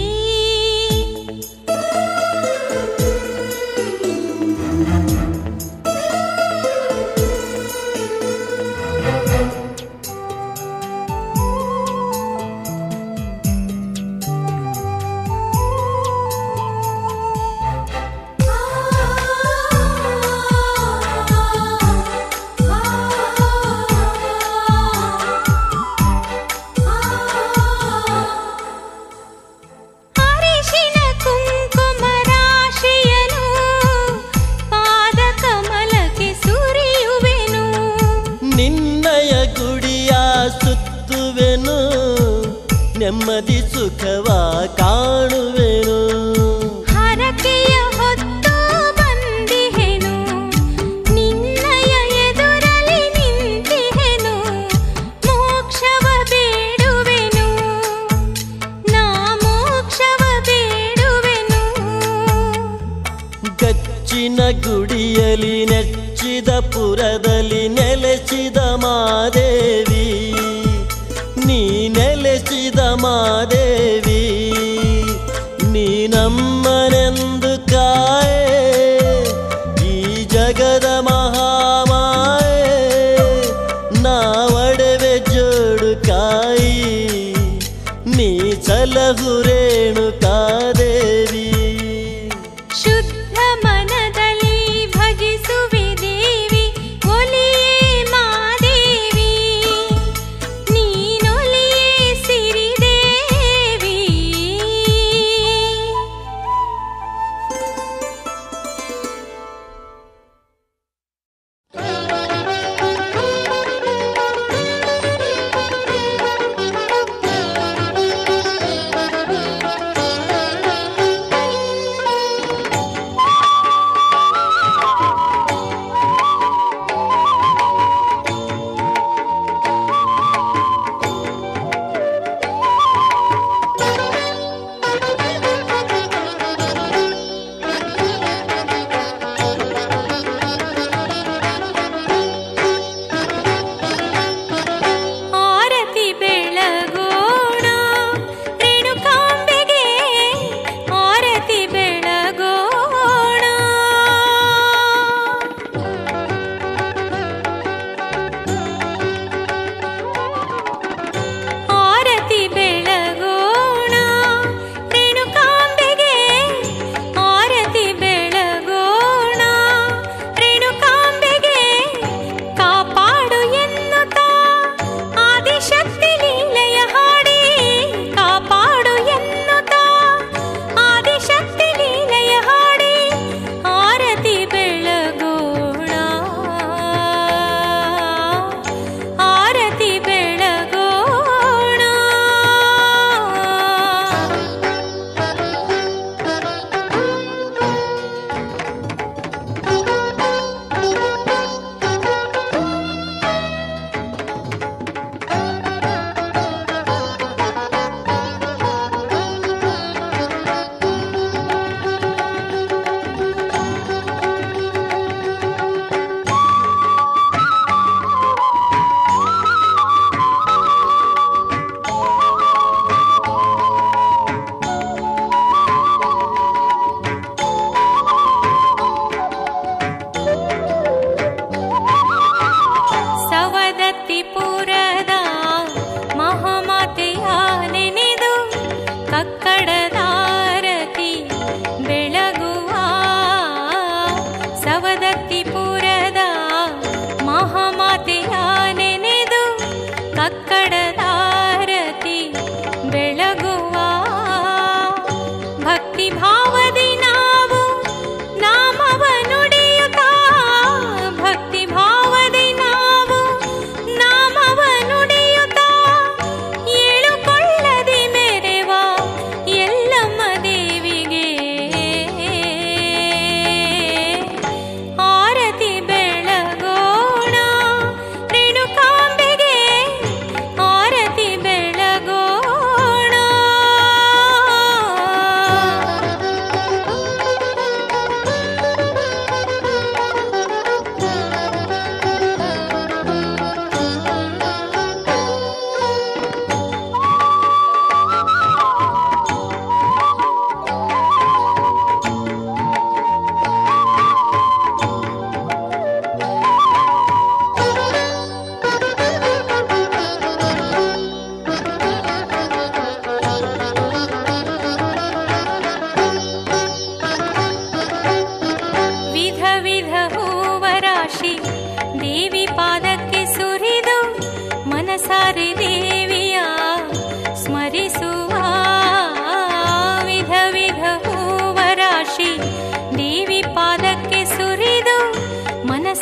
A: ಅರಿಶಿನ ಕುಂಕುಮ ರಾಶಿಯನು ಪಾದ ಕಮಲಕ್ಕೆ ಸುರಿಯುವೆನು
G: ನಿನ್ನಯ ಗುಡಿಯ ಸುತ್ತುವೆನು ನೆಮ್ಮದಿ ಸುಖವ ಕಾಣುವೆನು
A: ಹರಕೆಯ ಹೊತ್ತು ಬಂದಿಹೆನು ನಿನ್ನಯ ಎದುರಲಿ ನಿಂತಿಹೆನು ಮೋಕ್ಷವ ಬೇಡುವೆನು ನಾ ಮೋಕ್ಷವ ಬೇಡುವೆನು
G: ಗಚ್ಚಿನ ಗುಡಿಯಲಿ ನೆಚ್ಚಿದ ಪುರದಲ್ಲಿ ನೆಲೆಸಿದ ಮಾದೇವಿ ನೀ ನೆಲೆಸಿದ ಮಾದೇವಿ ನೀ ನಮ್ಮನೆಂದು ಕಾಯೆ ಈ ಜಗದ ಮಹಾಮಾಯೆ ನಾವಡವೆ ಜೋಡು ಕಾಯಿ ನೀ ಸಲಹು ರೇಣುಕಾದೇವಿ
A: ಶುದ್ಧ ಮನದಲ್ಲಿ ಭಜಿಸುವೆ ದೇವಿ ಒಲಿಯೇ ಮಾದೇವಿ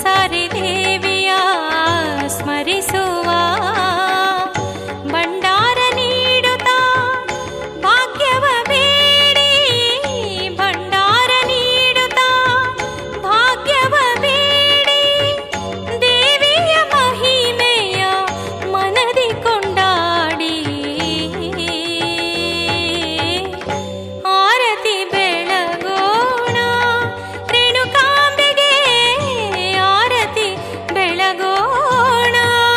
K: ಮನಸಾರೆ ದೇವಿಯ ಸ್ಮರಿಸುವ ಭಂಡಾರ ನೀಡುತ್ತಾ ಭಾಗ್ಯವ ಬೇಡಿ ಭಂಡಾರ ನೀಡುತ್ತಾ ಭಾಗ್ಯವ ಬೇಡಿ ದೇವಿಯ ಮಹಿಮೆಯ ಮನದಿ ಕೊಂಡಾಡಿ ಆರತಿ ಬೆಳಗೋಣ ರೇಣುಕಾಂಬೆಗೆ ಆರತಿ ಬೆಳಗೋಣ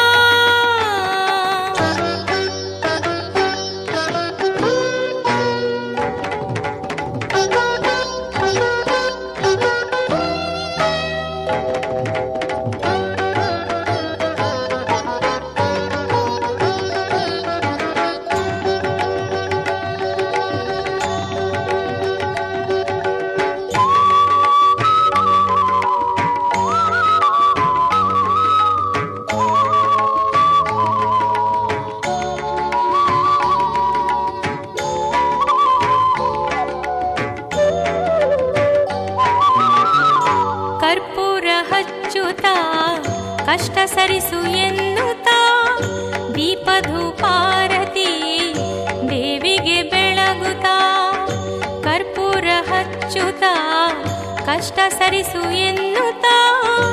K: ಕರ್ಪೂರ ಹಚ್ಚುತ್ತಾ ಕಷ್ಟ ಸರಿಸು ಎನ್ನುತ್ತಾ ದೀಪ ಧೂಪಾರತಿ ದೇವಿಗೆ ಬೆಳಗುತ್ತಾ ಕರ್ಪೂರ ಹಚ್ಚುತ್ತಾ ಕಷ್ಟ ಸರಿಸು ಎನ್ನುತ್ತಾ